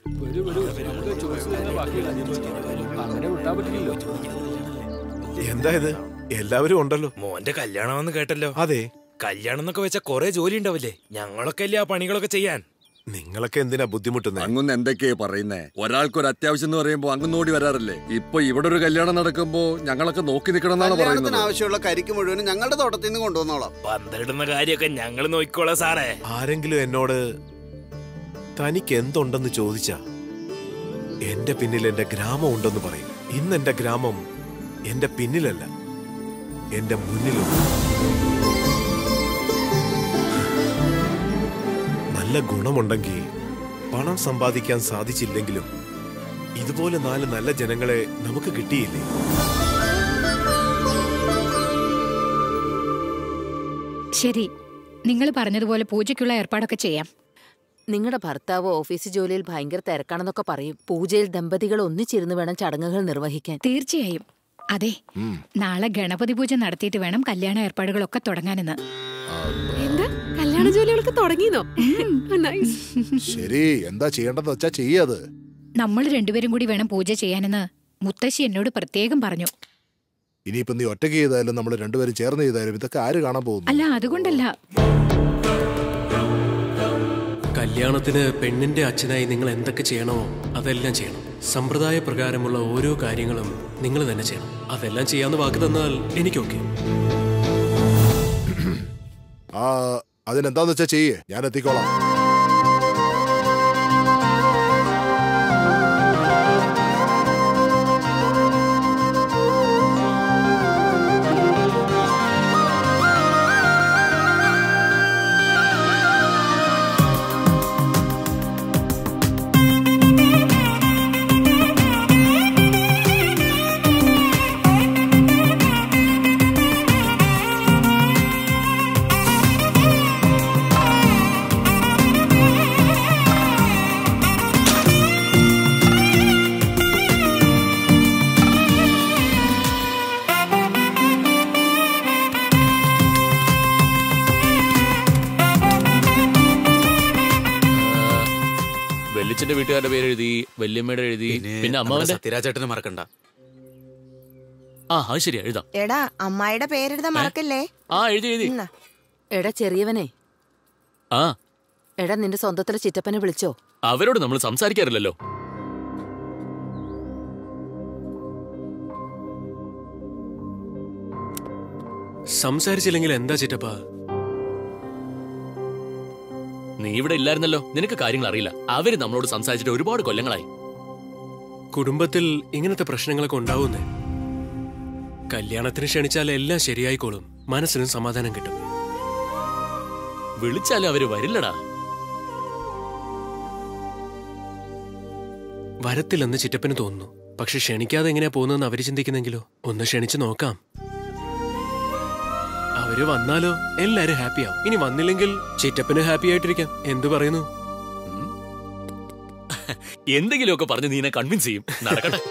അങ്ങനെ വിട്ടാൻ പറ്റില്ലല്ലോ എന്താ ഇത് എല്ലാവരും ഉണ്ടല്ലോ മോന്റെ കല്യാണമെന്ന് കേട്ടല്ലോ അതെ കല്യാണം എന്നൊക്കെ വെച്ച കൊറേ ജോലി ഉണ്ടാവില്ലേ ഞങ്ങളൊക്കെ അല്ലേ ആ പണികളൊക്കെ ചെയ്യാൻ നിങ്ങളൊക്കെ എന്തിനാ ബുദ്ധിമുട്ടുന്നത് അങ്ങൊന്ന് എന്തൊക്കെയാ പറയുന്നേ ഒരാൾക്കൊരു അത്യാവശ്യം എന്ന് പറയുമ്പോ അങ്ങ് നോടി വരാറില്ലേ ഇപ്പൊ ഇവിടെ ഒരു കല്യാണം നടക്കുമ്പോ ഞങ്ങളൊക്കെ നോക്കി നിൽക്കണം എന്നാണ് കല്യാണത്തിന് പറയുന്നത് ആവശ്യമുള്ള കരിക്ക് മുഴുവനും ഞങ്ങളുടെ തോട്ടത്തിൽ നിന്ന് കൊണ്ടുവന്നോളാം പന്തലിടുന്ന കാര്യമൊക്കെ ഞങ്ങൾ നോക്കിക്കോളാം സാറേ ആരെങ്കിലും എന്നോട് തനിക്ക് എന്തുണ്ടെന്ന് ചോദിച്ചാ എന്റെ പിന്നിൽ എന്റെ ഗ്രാമം ഉണ്ടെന്ന് പറയും ഇന്ന് എന്റെ ഗ്രാമം എന്റെ പിന്നിലല്ല എന്റെ മുന്നിലുണ്ട് നല്ല ഗുണമുണ്ടെങ്കിൽ പണം സമ്പാദിക്കാൻ സാധിച്ചില്ലെങ്കിലും ഇതുപോലെ നാല് നല്ല ജനങ്ങളെ നമുക്ക് കിട്ടിയില്ലേ ശരി നിങ്ങൾ പറഞ്ഞതുപോലെ പൂജയ്ക്കുള്ള ഏർപ്പാടൊക്കെ ചെയ്യാം നിങ്ങളുടെ ഭർത്താവ് ഓഫീസ് ജോലിയിൽ ഭയങ്കര തിരക്കാണെന്നൊക്കെ പറയും പൂജയിൽ ദമ്പതികൾ ഒന്നിച്ചിരുന്ന് വേണം ചടങ്ങുകൾ നിർവഹിക്കാൻ തീർച്ചയായും അതെ നാളെ ഗണപതി പൂജ നടത്തിയിട്ട് വേണം കല്യാണ ഏർപ്പാടുകളൊക്കെ തുടങ്ങാനെന്ന് എന്താ കല്യാണ ജോലികളൊക്കെ തുടങ്ങിയെന്നോ നൈസ് ശരി എന്താ ചെയ്യേണ്ടതെന്ന് വെച്ചാ ചെയ്യത് നമ്മൾ രണ്ടുപേരും കൂടി വേണം പൂജ ചെയ്യാനെന്ന് മുത്തശ്ശി എന്നോട് പ്രത്യേകം പറഞ്ഞു ഇനിയിപ്പോ നീ ഒറ്റയ്ക്ക് ചെയ്താലും നമ്മൾ രണ്ടുപേരും ചേർന്ന് ചെയ്താലും ഇതൊക്കെ ആര് കാണാൻ പോകുന്നു അല്ല അതുകൊണ്ടല്ല കല്യാണത്തിന് പെണ്ണിന്റെ അച്ഛനായി നിങ്ങൾ എന്തൊക്കെ ചെയ്യണമോ അതെല്ലാം ചെയ്യണം സമ്പ്രദായ പ്രകാരമുള്ള ഓരോ കാര്യങ്ങളും നിങ്ങൾ തന്നെ ചെയ്യണം അതെല്ലാം ചെയ്യാന്ന് വാക്ക് തന്നാൽ എനിക്കൊക്കെ ആ അതിനെന്താന്ന് വെച്ചാ ചെയ്യേ ഞാൻ എത്തിക്കോളാം വെള്ളിച്ചന്റെ വീട്ടുകാരുടെ പേര് എഴുതി വല്യമ്മയുടെ എഴുതി പിന്നെ അമ്മാവന്റെ സത്യരാജേട്ടനെ മറക്കണ്ട ആ അത് ശരിയാ എഴുതാം എടാ അമ്മായിയുടെ പേരെഴുതാൻ മറക്കല്ലേ ആ എഴുതി എഴുതി ഇന്നാ. എടാ ചെറിയവനെ ആ എടാ നിന്റെ സ്വന്തത്തിലെ ചിറ്റപ്പനെ വിളിച്ചോ അവരോട് നമ്മൾ സംസാരിക്കാറില്ലല്ലോ സംസാരിച്ചില്ലെങ്കിൽ എന്താ ചിറ്റപ്പ നീ ഇവിടെ ഇല്ലായിരുന്നല്ലോ നിനക്ക് കാര്യങ്ങൾ അറിയില്ല അവര് നമ്മളോട് സംസാരിച്ചിട്ട് ഒരുപാട് കൊല്ലങ്ങളായി കുടുംബത്തിൽ ഇങ്ങനത്തെ പ്രശ്നങ്ങളൊക്കെ ഉണ്ടാവുന്നേ കല്യാണത്തിന് ക്ഷണിച്ചാൽ എല്ലാം ശരിയായിക്കോളും മനസ്സിനും സമാധാനം കിട്ടും വിളിച്ചാലും അവര് വരില്ലടാ വരത്തില്ലെന്ന് ചിറ്റപ്പന് തോന്നുന്നു പക്ഷെ ക്ഷണിക്കാതെ എങ്ങനെയാ പോകുന്നതെന്ന് അവര് ചിന്തിക്കുന്നെങ്കിലോ ഒന്ന് ക്ഷണിച്ചു നോക്കാം അവര് വന്നാലോ എല്ലാരും ഹാപ്പിയാവും ഇനി വന്നില്ലെങ്കിൽ ചിറ്റപ്പന് ഹാപ്പി ആയിട്ടിരിക്കാം എന്തു പറയുന്നു എന്തെങ്കിലുമൊക്കെ പറഞ്ഞ് നീനെ കൺവിൻസ് ചെയ്യും നടക്കട്ടെ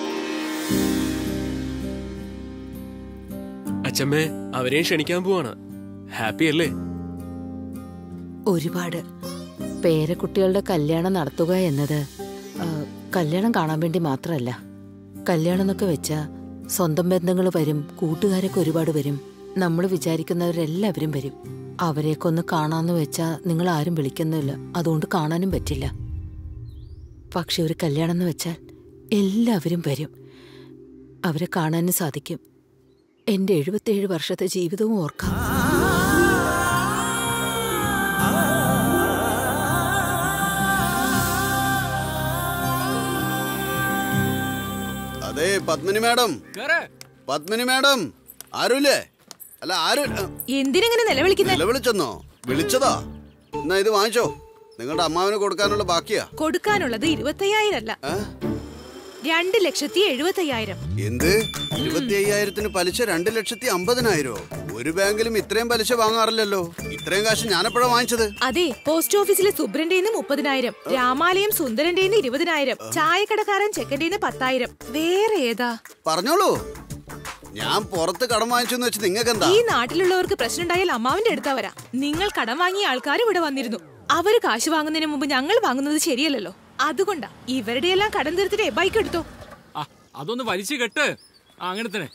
അച്ഛമ്മേ അവരെയും ക്ഷണിക്കാൻ പോവാണ് ഹാപ്പി അല്ലേ ഒരുപാട് പേരക്കുട്ടികളുടെ കല്യാണം നടത്തുക എന്നത് ആ, കല്യാണം കാണാൻ വേണ്ടി മാത്രമല്ല കല്യാണം എന്നൊക്കെ വെച്ചാ സ്വന്തം ബന്ധങ്ങൾ വരും കൂട്ടുകാരൊക്കെ ഒരുപാട് വരും നമ്മൾ വിചാരിക്കുന്നവരെല്ലാവരും വരും അവരെയൊക്കെ ഒന്ന് കാണാന്ന് വെച്ചാ നിങ്ങൾ ആരും വിളിക്കുന്നില്ല അതുകൊണ്ട് കാണാനും പറ്റില്ല പക്ഷെ ഒരു കല്യാണം എന്ന് വെച്ചാൽ എല്ലാവരും വരും അവരെ കാണാനും സാധിക്കും എന്റെ എഴുപത്തേഴ് വർഷത്തെ ജീവിതവും ഓർക്കാം അതെ പത്മിനി മാഡം പത്മിനി മാഡം ആരുല്ലേ അല്ല ആര് എന്തിനെങ്ങനെ നിലവിളിക്കുന്നത് നിലവിളിച്ചെന്നോ വിളിച്ചതാ എന്നാ ഇത് വാങ്ങിച്ചോ നിങ്ങളുടെ അമ്മാവിന് കൊടുക്കാനുള്ള ബാക്കിയാ കൊടുക്കാനുള്ളത് ഇരുപത്തയ്യായിരം അല്ല രണ്ട് ലക്ഷത്തി എഴുപത്തയ്യായിരം എന്ത് ഇരുപത്തി അയ്യായിരത്തിന് പലിശ രണ്ട് ലക്ഷത്തി അമ്പതിനായിരോ ഒരു ബാങ്കിലും ഇത്രയും പലിശ വാങ്ങാറില്ലല്ലോ ഇത്രയും കാശ് ഞാനെപ്പോഴാ വാങ്ങിച്ചത് അതെ പോസ്റ്റ് ഓഫീസിലെ സുബ്രന്റെ മുപ്പതിനായിരം രാമാലയം സുന്ദരന്റെ ഇരുപതിനായിരം ചായക്കടക്കാരൻ ചെക്കന്റെ പത്തായിരം വേറെ ഏതാ പറഞ്ഞോളൂ ഞാൻ പുറത്ത് കടം വാങ്ങിച്ചു എന്ന് വെച്ച് നിങ്ങൾക്ക് എന്താ ഈ നാട്ടിലുള്ളവർക്ക് പ്രശ്നം ഉണ്ടായാൽ അമ്മാവിന്റെ അടുത്താ വരാ നിങ്ങൾ കടം വാങ്ങിയ ആൾക്കാർ ഇവിടെ വന്നിരുന്നു അവര് കാശ് വാങ്ങുന്നതിന് മുമ്പ് ഞങ്ങൾ വാങ്ങുന്നത് ശരിയല്ലല്ലോ അതുകൊണ്ടാ ഇവരുടെ എല്ലാം കടം തീർത്തിട്ടേ ബൈക്ക് എടുത്തോ അതൊന്ന് വലിച്ചു കെട്ട് ആ, അങ്ങനെ തന്നെ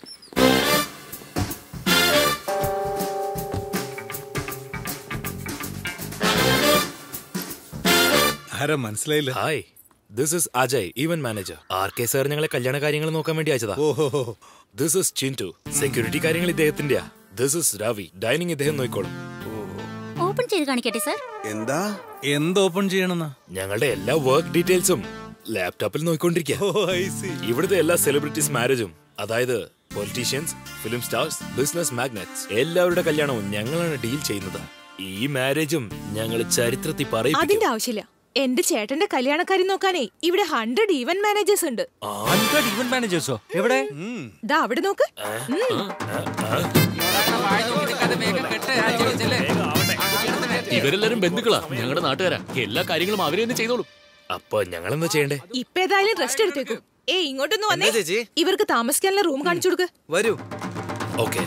ആരാ മനസ്സിലായില്ല hi this is Ajay event manager R K sir ഞങ്ങളെ കല്യാണ കാര്യങ്ങൾ നോക്കാൻ വേണ്ടി അയച്ചതാ ദിസ് ഇസ് ചിൻറ്റു സെക്യൂരിറ്റി കാര്യങ്ങൾ ഇദ്ദേഹത്തിന്റെയാ ദിസ് ഇസ് രവി ഡൈനിങ് ഇദ്ദേഹം നോക്കിക്കോളും ഓപ്പൺ ചെയ്ത് കാണിക്കട്ടെ സാർ എന്താ എന്ത് ഓപ്പൺ ചെയ്യണമെന്നാ ഞങ്ങളുടെ എല്ലാ വർക്ക് ഡീറ്റെയിൽസും ലാപ്ടോപ്പിൽ നോക്കിക്കൊണ്ടിരിക്കുക ഇവിടുത്തെ എല്ലാ സെലിബ്രിറ്റീസ് മാരേജും അതായത് politicians film stars business magnates എല്ലാവരുടെ കല്യാണവും ഞങ്ങളാണ് ഡീൽ ചെയ്യുന്നത് ഈ മാരേജും ഞങ്ങൾ ചരിത്രത്തിൽ പറയും അതിന്റെ ആവശ്യമില്ല എന്റെ ചേട്ടന്റെ കല്യാണക്കാരി നോക്കാനേ ഇവിടെ ഹൺഡ്രഡ് ഈവന്റ് മാനേജേഴ്സ് ഉണ്ട് ഈവന്റ് മാനേജേഴ്സോ എവിടെ ദാ അവിടെ നോക്ക് ഇവരെല്ലാരും ബന്ധുക്കളാ ഞങ്ങളുടെ നാട്ടുകാരാ എല്ലാ കാര്യങ്ങളും അവരെ തന്നെ ചെയ്തോളും അപ്പൊ ഞങ്ങൾ എന്താ ചെയ്യണ്ടേ ഇപ്പൊ ഏതായാലും റെസ്റ്റ് എടുത്തേക്കും ഏ ഇങ്ങോട്ടൊന്ന് വന്നേ എന്താ ചേച്ചി? ഇവർക്ക് താമസിക്കാനുള്ള റൂം കാണിച്ചു കൊടുക്ക് വരൂ ഓക്കെ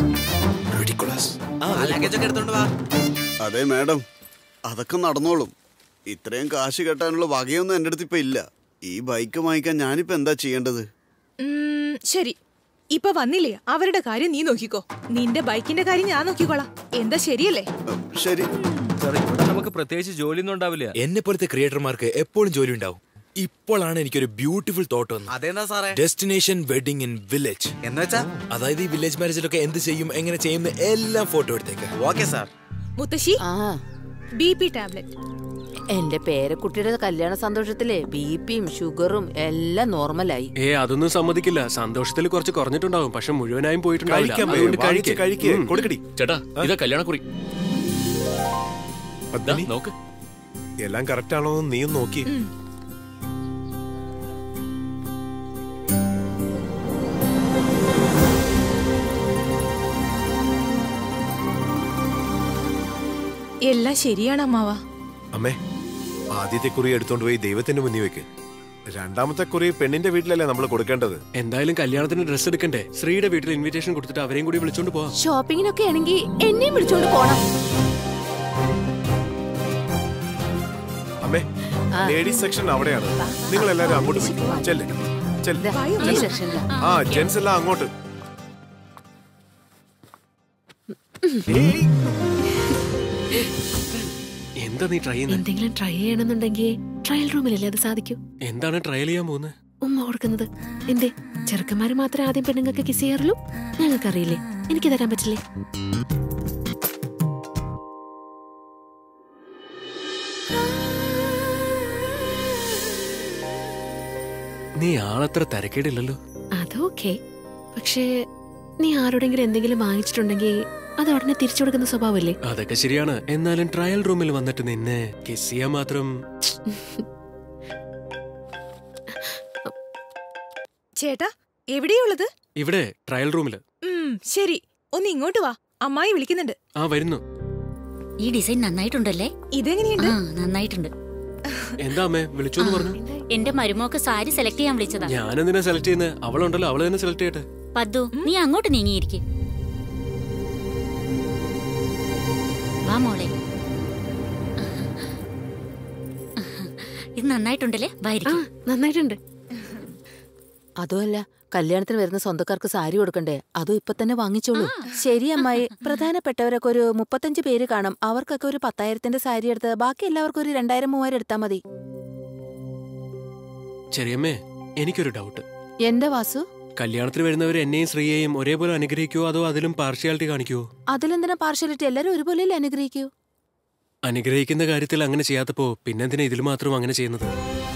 ആ ലഗേജ് ഒക്കെ എടുത്തോണ്ട് വാ അതെ മാഡം അതൊക്കെ നടന്നോളും ഇത്രയും കാശ് കെട്ടാനുള്ള വകയൊന്നും എൻ്റെ അടുത്ത് ഇപ്പൊ ഇല്ല ഈ ബൈക്ക് വാങ്ങിക്കാൻ ഞാനിപ്പോ എന്താ ചെയ്യേണ്ടത് ഉം, ശരി ഇപ്പൊ വന്നില്ലേ അവരുടെ കാര്യം നീ നോക്കിക്കോ നിന്റെ ബൈക്കിന്റെ കാര്യം ഞാൻ നോക്കിക്കോളാം എന്താ ശരിയല്ലേ ശരി ഇവിടെ നമുക്ക് പ്രത്യേകിച്ച് ജോലിയൊന്നും ഉണ്ടാവില്ല എന്നെ പോലത്തെ ക്രിയേറ്റർമാർക്ക് എപ്പോഴും ജോലി ഉണ്ടാവും ഇപ്പോഴാണ് എനിക്കൊരു ബ്യൂട്ടിഫുൾ തോട്ട് വന്നത് അതെന്താ സാറേ ഡെസ്റ്റിനേഷൻ വെഡിങ് ഇൻ വില്ലേജ് എന്ന് വെച്ചാ അതായത് ഈ വില്ലേജ് മാരേജിലൊക്കെ എന്ത് ചെയ്യും എങ്ങനെ ചെയ്യും എന്ന് എല്ലാം ഫോട്ടോ എടുത്തേക്ക് ഓക്കെ സാർ മുത്തശ്ശി ബി പി ടാബ്ലറ്റ് എന്റെ പേരക്കുട്ടിയുടെ കല്യാണ സന്തോഷത്തിലെ ബി പിയും ഷുഗറും എല്ലാം നോർമലായി ഏ അതൊന്നും സമ്മതിക്കില്ല സന്തോഷത്തിൽ കുറച്ച് കുറഞ്ഞിട്ടുണ്ടാവും പക്ഷെ മുഴുവനായും പോയിട്ടുണ്ടാവില്ല കഴിക്കാം, ബേ. അതുകൊണ്ട് വാങ്ങിച്ച് കഴിക്ക്. കഴിക്ക്. ഉം. കൊടുക്കടി. ചേട്ടാ ഇതാ കല്യാണക്കുറി ദാ, നോക്ക് എല്ലാം കറക്റ്റ് ആണോ എന്ന് നീ ഒന്ന് നോക്കി എല്ലാം ശരിയാണ് അമ്മാവ അമ്മേ ആദ്യത്തെ കുറി എടുത്തോണ്ട് പോയി ദൈവത്തിന്റെ മുന്നിൽ വെക്ക് രണ്ടാമത്തെ കുറി പെണ്ണിന്റെ വീട്ടിലല്ലേ നമ്മൾ കൊടുക്കേണ്ടത് എന്തായാലും കല്യാണത്തിന് ഡ്രസ് എടുക്കണ്ടേ ശ്രീയുടെ വീട്ടിൽ ഇൻവിറ്റേഷൻ കൊടുത്തിട്ട് അവരെയും കൂടി വിളിച്ചോണ്ട് പോവാം ഷോപ്പിങ്ങിനൊക്കെ ആണെങ്കിൽ എന്നെയും വിളിച്ചോണ്ട് പോണം അമ്മേ ലേഡീസ് സെക്ഷൻ അവിടെയാണ് നിങ്ങൾ എല്ലാരും അങ്ങോട്ട് പോയി ചെല്ല് ചെല്ല്. ദാ, ഈ ചെല്ല്. സെക്ഷനിലാ. ആ ജെന്റ്സ് എല്ലാം അങ്ങോട്ട് എന്താ നീ ട്രൈ ചെയ്യുന്നത് എന്തെങ്കിലും ട്രൈ ചെയ്യണമെന്നുണ്ടെങ്കിൽ ട്രയൽ റൂമിലല്ലേ അത് സാധിക്കൂ എന്താണ് ട്രയൽ ചെയ്യാൻ പോകുന്നത് ഉമ്മ കൊടുക്കുന്നത് എന്തേ ചെറുക്കന്മാര് മാത്രമേ ആദ്യം പെണ്ണുങ്ങൾക്ക് കിസ് ചെയ്യാറുള്ളൂ ഞങ്ങൾക്കറിയില്ലേ എനിക്ക് തരാൻ പറ്റില്ലേ നീ ആളത്ര തിരക്കേടില്ലല്ലോ അതൊക്കെ പക്ഷേ നീ ആരോടെങ്കിലും എന്തെങ്കിലും വാങ്ങിച്ചിട്ടുണ്ടെങ്കിൽ അത് ഉടനെ തിരിച്ചു കൊടുക്കുന്ന സ്വഭാവമല്ലേ അതൊക്കെ ശരിയാണ് എന്നാലും ട്രയൽ റൂമിൽ വന്നിട്ട് നിന്നെ കിസ് ചെയ്യാൻ മാത്രം ചേട്ടാ എവിടെയുള്ളത് ഇവിടെ ട്രയൽ റൂമിൽ ഉം ശരി ഒന്ന് ഇങ്ങോട്ട് വാ അമ്മായി വിളിക്കുന്നുണ്ട് ആ വരുന്നു ഈ ഡിസൈൻ നന്നായിട്ടുണ്ടല്ലേ ഇതെങ്ങനെയുണ്ട് ആ നന്നായിട്ടുണ്ട് എന്താ അമ്മേ വിളിച്ചോന്ന് പറഞ്ഞു എന്റെ മരുമോക്ക് സാരി സെലക്ട് ചെയ്യാൻ വിളിച്ചതാ ഞാൻ എന്തിനാ സെലക്ട് ചെയ്യുന്നത് അവളുണ്ടല്ലോ അവള് തന്നെ സെലക്ട് ചെയ്യട്ടെ പദ്ദു നീ അങ്ങോട്ട് നീങ്ങിയിരിക്കെ വാ മോളെ ഇത് നന്നായിട്ടുണ്ടല്ലേ വായിരിക്കും നന്നായിട്ടുണ്ട് അതുമല്ല കല്യാണത്തിന് വരുന്ന സ്വന്തക്കാർക്ക് സാരി കൊടുക്കണ്ടേ അതും ഇപ്പൊ തന്നെ വാങ്ങിച്ചോളൂ ശരി അമ്മായി പ്രധാനപ്പെട്ടവരൊക്കെ ഒരു മുപ്പത്തഞ്ച് പേര് കാണും അവർക്കൊക്കെ ഒരു പത്തായിരത്തിന്റെ സാരി എടുത്ത് ബാക്കി എല്ലാവർക്കും ഒരു രണ്ടായിരം മൂവായിരം എടുത്താൽ മതി ചെറിയമ്മേ എനിക്കൊരു ഡൗട്ട് എന്റെ വാസു കല്യാണത്തിന് വരുന്നവർ എന്നെയും ശ്രീയെയും ഒരേപോലെ അനുഗ്രഹിക്കുവോ അതോ അതിലും പാർഷ്യാലിറ്റി കാണിക്കുവോ അതിലെന്തിനാ പാർഷ്യാലിറ്റി എല്ലാരും ഒരുപോലെ അനുഗ്രഹിക്കൂ അനുഗ്രഹിക്കുന്ന കാര്യത്തിൽ അങ്ങനെ ചെയ്യാത്തപ്പോ പിന്നെന്തിനാ ഇതിൽ മാത്രം അങ്ങനെ ചെയ്യുന്നത്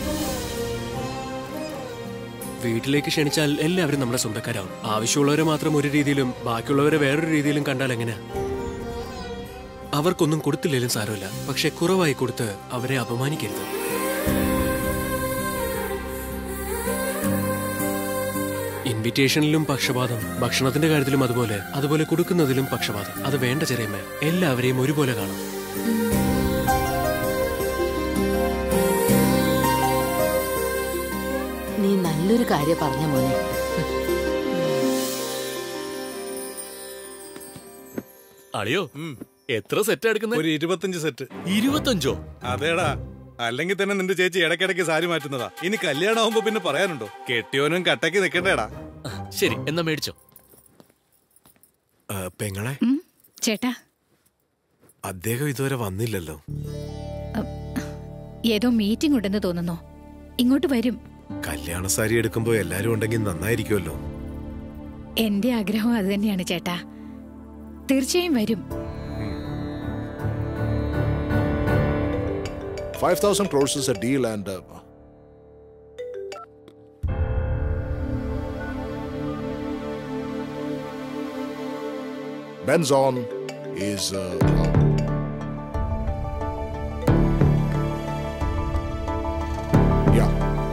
വീട്ടിലേക്ക് ക്ഷണിച്ചാൽ എല്ലാവരും നമ്മുടെ സ്വന്തക്കാരാവും ആവശ്യമുള്ളവരെ മാത്രം ഒരു രീതിയിലും ബാക്കിയുള്ളവരെ വേറൊരു രീതിയിലും കണ്ടാൽ എങ്ങനെയാ അവർക്കൊന്നും കൊടുത്തില്ലേലും സാരമില്ല പക്ഷെ കുറവായി കൊടുത്ത് അവരെ അപമാനിക്കരുത് ഇൻവിറ്റേഷനിലും പക്ഷപാതം ഭക്ഷണത്തിന്റെ കാര്യത്തിലും അതുപോലെ അതുപോലെ കൊടുക്കുന്നതിലും പക്ഷപാതം അത് വേണ്ട ചെറിയമ്മ എല്ലാവരെയും ഒരുപോലെ കാണും നീ നല്ലൊരു കാര്യം പറഞ്ഞ മോനെ അളിയോ എത്ര സെറ്റ് എടുക്കുന്നത് ഒരു ഇരുപത്തഞ്ച് സെറ്റ് ഇരുപത്തഞ്ചോ അതേടാ അല്ലെങ്കിൽ തന്നെ നിന്റെ ചേച്ചി ഇടയ്ക്കിടയ്ക്ക് സാരി മാറ്റുന്നതാ ഇനി കല്യാണം ആവുമ്പോ പിന്നെ പറയാനുണ്ടോ കെട്ടിയോനും കട്ടയ്ക്ക് നിക്കണ്ടേടാ ശരി എന്നാ മേടിച്ചോ പെങ്ങളെ ചേട്ടാ അദ്ദേഹം ഇതുവരെ വന്നില്ലല്ലോ ഏതോ മീറ്റിംഗ് ഉണ്ടെന്ന് തോന്നുന്നു ഇങ്ങോട്ട് വരും കല്യാണ സാരി എടുക്കുമ്പോ എല്ലാരും ഉണ്ടെങ്കിൽ നന്നായിരിക്കുമല്ലോ എന്റെ ആഗ്രഹം അത് തന്നെയാണ് ചേട്ടാ തീർച്ചയായും വരും 5,000 crores is a deal, and uh, Benzon is. Uh, uh, yeah.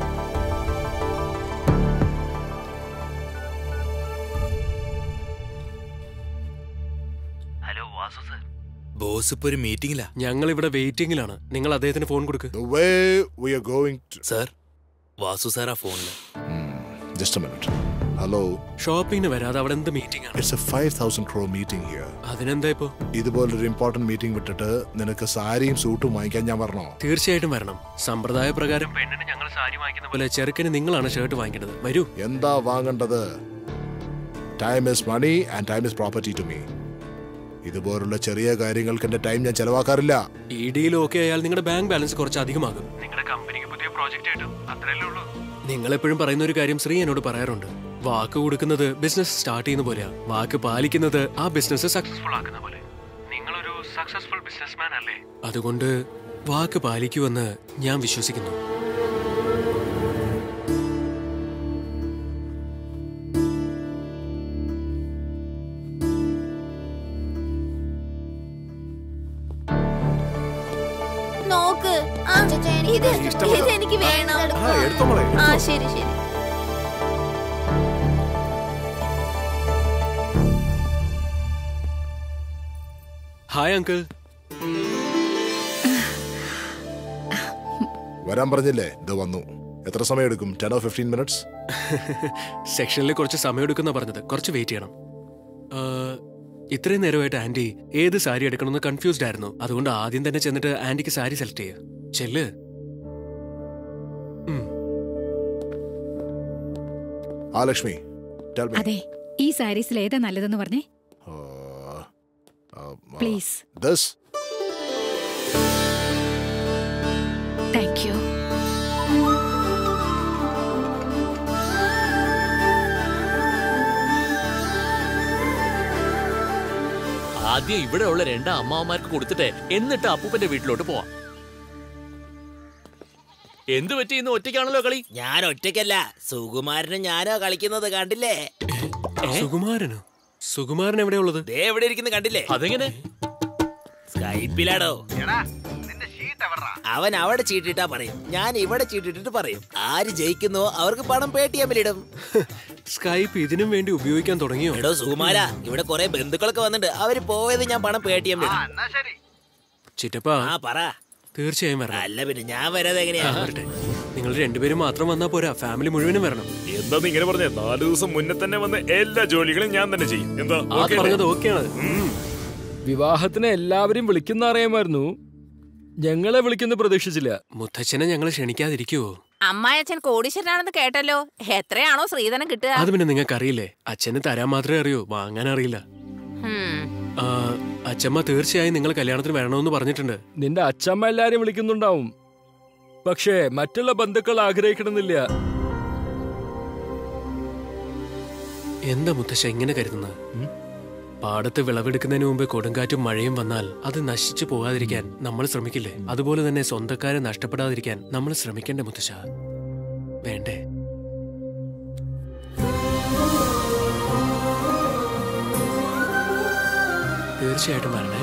Boss ഇപ്പൊ ഒരു മീറ്റിംഗിലാ ഞങ്ങൾ ഇവിടെ വെയിറ്റിംഗിലാണ് നിങ്ങൾ അദ്ദേഹത്തിന് ഫോൺ കൊടുക്ക് The way we are going to. Sir Vasu sir ആ ഫോണില് Just a minute. Hello. ഷോപ്പിങ്ങിന് വരാതെ അവിടെ എന്ത് മീറ്റിംഗ് ആണ് It's a 5,000 crore meeting here. അതിനെന്താ ഇപ്പോ ഇതുപോലൊരു ഇമ്പോർട്ടന്റ് മീറ്റിംഗ് വിട്ടിട്ട് നിനക്ക് സാരിയും സൂട്ടും വാങ്ങിക്കാൻ ഞാൻ പറഞ്ഞോ തീർച്ചയായിട്ടും വരണം സമ്പ്രദായ പ്രകാരം പെണ്ണിന് ഞങ്ങൾ സാരി വാങ്ങിക്കുന്ന പോലെ ചെറുക്കന് നിങ്ങളാണ് ഷർട്ട് വാങ്ങിക്കേണ്ടത് വരൂ എന്താ വാങ്ങേണ്ടത് time is money and time is property to me ഇതുപോലുള്ള ചെറിയ കാര്യങ്ങൾക്ക് എന്റെ ടൈം ഞാൻ ചെലവാക്കാറില്ല ഈ ഡീൽ ഓക്കെ ആയാൽ നിങ്ങളുടെ ബാങ്ക് ബാലൻസ് കുറച്ച് അധികമാകും നിങ്ങളുടെ കമ്പനിക്ക് പുതിയ പ്രോജക്റ്റ് ആയിട്ടും അത്രയല്ലേ ഉള്ളൂ നിങ്ങൾ എപ്പോഴും പറയുന്ന ഒരു കാര്യം ശ്രീ എന്നോട് പറയാറുണ്ട് വാക്ക് കൊടുക്കുന്നത് ബിസിനസ് സ്റ്റാർട്ട് ചെയ്യുന്ന പോലെയാ വാക്ക് പാലിക്കുന്നത് ആ ബിസിനസ് സക്സസ്ഫുൾ ആക്കുന്ന പോലെ നിങ്ങളൊരു സക്സസ്ഫുൾ ബിസിനസ്മാൻ അല്ലേ അതുകൊണ്ട് വാക്ക് പാലിക്കുമെന്ന് ഞാൻ വിശ്വസിക്കുന്നു നോക്ക് ആ, ഇത് ഇത് എനിക്ക് വേണം ആ, എടുത്തോ മോളെ, ആ എടുത്തോ. ശരി ശരി ഹായ് അങ്കിൾ വരാൻ പറഞ്ഞില്ലേ ഇത് വന്നു എത്ര സമയം എടുക്കും ടെൻ ഓർ ഫിഫ്റ്റീൻ മിനിറ്റ്സ് സെക്ഷനിൽ കുറച്ച് സമയം എടുക്കുന്ന പറഞ്ഞത് കുറച്ച് വെയിറ്റ് ചെയ്യണം ആ, ഇത്രയും നേരമായിട്ട് ആന്റി ഏത് സാരി എടുക്കണമെന്ന് കൺഫ്യൂസ്ഡ് ആയിരുന്നു അതുകൊണ്ട് ആദ്യം തന്നെ ചെന്നിട്ട് ആന്റിക്ക് സാരി സെലക്ട് ചെയ്യുക ചെല്ല് ആ ലക്ഷ്മി ടെൽ മീ അതെ ഈ സാരീസിൽ ഏതാ നല്ലതെന്ന് പറഞ്ഞേ പ്ലീസ് ദിസ് താങ്ക് യു ആദ്യം ഇവിടെ ഉള്ള രണ്ട് അമ്മാവന്മാർക്ക് കൊടുത്തിട്ട് എന്നിട്ട് അപ്പൂപ്പന്റെ വീട്ടിലോട്ട് പോവാം എന്ത് പറ്റി ഇന്ന് ഒറ്റയ്ക്കാണല്ലോ കളി ഞാൻ ഒറ്റയ്ക്കല്ല സുകുമാരനും ഞാനോ കളിക്കുന്നത് കണ്ടില്ലേ സുകുമാരനോ സുകുമാരൻ എവിടെയാ ഉള്ളത് ദേ എവിടെ ഇരിക്കുന്നു കണ്ടില്ലേ അതെങ്ങനെ സ്കൈപ്പിലാടോ അവൻ അവിടെ ചീട്ടിട്ടാ പറയും ഞാൻ ഇവിടെ ചീട്ടിട്ടിട്ട് പറയും ആര് ജയിക്കുന്നോ അവർക്ക് പണം പേ ടി എമ്മിലിടും സ്കൈപ്പ് ഇതിനും വേണ്ടി ഉപയോഗിക്കാൻ തുടങ്ങിയോ എടോ സുകുമാര ഇവിടെ കുറെ ബന്ധുക്കളൊക്കെ വന്നിട്ട് അവര് പോയത് ഞാൻ പണം പേ ടി എമ്മിലിടും ചിറ്റപ്പ ആ പറ തീർച്ചയായും വരണം അല്ല പിന്നെ ഞാൻ വരാതെ എങ്ങനെയാ ആ, വരട്ടെ നിങ്ങൾ രണ്ടുപേരും മാത്രം വന്നാ പോരാ ഫാമിലി മുഴുവനും വരണം എന്താ നീ ഇങ്ങനെ പറഞ്ഞ നാല് ദിവസം മുന്നേ തന്നെ വന്ന് എല്ലാ ജോലികളും ഞാൻ തന്നെ ചെയ്യും എന്താ ആ okay അല്ലേ? പറഞ്ഞത് ഓക്കെയാണ് വിവാഹത്തിന് എല്ലാവരും വിളിക്കുന്ന അറിയാമായിരുന്നു ഞങ്ങളെ വിളിക്കുന്ന പ്രതീക്ഷിച്ചില്ല മുത്തച്ഛനെ ഞങ്ങൾ ക്ഷണിക്കാതിരിക്കുവോ അമ്മായച്ചൻ കോടീശ്വരനാണെന്ന് കേട്ടല്ലോ എത്രയാണോ ശ്രീധനം കിട്ടുക അത് പിന്നെ നിങ്ങൾക്ക് അറിയില്ലേ അച്ഛന് തരാൻ മാത്രമേ അറിയൂ വാങ്ങാൻ അറിയില്ല ഹും. ആ, അച്ഛമ്മ തീർച്ചയായും നിങ്ങൾ കല്യാണത്തിന് വരണമെന്ന് പറഞ്ഞിട്ടുണ്ട് നിന്റെ അച്ഛമ്മ എല്ലാരും വിളിക്കുന്നുണ്ടാവും പക്ഷേ മറ്റുള്ള ബന്ധുക്കൾ ആഗ്രഹിക്കണമെന്നില്ല എന്താ മുത്തശ്ശ ഇങ്ങനെ കരുതുന്നത് പാടത്ത് വിളവെടുക്കുന്നതിന് മുമ്പ് കൊടുങ്കാറ്റും മഴയും വന്നാൽ അത് നശിച്ചു പോകാതിരിക്കാൻ നമ്മൾ ശ്രമിക്കില്ലേ അതുപോലെ തന്നെ സ്വന്തക്കാരെ നഷ്ടപ്പെടാതിരിക്കാൻ നമ്മൾ ശ്രമിക്കണ്ടേ മുത്തശ്ശ വേണ്ടേ തീർച്ചയായിട്ടും വരണേ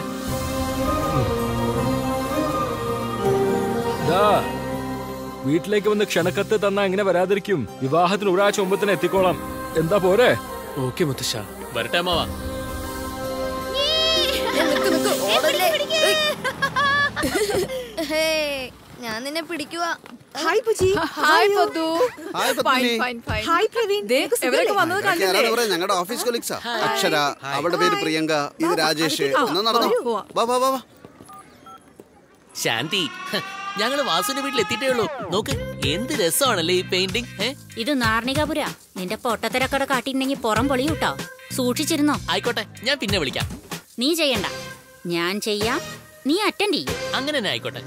ദാ വീട്ടിലേക്ക് വന്ന് ക്ഷണക്കത്ത് തന്നാ എങ്ങനെ വരാതിരിക്കും വിവാഹത്തിന് ഒരാഴ്ച മുമ്പ് തന്നെ എത്തിക്കോളാം എന്താ പോരെ ഓക്കെ മുത്തശ്ശ വരട്ടെ അമ്മാവാ ഹേ ഞാൻ നിന്നെ പിടിക്കുക hi Puji hi Paddu hi fine Padmini. Fine fine hi Praveen എവരൊക്കെ വന്നത് ഇതൊക്കെ കണ്ടില്ലേ ആരാന്ന് പറയാ ഞങ്ങളുടെ ഓഫീസ് കൊളീഗ്സാ അക്ഷര അവളുടെ പേര് പ്രിയങ്ക ഇത് രാജേഷ് എന്നാ നടന്നോ വാ വാ വാ വാ ശാന്തി ഹ, ഞങ്ങള് വാസുവിന്റെ വീട്ടിൽ എത്തിയിട്ടേ ഉള്ളൂ നോക്ക് എന്ത് രസമാണല്ലേ ഈ പെയിന്റിംഗ് ഇത് നാർണികാപുര നിന്റെ പൊട്ടത്തരക്കട കാട്ടിയിട്ടുണ്ടെങ്കിൽ പുറം പൊളിയൂട്ടോ സൂക്ഷിച്ചിരുന്നോ ആയിക്കോട്ടെ ഞാൻ പിന്നെ വിളിക്കാം നീ ചെയ്യണ്ട ഞാൻ ചെയ്യാം നീ അറ്റൻഡ് ചെയ്യും അങ്ങനെ തന്നെ ആയിക്കോട്ടെ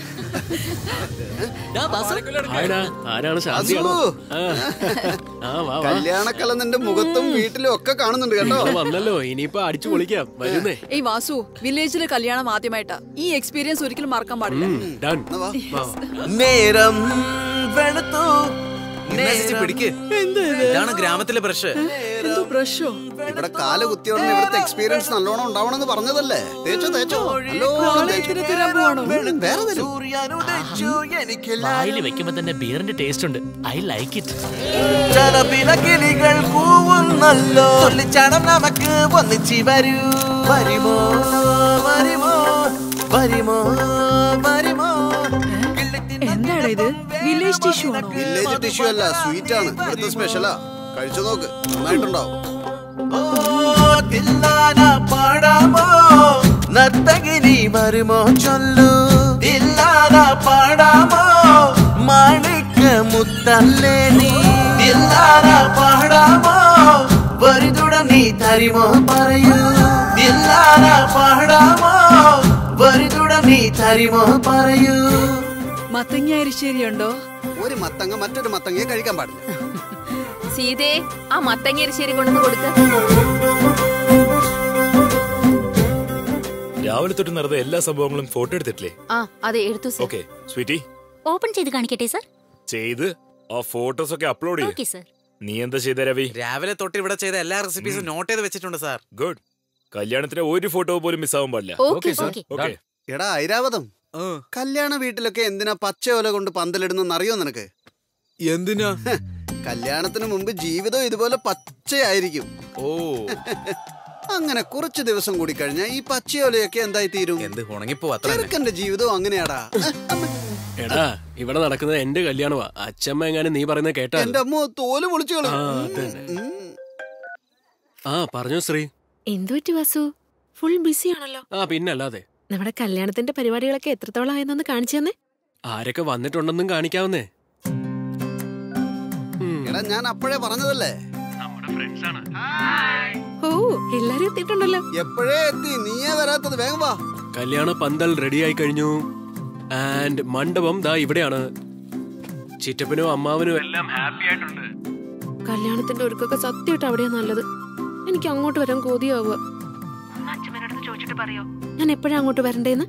ഡാ, വാസു. ആരാ ആരാണ് ശാന്തിയാണോ അസു. ആ. ആ വാ വാ കല്യാണക്കല നിന്റെ മുഖത്തും വീട്ടിലും ഒക്കെ കാണുന്നുണ്ട് കേട്ടോ നിങ്ങള് വന്നല്ലോ ഇനിയിപ്പോ അടിച്ചു പൊളിക്കാം വരുന്നേ ഏയ് വാസു വില്ലേജിലെ കല്യാണം ആദ്യമായിട്ടാ ഈ എക്സ്പീരിയൻസ് ഒരിക്കലും മറക്കാൻ പാടില്ല ഡൺ നേരം വെളുത്തു ഇന്നാ ചേച്ചി പിടിക്ക് ഇതാണ് ഗ്രാമത്തിലെ ബ്രഷ് എന്തോ ബ്രഷോ ഇവിടെ കാല് കുത്തിയോടെ ഇവിടുത്തെ എക്സ്പീരിയൻസ് നല്ലോണം ഉണ്ടാവണമെന്ന് പറഞ്ഞതല്ലേ തേച്ചോ തേച്ചോ നല്ലോണം തേച്ചോ. ഉം, വേറെ തരും വായിൽ വെക്കുമ്പോ തന്നെ ബിയറിന്റെ ടേസ്റ്റ് ഉണ്ട് ഐ ലൈക്ക് ഇറ്റ് ചടപില കിളികൾ കൂവുന്നല്ലോ ചടം നമുക്ക് ഒന്നിച്ച് വരൂ വരുമോ വരുമോ വരുമോ വരുമോ എന്താണ് ഇത് വില്ലേജ് ടിഷ്യൂ ആണോ വില്ലേജ് ടിഷ്യൂ അല്ല സ്വീറ്റ് ആണ് ഇവിടുത്തെ സ്പെഷ്യലാ കഴിച്ചു നോക്ക് നന്നായിട്ടുണ്ടാവും ഓ തില്ലാന പാടാമോ നർത്തകിനി വരുമോ ചൊല്ലു തില്ലാന പാടാമോ മാണിക്ക മുത്തല്ലേ നീ തില്ലാന പാടാമോ വരുതുട നീ തരുമോ പറയൂ തില്ലാന പാടാമോ വരുതുട നീ തരുമോ പറയൂ മത്തങ്ങ അരിശ്ശേരി ഉണ്ടോ ഒരു മത്തങ്ങ മറ്റൊരു മത്തങ്ങയെ കഴിക്കാൻ പാടില്ല സീതേ ആ മത്തങ്ങേരിശ്ശേരി കൊണ്ടുവന്ന് കൊടുക്ക രാവിലെ തൊട്ട് നടന്ന എല്ലാ സംഭവങ്ങളും ഫോട്ടോ എടുത്തിട്ടില്ലേ ആ അതെ എടുത്തു സർ ഓക്കെ സ്വീറ്റി ഓപ്പൺ ചെയ്ത് കാണിക്കട്ടെ സർ ചെയ്ത് ആ ഫോട്ടോസ് ഒക്കെ അപ്ലോഡ് ഓക്കെ ചെയ്യും സർ നീ എന്താ ചെയ്ത രവി രാവിലെ തൊട്ട് ഇവിടെ ചെയ്ത എല്ലാ റെസിപ്പീസും നോട്ട് ചെയ്ത് വെച്ചിട്ടുണ്ട് സാർ ഗുഡ് കല്യാണത്തിന് ഒരു ഫോട്ടോ പോലും മിസ്സാവാൻ പാടില്ല Okay, sir. okay. Okay. എടാ ഐരാവതം കല്യാണ വീട്ടിലൊക്കെ എന്തിനാ പച്ചയോല കൊണ്ട് പന്തലിടുന്നെന്ന് അറിയോ നിനക്ക് എന്തിനാ കല്യാണത്തിന് മുമ്പ് ജീവിതം ഇതുപോലെ പച്ചയായിരിക്കും ഓ അങ്ങനെ കുറച്ച് ദിവസം കൂടി കഴിഞ്ഞാൽ ഈ പച്ചയോലയൊക്കെ എന്തായി തീരും എന്ത് ഉണങ്ങിപ്പോ അത്ര ചെറുക്കന്റെ ജീവിതം അങ്ങനെയാടാ എടാ ഇവിടെ നടക്കുന്നത് എന്റെ കല്യാണമാ അച്ഛമ്മ എങ്ങാനും നീ പറയുന്നത് കേട്ടാ എന്റെ അമ്മ തോല് പൊളിച്ചു ആ, കളയും അതന്നെ. ആ പറഞ്ഞു ശ്രീ എന്തു പറ്റി വാസു ഫുൾ ബിസി ആണല്ലോ ആ പിന്നല്ലാതെ നമ്മുടെ കല്യാണത്തിന്റെ പരിപാടികളൊക്കെ എത്രത്തോളം ആയെന്നൊന്ന് കാണിച്ചു തന്നെ ആരൊക്കെ വന്നിട്ടുണ്ടെന്നും കാണിക്കാവുന്നേ എടാ ഞാൻ അപ്പോഴേ പറഞ്ഞതല്ലേ ഓ എല്ലാരും എത്തിയിട്ടുണ്ടല്ലോ എപ്പോഴേ എത്തി നീയേ വരാത്തത് വേഗം വാ കല്യാണ പന്തൽ റെഡിയായി കഴിഞ്ഞു ആൻഡ് മണ്ഡപം ദാ ഇവിടെയാണ് ചിറ്റപ്പനും അമ്മാവനും എല്ലാം ഹാപ്പി ആയിട്ടുണ്ട് കല്യാണത്തിന്റെ ഒരുക്കൊക്കെ സത്യമായിട്ട് അവിടെയാ നല്ലത് എനിക്ക് അങ്ങോട്ട് വരാൻ കൊതിയാവുക ചോദിച്ചിട്ട് പറയോ ഞാൻ എപ്പോഴാ അങ്ങോട്ട് വരണ്ടേന്ന്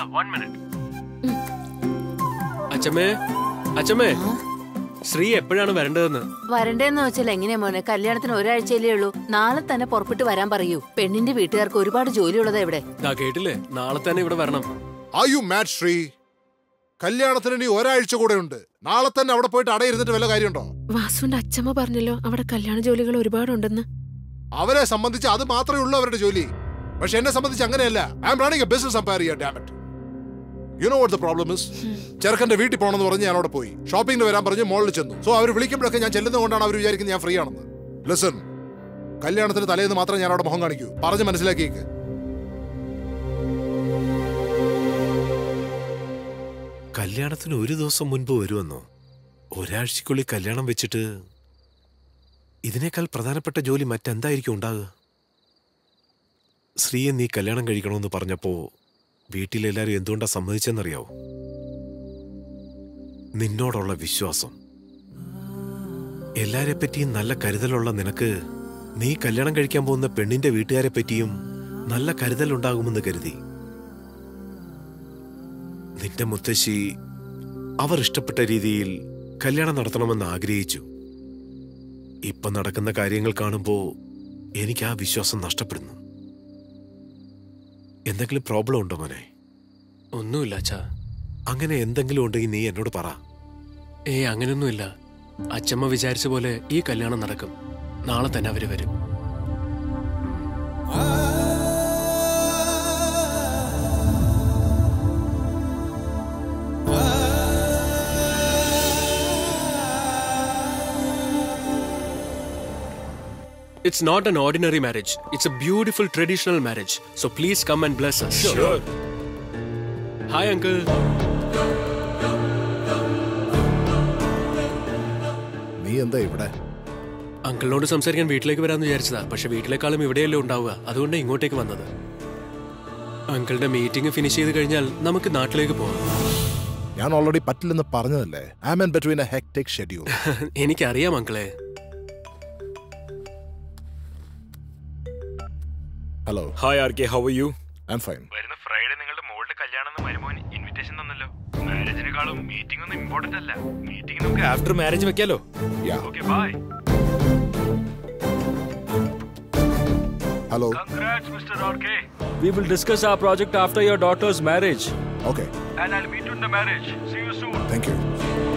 അച്ഛമ്മേ അച്ഛമ്മേ ശ്രീ എപ്പോഴാണ് വരേണ്ടതെന്ന് വരണ്ടേന്ന് വെച്ചാൽ എങ്ങനെയാ മോനെ കല്യാണത്തിന് ഒരാഴ്ചയിലേ ഉള്ളൂ നാളെ തന്നെ പുറപ്പെട്ട് വരാൻ പറയൂ പെണ്ണിന്റെ വീട്ടുകാർക്ക് ഒരുപാട് ജോലിയുള്ളതാ ഇവിടെ ദാ കേട്ടില്ലേ നാളെ തന്നെ ഇവിടെ വരണം Are you mad, Sri? കല്യാണത്തിന് ഇനി ഒരാഴ്ച കൂടെ ഉണ്ട് നാളെ തന്നെ അവിടെ പോയിട്ട് അടയിരുന്നിട്ട് വല്ല കാര്യമുണ്ടോ വാസുവിന്റെ അച്ഛമ്മ പറഞ്ഞല്ലോ അവിടെ കല്യാണ ജോലികൾ ഒരുപാടുണ്ടെന്ന് അവരെ സംബന്ധിച്ച് അത് മാത്രമേ ഉള്ളൂ അവരുടെ ജോലി പക്ഷെ എന്നെ സംബന്ധിച്ച് അങ്ങനെയല്ല I'm running a business empire ചെയ്യാൻ damn it you know what the problem is ചെറുക്കന്റെ വീട്ടിൽ പോകണമെന്ന് പറഞ്ഞ് ഞാൻ അവിടെ പോയി ഷോപ്പിംഗിന് വരാൻ പറഞ്ഞ് മോളിൽ ചെന്നു സോ അവർ വിളിക്കുമ്പോഴൊക്കെ ഞാൻ ചെല്ലുന്നത് കൊണ്ടാണ് അവർ വിചാരിക്കുന്നത് ഞാൻ ഫ്രീ ആണെന്ന് ലിസൺ കല്യാണത്തിന് തലേന്ന് മാത്രം ഞാൻ അവിടെ മുഖം കാണിക്കൂ പറഞ്ഞ് മനസ്സിലാക്കിയേക്ക് കല്യാണത്തിന് ഒരു ദിവസം മുൻപ് വരുമെന്നോ ഒരാഴ്ചക്കുള്ളിൽ കല്യാണം വെച്ചിട്ട് ഇതിനേക്കാൾ പ്രധാനപ്പെട്ട ജോലി മറ്റെന്തായിരിക്കും ഉണ്ടാകുക ശ്രീയെ നീ കല്യാണം കഴിക്കണമെന്ന് പറഞ്ഞപ്പോ വീട്ടിലെല്ലാരും എന്തുകൊണ്ടാ സമ്മതിച്ചെന്നറിയാവോ നിന്നോടുള്ള വിശ്വാസം എല്ലാരെ പറ്റിയും നല്ല കരുതലുള്ള നിനക്ക് നീ കല്യാണം കഴിക്കാൻ പോകുന്ന പെണ്ണിന്റെ വീട്ടുകാരെ പറ്റിയും നല്ല കരുതലുണ്ടാകുമെന്ന് കരുതി നിന്റെ മുത്തശ്ശി അവർ ഇഷ്ടപ്പെട്ട രീതിയിൽ കല്യാണം നടത്തണമെന്ന് ആഗ്രഹിച്ചു ഇപ്പൊ നടക്കുന്ന കാര്യങ്ങൾ കാണുമ്പോ എനിക്ക് ആ വിശ്വാസം നഷ്ടപ്പെടുന്നു എന്തെങ്കിലും പ്രോബ്ലം ഉണ്ടോ മോനെ ഒന്നുമില്ല അച്ഛാ അങ്ങനെ എന്തെങ്കിലും ഉണ്ടെങ്കിൽ നീ എന്നോട് പറ ഏയ് അങ്ങനെയൊന്നുമില്ല അച്ഛമ്മ വിചാരിച്ച പോലെ ഈ കല്യാണം നടക്കും നാളെ തന്നെ അവര് വരും It's not an ordinary marriage. It's a beautiful traditional marriage. So please come and bless us. Sure. Hi, uncle. നീ എന്താ ഇവിടെ അങ്കിളിനോട് സംസാരിക്കാൻ വീട്ടിലേക്ക് വരാമെന്ന് വിചാരിച്ചതാ പക്ഷെ വീട്ടിലേക്കാളും ഇവിടെയല്ലേ ഉണ്ടാവുക അതുകൊണ്ട് ഇങ്ങോട്ടേക്ക് വന്നത് അങ്കിളുടെ മീറ്റിംഗ് ഫിനിഷ് ചെയ്ത് കഴിഞ്ഞാൽ നമുക്ക് നാട്ടിലേക്ക് പോകാം ഞാൻ ഓൾറെഡി പറ്റില്ലെന്ന് പറഞ്ഞതല്ലേ I am between a hectic schedule എനിക്കറിയാം അങ്കിളെ hello hi R K how you I'm fine വരുന്ന ഫ്രൈഡേ നിങ്ങളുടെ മോളുടെ കല്യാണം മരുമോൻ ഇൻവിറ്റേഷൻ തന്നല്ലോ മാരേജിനെക്കാളും മീറ്റിംഗ് ഒന്നും ഇമ്പോർട്ടന്റ് അല്ല മീറ്റിംഗ് നമുക്ക് ആഫ്റ്റർ മാരേജ് വെക്കാലോ okay bye hello Congrats, Mr. RK. We will discuss our project after your daughter's marriage. Okay. And I'll meet you in the marriage. See you soon. Thank you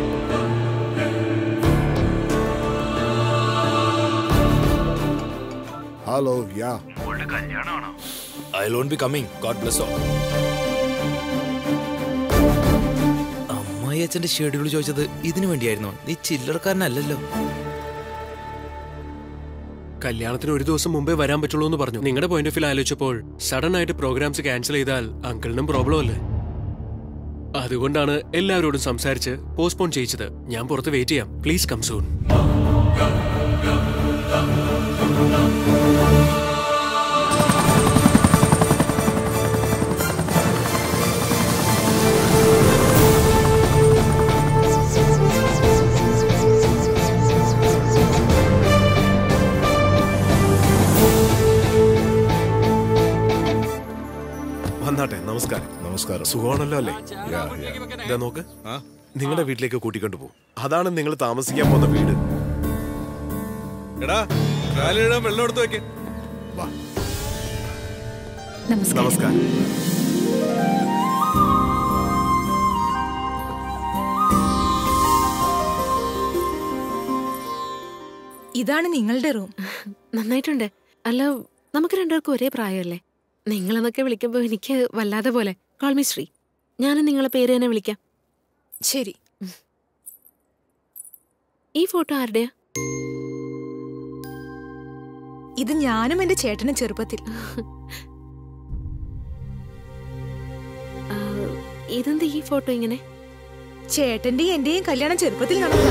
hello yeah മോളുടെ കല്യാണമാണോ I ലോൺ be coming God bless all അമ്മായി അച്ഛന്റെ schedule ചോദിച്ചത് ഇതിനു വേണ്ടിയായിരുന്നോ നീ ചില്ലറക്കാരനല്ലല്ലോ കല്യാണത്തിന് ഒരു ദിവസം മുമ്പേ വരാൻ പറ്റുള്ളൂ എന്ന് പറഞ്ഞു നിങ്ങളുടെ പോയിന്റ് ഓഫ് വ്യൂ ആലോചിച്ചപ്പോൾ സഡൻ ആയിട്ട് പ്രോഗ്രാംസ് ക്യാൻസൽ ചെയ്താൽ അങ്കിളിനും പ്രോബ്ലം അല്ലേ അതുകൊണ്ടാണ് എല്ലാവരോടും സംസാരിച്ച് പോസ്റ്റ്പോൺ ചെയ്യിച്ചത് ഞാൻ പുറത്ത് വെയിറ്റ് ചെയ്യാം പ്ലീസ് കം സൂൺ വന്നാട്ടെ നമസ്കാരം നമസ്കാരം സുഖമാണല്ലോ അല്ലേ ഇതാ നോക്ക് നിങ്ങളുടെ വീട്ടിലേക്ക് കൂട്ടിക്കൊണ്ടു പോകും അതാണ് നിങ്ങൾ താമസിക്കാൻ പോകുന്ന വീട് എടാ കാലിടാൻ വെള്ളം എടുത്ത് വെക്ക് നമസ്കാരം ഇതാണ് നിങ്ങളുടെ റൂം നന്നായിട്ടുണ്ട് അല്ല നമുക്ക് രണ്ടുപേർക്കും ഒരേ പ്രായമല്ലേ നിങ്ങളെന്നൊക്കെ വിളിക്കുമ്പോൾ എനിക്ക് വല്ലാതെ പോലെ കോൾ മീ ശ്രീ ഞാനും നിങ്ങളെ പേര് തന്നെ വിളിക്കാം ശരി ഈ ഫോട്ടോ ആരുടെയാ ഇത് ഞാനും എന്റെ ചേട്ടനും ചെറുപ്പത്തിൽ ആ, ഇതെന്താ ഈ ഫോട്ടോ ഇങ്ങനെ ചേട്ടന്റെയും എന്റെയും കല്യാണം ചെറുപ്പത്തിൽ നടന്നതാ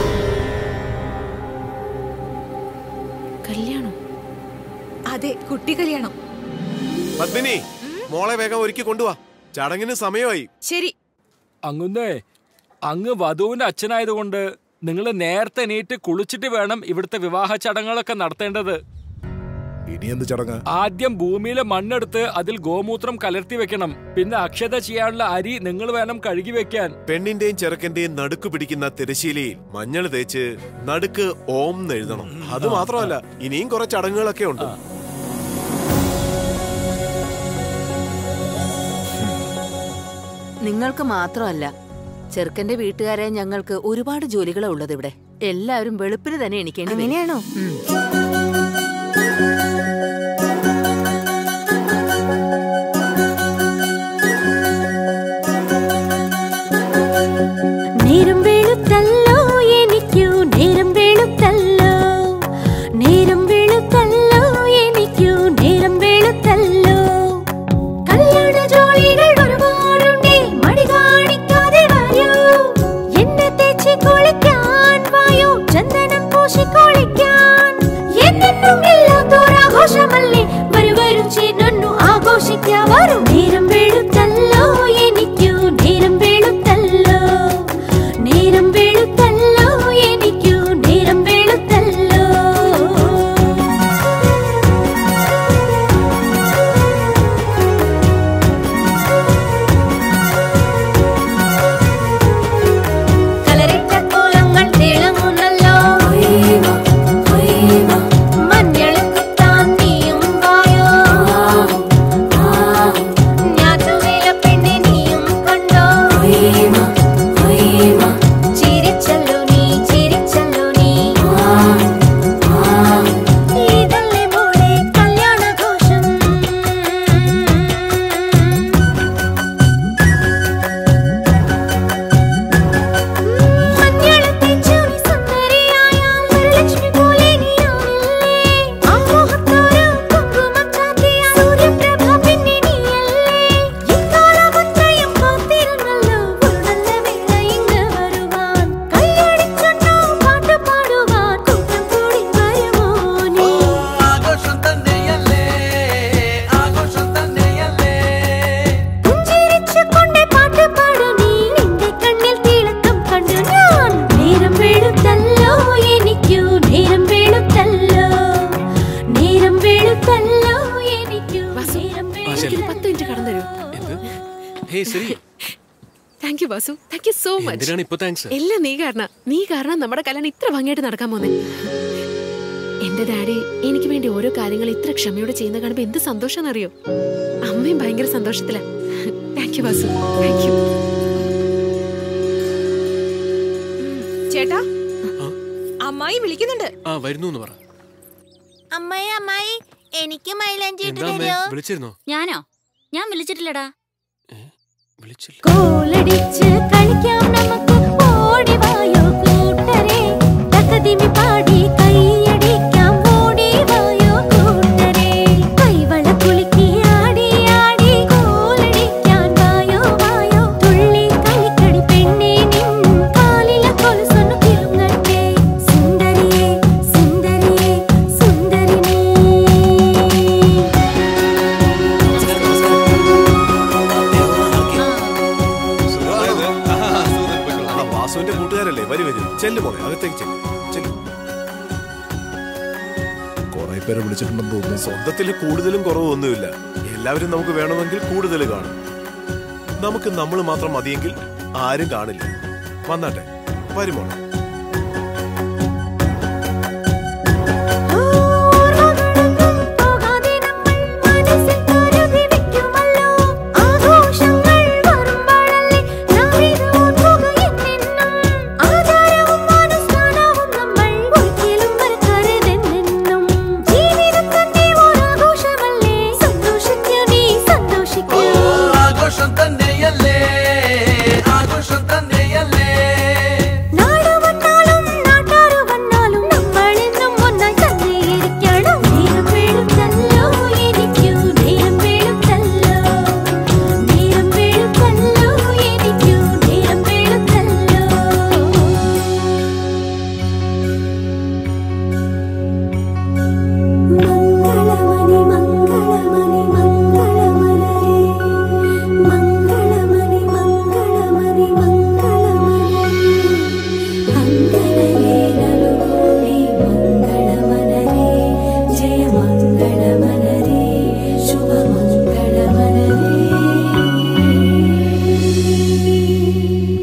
കല്യാണം അതെ കുട്ടി കല്യാണം പത്മിനി മോളെ വേഗം ഒരുക്കി കൊണ്ടുവാ ചടങ്ങിന് സമയമായി ശരി അങ്ങുന്നേ അങ്ങ് വധുവിന്റെ അച്ഛനായതുകൊണ്ട് നിങ്ങൾ നേരത്തെ എണീറ്റ് കുളിച്ചിട്ട് വേണം ഇവിടുത്തെ വിവാഹ ചടങ്ങുകളൊക്കെ നടത്തേണ്ടത് ഇനി എന്ത് ചടങ്ങ് ആദ്യം ഭൂമിയിലെ മണ്ണെടുത്ത് അതിൽ ഗോമൂത്രം കലർത്തി വെക്കണം പിന്നെ അക്ഷത ചെയ്യാനുള്ള അരി നിങ്ങൾ വേണം കഴുകി വെക്കാൻ പെണ്ണിന്റെയും ചെറുക്കന്റെയും നടുക്ക് പിടിക്കുന്ന തിരശീലയിൽ മഞ്ഞൾ തേച്ച് നടുക്ക് ഓം എന്ന് എഴുതണം അത് മാത്രമല്ല ഇനിയും കുറെ ചടങ്ങുകളൊക്കെ ഉണ്ട് നിങ്ങൾക്ക് മാത്രമല്ല ചെറുക്കന്റെ വീട്ടുകാരെ ഞങ്ങൾക്ക് ഒരുപാട് ജോലികളാ ഉള്ളത് ഇവിടെ എല്ലാവരും വെളുപ്പിന് തന്നെ എണിക്കേണ്ടി വരും. അങ്ങനെയാണോ? ഉം. നേരം വെളുത്തല്ലോ എനിക്കു നേരം വെളുത്തല്ലോ നേരം വെളുത്തല്ലോ എനിക്കു നേരം വെളുത്തല്ലോ കല്യാണ ജോലികൾ ഒരുപാടുണ്ടേ മടി കാണിക്കാതെ വരൂ എന്നെ തേച്ച് കുളിക്കാൻ വായോ ചന്ദനം പൂശി കുളിക്കാൻ എന്നെന്നും ഇല്ലാത്തൊരാഘോഷമല്ലേ വരു വരും ചേർന്നു ആഘോഷിക്കാൻ വരും നേരം വെളുത്തല്ലോ എനിക്കു നേരം വെളുത്തല്ലോ നേരം വെളുത്തല്ലോ എനിക്കു നേരം വെളുത്തല്ലോ കലറിട്ട കോലങ്ങൾ തിളങ്ങുന്നല്ലോ മഞ്ഞളുക്കുത്താൻ നീയും വായോ ഞാറ്റുവേല പെണ്ണെ നീയും കണ്ടോ ചിരിച്ചല്ലോ നീ ചിരിച്ചല്ലോ നീ ഇതല്ലേ മോളെ കല്യാണഘോഷം മഞ്ഞളത്തെ ചുവി സുന്ദരിയായാൽ വരലക്ഷ്മി പോലെ നീയാവില്ലേ? ആ മോഹത്തോരു കുങ്കുമം ചാർത്തിയ സൂര്യപ്രഭ പിന്നെ നീയല്ലേ? ഇക്കാലമത്രയും കാത്തിരുന്നല്ലോ ഒരു നല്ല വേള ഇങ്ങ് വരുവാൻ. കൈയടിച്ചൊന്നോ പാട്ട് പാടുവാൻ കൂട്ടം കൂടി വരുമോ നീ? ആഘോഷം തന്നെയല്ലേ ആഘോഷം തന്നെയല്ലേ പുഞ്ചിരിച്ചുകൊണ്ടേ പാട്ട് പാടു നീ. നിന്റെ കണ്ണിൽ തിളക്കം കണ്ടു ഞാൻ. നേരം വെളുത്തല്ലോ എനിക്കു നേരം വെളുത്തല്ലോ നേരം വെളുത്തല്ലോ എനിക്കു നേരം ശരി. പത്ത് മിനിറ്റ് കടന്നു തരൂ ഹേ ശരി thank you Vasu thank you so much എന്തിനാണ് ഇപ്പൊ താങ്ക്സ് എല്ലാം നീ കാരണം നീ കാരണം നമ്മുടെ കല്യാണം ഇത്ര ഭംഗിയായിട്ട് നടക്കാൻ പോന്നെ എന്റെ ഡാഡി എനിക്ക് വേണ്ടി ഓരോ കാര്യങ്ങൾ ഇത്ര ക്ഷമയോടെ ചെയ്യുന്ന കാണുമ്പോ എന്ത് സന്തോഷം അറിയോ അമ്മയും ഭയങ്കര സന്തോഷത്തില thank you Vasu thank you ചേട്ടാ അമ്മായി വിളിക്കുന്നുണ്ട് ആ വരുന്നു എന്ന് പറ അമ്മായി അമ്മായി എനിക്ക് മൈലാഞ്ചി ഇട്ട് എന്താ അമ്മേ തരുമോ വിളിച്ചിരുന്നോ ഞാനോ ഞാൻ വിളിച്ചിട്ടില്ലടാ വിളിച്ചില്ല കോലടിച്ച് കളിക്കാം നമുക്ക് ഓടിവായോ കൂട്ടരെ തകതിമി പാടി കൈയടിക്കാം ഓടിവായോ കൂട്ടരെ കൈവള കുലുക്കി ആടി ആടി കോലടിക്കാൻ വായോ വായോ തുള്ളി കളിക്കടി പെണ്ണേ നിൻ കാലിലെ കൊലുസൊന്നു കിളുങ്ങട്ടെ സുന്ദരിയേ സുന്ദരിയേ സുന്ദരി നീ ആ, വാസുവിന്റെ കൂട്ടുകാരല്ലേ വരി വരി ചെല്ലു മോളെ അകത്തേക്ക് ചെല്ലു ചെല്ലു കുറെ പേരെ വിളിച്ചിട്ടുണ്ടെന്ന് തോന്നുന്നു സ്വന്തത്തിൽ കൂടുതലും കുറവൊന്നുമില്ല എല്ലാവരും നമുക്ക് വേണമെങ്കിൽ കൂടുതൽ കാണും നമുക്ക് നമ്മൾ മാത്രം മതിയെങ്കിൽ ആരും കാണില്ല വന്നാട്ടെ വരുമോളെ ആഘോഷങ്ങൾ വരുമ്പോഴല്ലേ നാളിത് ഓർക്കുകയെന്നെന്നും ആചാരവും അനുഷ്ഠാനവും നമ്മൾ ഒരിക്കലും മറക്കരുതെന്നെന്നും ജീവിതത്തിന്റെ ഒരാഘോഷമല്ലേ സന്തോഷിക്കൂ നീ സന്തോഷിക്കൂ ആഘോഷം തന്നെയല്ലേ ആഘോഷം തന്നെയല്ലേ നാട് വന്നാലും നാട്ടാര് വന്നാലും നമ്മളെന്നും ഒന്നായി തന്നെ ഇരിക്കണം നേരം വെളുത്തല്ലോ എനിക്കു നേരം വെളുത്തല്ലോ നേരം വെളുത്തല്ലോ എനിക്കു നേരം വെളുത്തല്ലോ മംഗളമണി മംഗളമണി മംഗളമലരേ മംഗളമണി മംഗളമണി മംഗളമലരേ മംഗളലേ നലുകോടി മംഗളമലരേ ജയ മംഗളമലരേ ശുഭമംഗളമലരേ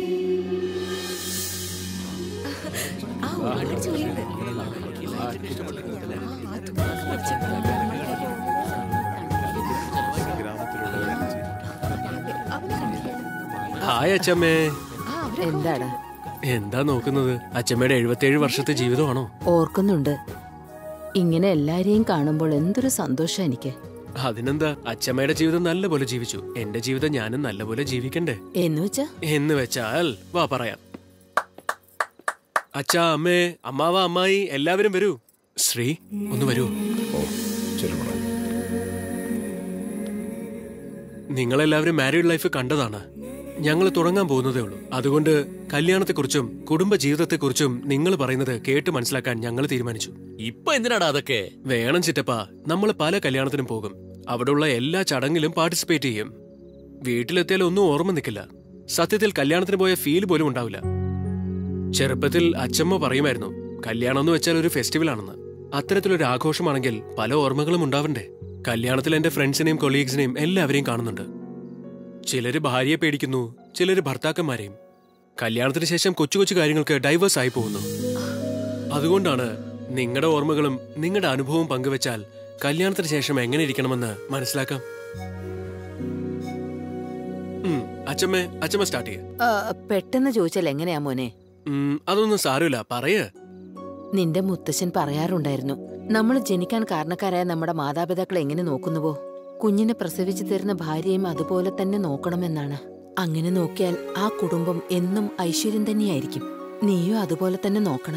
ഹായ് അച്ചമ്മേ എന്താടാ എന്താ നോക്കുന്നത് അച്ഛമ്മയുടെ എഴുപത്തിയേഴ് വർഷത്തെ ജീവിതമാണോ ഓർക്കുന്നുണ്ട് ഇങ്ങനെ എല്ലാരെയും കാണുമ്പോൾ എന്തൊരു സന്തോഷം എനിക്ക് അതിനെന്താ അച്ഛമ്മയുടെ ജീവിതം നല്ലപോലെ ജീവിച്ചു എന്റെ ജീവിതം ഞാനും നല്ലപോലെ ജീവിക്കണ്ടേ എന്ന് വെച്ചാ എന്ന് വെച്ചാൽ വാ പറയാം അച്ഛാ അമ്മേ അമ്മാവ അമ്മായി എല്ലാവരും വരൂ ശ്രീ ഒന്ന് വരൂ നിങ്ങളെല്ലാവരും മാരീഡ് ലൈഫ് കണ്ടതാണ് ഞങ്ങൾ തുടങ്ങാൻ പോകുന്നതേ ഉള്ളൂ അതുകൊണ്ട് കല്യാണത്തെക്കുറിച്ചും കുടുംബ ജീവിതത്തെക്കുറിച്ചും നിങ്ങൾ പറയുന്നത് കേട്ട് മനസ്സിലാക്കാൻ ഞങ്ങൾ തീരുമാനിച്ചു ഇപ്പൊ എന്തിനാടാ അതൊക്കെ വേണം ചിറ്റപ്പ നമ്മൾ പല കല്യാണത്തിനും പോകും അവിടെയുള്ള എല്ലാ ചടങ്ങിലും പാർട്ടിസിപ്പേറ്റ് ചെയ്യും വീട്ടിലെത്തിയാൽ ഒന്നും ഓർമ്മ നിൽക്കില്ല സത്യത്തിൽ കല്യാണത്തിന് പോയ ഫീൽ പോലും ഉണ്ടാവില്ല ചെറുപ്പത്തിൽ അച്ചമ്മ പറയുമായിരുന്നു കല്യാണം എന്ന് വെച്ചാൽ ഒരു ഫെസ്റ്റിവൽ ആണെന്ന് അത്തരത്തിലൊരു ആഘോഷമാണെങ്കിൽ പല ഓർമ്മകളും ഉണ്ടാവണ്ടേ കല്യാണത്തിൽ എന്റെ ഫ്രണ്ട്സിനെയും കൊളീഗ്സിനെയും എല്ലാവരെയും കാണുന്നുണ്ട് ചിലര് ഭാര്യയെ പേടിക്കുന്നു ചിലര് ഭർത്താക്കന്മാരെയും കല്യാണത്തിന് ശേഷം കൊച്ചു കൊച്ചു കാര്യങ്ങൾക്ക് ഡൈവേഴ്സ് ആയി പോകുന്നു അതുകൊണ്ടാണ് നിങ്ങളുടെ ഓർമ്മകളും നിങ്ങളുടെ അനുഭവവും പങ്കുവെച്ചാൽ കല്യാണത്തിന് ശേഷം എങ്ങനെ ഇരിക്കണമെന്ന് മനസ്സിലാക്കാം ഉം, അച്ചമ്മേ അച്ചമ്മ സ്റ്റാർട്ട് ചെയ്യ ആ, പെട്ടെന്ന് ചോദിച്ചാൽ എങ്ങനെയാ മോനെ അതൊന്നും സാരമില്ല പറയേ നിന്റെ മുത്തശ്ശൻ പറയാറുണ്ടായിരുന്നു നമ്മൾ ജനിക്കാൻ കാരണക്കാരായ നമ്മുടെ മാതാപിതാക്കളെ എങ്ങനെ നോക്കുന്നുവോ കുഞ്ഞിനെ പ്രസവിച്ചു തരുന്ന ഭാര്യയും അതുപോലെ തന്നെ നോക്കണമെന്നാണ് അങ്ങനെ നോക്കിയാൽ ആ കുടുംബം എന്നും ഐശ്വര്യം തന്നെയായിരിക്കും നീയും അതുപോലെ തന്നെ നോക്കണം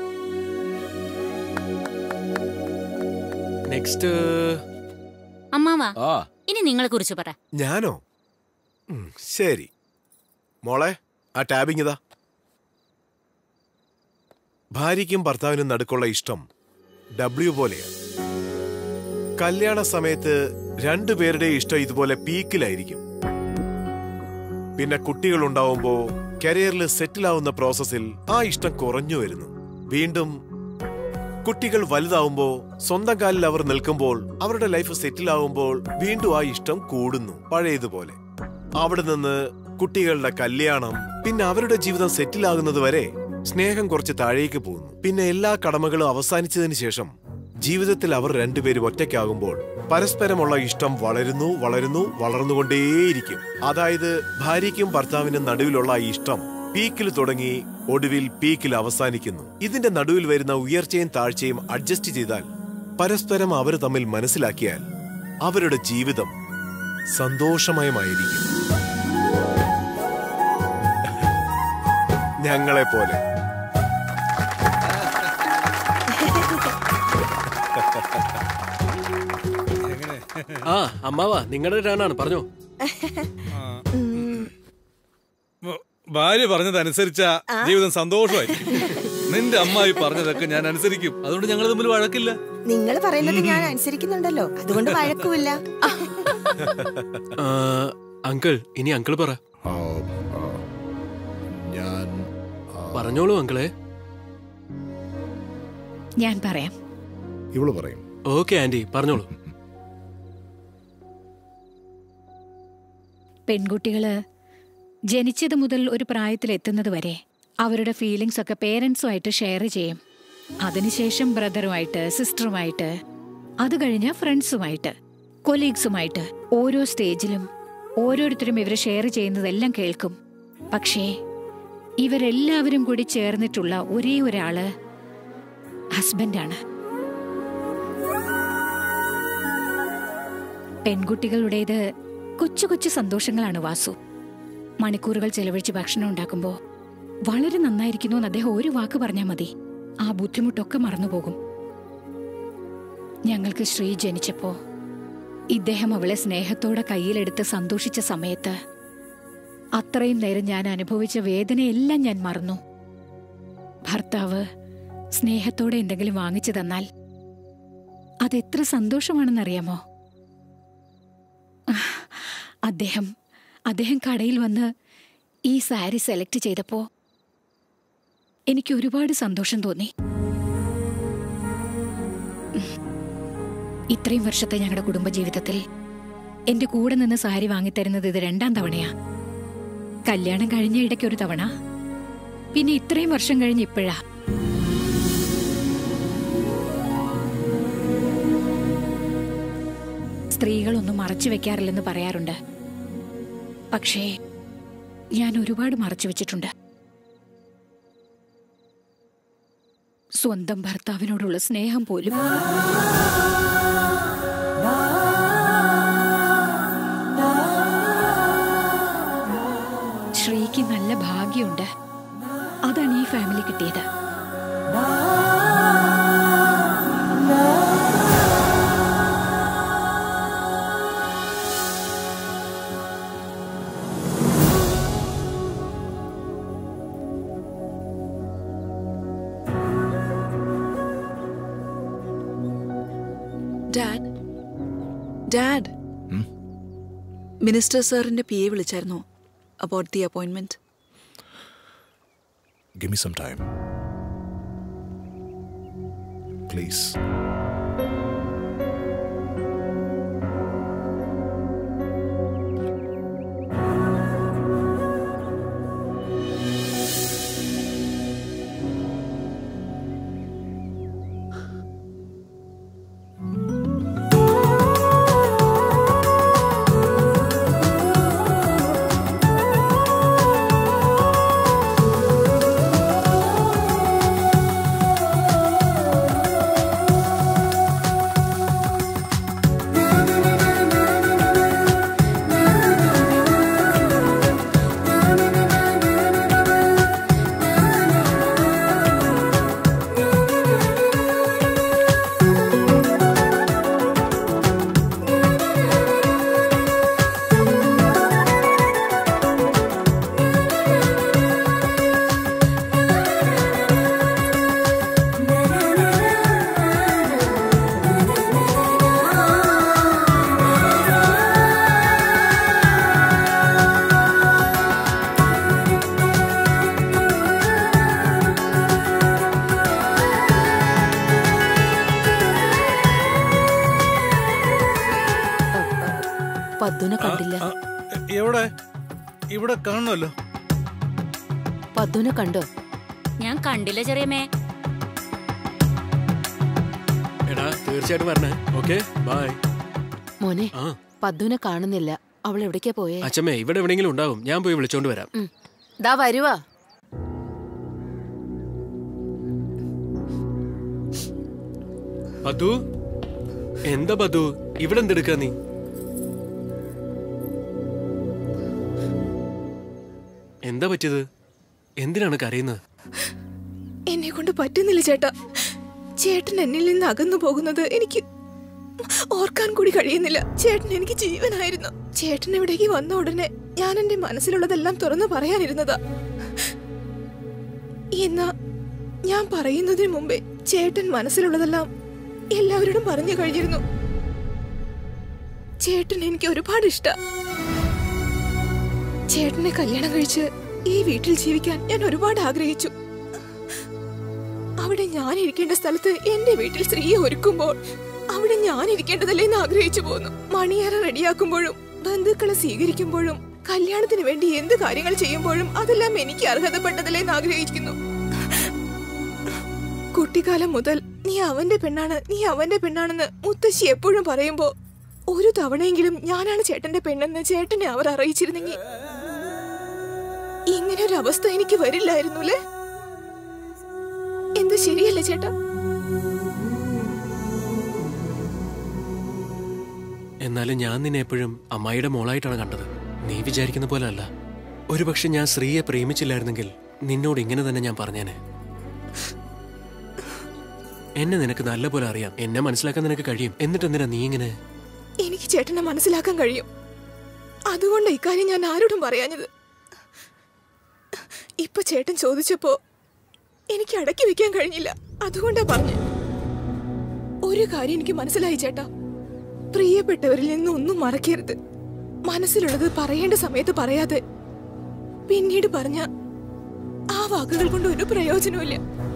നെക്സ്റ്റ് അമ്മാവാ ഇനി നിങ്ങളെ കുറിച്ച് പറ ഞാനോ ഉം, ശരി മോളെ ആ ടാബിങ് ഇതാ ഭാര്യയ്ക്കും ഭർത്താവിനും നടുക്കുള്ള ഇഷ്ടം ഡബ്ല്യു പോലെയാണ് കല്യാണ സമയത്ത് രണ്ടുപേരുടെ ഇഷ്ടം ഇതുപോലെ പീക്കിലായിരിക്കും പിന്നെ കുട്ടികൾ ഉണ്ടാവുമ്പോ കരിയറിൽ സെറ്റിൽ ആവുന്ന പ്രോസസ്സിൽ ആ ഇഷ്ടം കുറഞ്ഞു വരുന്നു വീണ്ടും കുട്ടികൾ വലുതാവുമ്പോ സ്വന്തം കാലിൽ അവർ നിൽക്കുമ്പോൾ അവരുടെ ലൈഫ് സെറ്റിൽ ആവുമ്പോൾ വീണ്ടും ആ ഇഷ്ടം കൂടുന്നു പഴയതുപോലെ അവിടെ നിന്ന് കുട്ടികളുടെ കല്യാണം പിന്നെ അവരുടെ ജീവിതം സെറ്റിൽ ആകുന്നത് വരെ സ്നേഹം കുറച്ച് താഴേക്ക് പോകുന്നു പിന്നെ എല്ലാ കടമകളും അവസാനിച്ചതിന് ശേഷം ജീവിതത്തിൽ അവർ രണ്ടുപേരും ഒറ്റയ്ക്കാകുമ്പോൾ പരസ്പരമുള്ള ഇഷ്ടം വളരുന്നു വളരുന്നു വളർന്നുകൊണ്ടേയിരിക്കും അതായത് ഭാര്യയ്ക്കും ഭർത്താവിനും നടുവിലുള്ള ഈ ഇഷ്ടം പീക്കിൽ തുടങ്ങി ഒടുവിൽ പീക്കിൽ അവസാനിക്കുന്നു ഇതിന്റെ നടുവിൽ വരുന്ന ഉയർച്ചയും താഴ്ചയും അഡ്ജസ്റ്റ് ചെയ്താൽ പരസ്പരം അവർ തമ്മിൽ മനസ്സിലാക്കിയാൽ അവരുടെ ജീവിതം സന്തോഷമയമായിരിക്കും ഞങ്ങളെ പോലെ ആ അമ്മാവാ നിങ്ങളുടെ ടേണാണ് പറഞ്ഞോ ഭാര്യ പറഞ്ഞതനുസരിച്ച ജീവിതം സന്തോഷമായി നിന്റെ അമ്മായി പറഞ്ഞതൊക്കെ ഞാൻ അനുസരിക്കും അതുകൊണ്ട് ഞങ്ങൾ തമ്മിൽ വഴക്കില്ല നിങ്ങൾ പറയുന്നത് ഞാൻ അനുസരിക്കുന്നുണ്ടല്ലോ അതുകൊണ്ട് വഴക്കുമില്ല ആ, അങ്കിൾ ഇനി അങ്കിൾ പറ ഞാൻ പറഞ്ഞോളൂ അങ്കിളെ ഞാൻ പറയാം ഇവള് പറയും ഓക്കെ ആന്റി പറഞ്ഞോളൂ പെൺകുട്ടികള് ജനിച്ചത് മുതൽ ഒരു പ്രായത്തിൽ എത്തുന്നത് വരെ അവരുടെ ഫീലിങ്സ് ഒക്കെ പേരൻസുമായിട്ട് ഷെയർ ചെയ്യും അതിനുശേഷം ബ്രദറുമായിട്ട് സിസ്റ്ററുമായിട്ട് അത് കഴിഞ്ഞ ഫ്രണ്ട്സുമായിട്ട് കൊലീഗ്സുമായിട്ട് ഓരോ സ്റ്റേജിലും ഓരോരുത്തരും ഇവർ ഷെയർ ചെയ്യുന്നതെല്ലാം കേൾക്കും പക്ഷേ ഇവരെല്ലാവരും കൂടി ചേർന്നിട്ടുള്ള ഒരേ ഒരാള് ഹസ്ബൻഡാണ് പെൺകുട്ടികളുടേത് കൊച്ചു കൊച്ചു സന്തോഷങ്ങളാണ് വാസു മണിക്കൂറുകൾ ചെലവഴിച്ച് ഭക്ഷണം ഉണ്ടാക്കുമ്പോൾ വളരെ നന്നായിരിക്കുന്നു എന്ന് അദ്ദേഹം ഒരു വാക്ക് പറഞ്ഞാൽ മതി ആ ബുദ്ധിമുട്ടൊക്കെ മറന്നുപോകും ഞങ്ങൾക്ക് ശ്രീ ജനിച്ചപ്പോ ഇദ്ദേഹം അവളെ സ്നേഹത്തോടെ കയ്യിലെടുത്ത് സന്തോഷിച്ച സമയത്ത് അത്രയും നേരം ഞാൻ അനുഭവിച്ച വേദനയെല്ലാം ഞാൻ മറന്നു ഭർത്താവ് സ്നേഹത്തോടെ എന്തെങ്കിലും വാങ്ങിച്ചു തന്നാൽ അതെത്ര സന്തോഷമാണെന്നറിയാമോ അദ്ദേഹം അദ്ദേഹം കടയിൽ വന്ന് ഈ സാരി സെലക്ട് ചെയ്തപ്പോ എനിക്ക് ഒരുപാട് സന്തോഷം തോന്നി ഉം. ഇത്രയും വർഷത്തെ ഞങ്ങളുടെ കുടുംബജീവിതത്തിൽ എന്റെ കൂടെ നിന്ന് സാരി വാങ്ങിത്തരുന്നത് ഇത് രണ്ടാം തവണയാ കല്യാണം കഴിഞ്ഞ ഇടയ്ക്ക് ഒരു തവണ പിന്നെ ഇത്രയും വർഷം കഴിഞ്ഞ് ഇപ്പോഴാ സ്ത്രീകളൊന്നും മറച്ചു വെക്കാറില്ലെന്ന് പറയാറുണ്ട് പക്ഷേ ഞാൻ ഒരുപാട് മറച്ചു വെച്ചിട്ടുണ്ട് സ്വന്തം ഭർത്താവിനോടുള്ള സ്നേഹം പോലും ശ്രീക്ക് നല്ല ഭാഗ്യമുണ്ട് അതാണ് ഈ ഫാമിലി കിട്ടിയത് ഡാഡ് ഡാഡ് മിനിസ്റ്റർ സാറിന്റെ പി എ വിളിച്ചായിരുന്നോ about the appointment Give me some time. Please. പദ്ദുനെ കണ്ടില്ല എവിടെ ഇവിടെ കാണുമല്ലോ പദ്ദുനെ കണ്ടോ ഞാൻ കണ്ടില്ല ചെറിയമ്മേ എടാ തീർച്ചയായിട്ടും വരണേ ഓക്കെ ബൈ മോനെ ആ പദ്ദുനെ കാണുന്നില്ല അവൾ എവിടേക്കാ പോയേ അച്ഛമ്മേ ഇവിടെ എവിടെയെങ്കിലും ഉണ്ടാവും ഞാൻ പോയി വിളിച്ചോണ്ട് വരാം ഉം. ദാ വരുവാ ബദു എന്താ ബദു ഇവിടെ എന്തെടുക്കാ നീ എന്താ പറ്റിയത് എന്തിനാണ് കരയുന്നത് എന്നെ കൊണ്ട് പറ്റുന്നില്ല ചേട്ടാ ചേട്ടൻ എന്നിൽ നിന്ന് അകന്നു പോകുന്നത് എനിക്ക് ഓർക്കാൻ കൂടി കഴിയുന്നില്ല ചേട്ടൻ എനിക്ക് ജീവനായിരുന്നു ചേട്ടൻ ഇവിടേക്ക് വന്ന ഉടനെ ഞാൻ എന്റെ മനസ്സിലുള്ളതെല്ലാം തുറന്നു പറയാനിരുന്നതാ എന്നാ ഞാൻ പറയുന്നതിന് മുമ്പേ ചേട്ടൻ മനസ്സിലുള്ളതെല്ലാം എല്ലാവരോടും പറഞ്ഞു കഴിഞ്ഞിരുന്നു ചേട്ടൻ എനിക്ക് ഒരുപാട് ഇഷ്ട ചേട്ടനെ കല്യാണം കഴിച്ച് ഈ വീട്ടിൽ ജീവിക്കാൻ ഞാൻ ഒരുപാട് ആഗ്രഹിച്ചു അവിടെ ഞാൻ ഇരിക്കേണ്ട സ്ഥലത്ത് എന്റെ വീട്ടിൽ സ്ത്രീയെ ഒരുക്കുമ്പോൾ അവിടെ ഞാൻ ഇരിക്കേണ്ടതല്ലേ എന്ന് ആഗ്രഹിച്ചു പോന്നു മണിയറ റെഡിയാക്കുമ്പോഴും ബന്ധുക്കളെ സ്വീകരിക്കുമ്പോഴും കല്യാണത്തിന് വേണ്ടി എന്ത് കാര്യങ്ങൾ ചെയ്യുമ്പോഴും അതെല്ലാം എനിക്ക് അർഹതപ്പെട്ടതല്ലേ എന്ന് ആഗ്രഹിക്കുന്നു കുട്ടിക്കാലം മുതൽ നീ അവന്റെ പെണ്ണാണ് നീ അവന്റെ പെണ്ണാണെന്ന് മുത്തശ്ശി എപ്പോഴും പറയുമ്പോ ഒരു തവണയെങ്കിലും ഞാനാണ് ചേട്ടന്റെ പെണ്ണെന്ന് ചേട്ടനെ അവർ അറിയിച്ചിരുന്നെങ്കിൽ ഇങ്ങനെ ഒരു അവസ്ഥ എനിക്ക് വരില്ലായിരുന്നു അല്ലേ എന്ത് ശരിയല്ലേ ചേട്ടാ എന്നാലും ഞാൻ നിന്നെ എപ്പോഴും അമ്മായിയുടെ മോളായിട്ടാണ് കണ്ടത് നീ വിചാരിക്കുന്ന പോലെ അല്ല ഒരുപക്ഷെ ഞാൻ സ്ത്രീയെ പ്രേമിച്ചില്ലായിരുന്നെങ്കിൽ നിന്നോട് ഇങ്ങനെ തന്നെ ഞാൻ പറഞ്ഞേനെ എന്നെ നിനക്ക് നല്ലപോലെ അറിയാം എന്നെ മനസ്സിലാക്കാൻ നിനക്ക് കഴിയും എന്നിട്ട് എന്തിനാ നീ ഇങ്ങനെ എനിക്ക് ചേട്ടനെ മനസ്സിലാക്കാൻ കഴിയും അതുകൊണ്ട് ഇക്കാര്യം ഞാൻ ആരോടും പറയാഞ്ഞത് ഇപ്പൊ ചേട്ടൻ ചോദിച്ചപ്പോ എനിക്ക് അടക്കി വെക്കാൻ കഴിഞ്ഞില്ല അതുകൊണ്ടാ പറഞ്ഞു ഒരു കാര്യം എനിക്ക് മനസ്സിലായി ചേട്ടാ പ്രിയപ്പെട്ടവരിൽ നിന്ന് ഒന്നും മറക്കരുത് മനസ്സിലുള്ളത് പറയേണ്ട സമയത്ത് പറയാതെ പിന്നീട് പറഞ്ഞ ആ വാക്കുകൾ കൊണ്ട് ഒരു പ്രയോജനവുമില്ല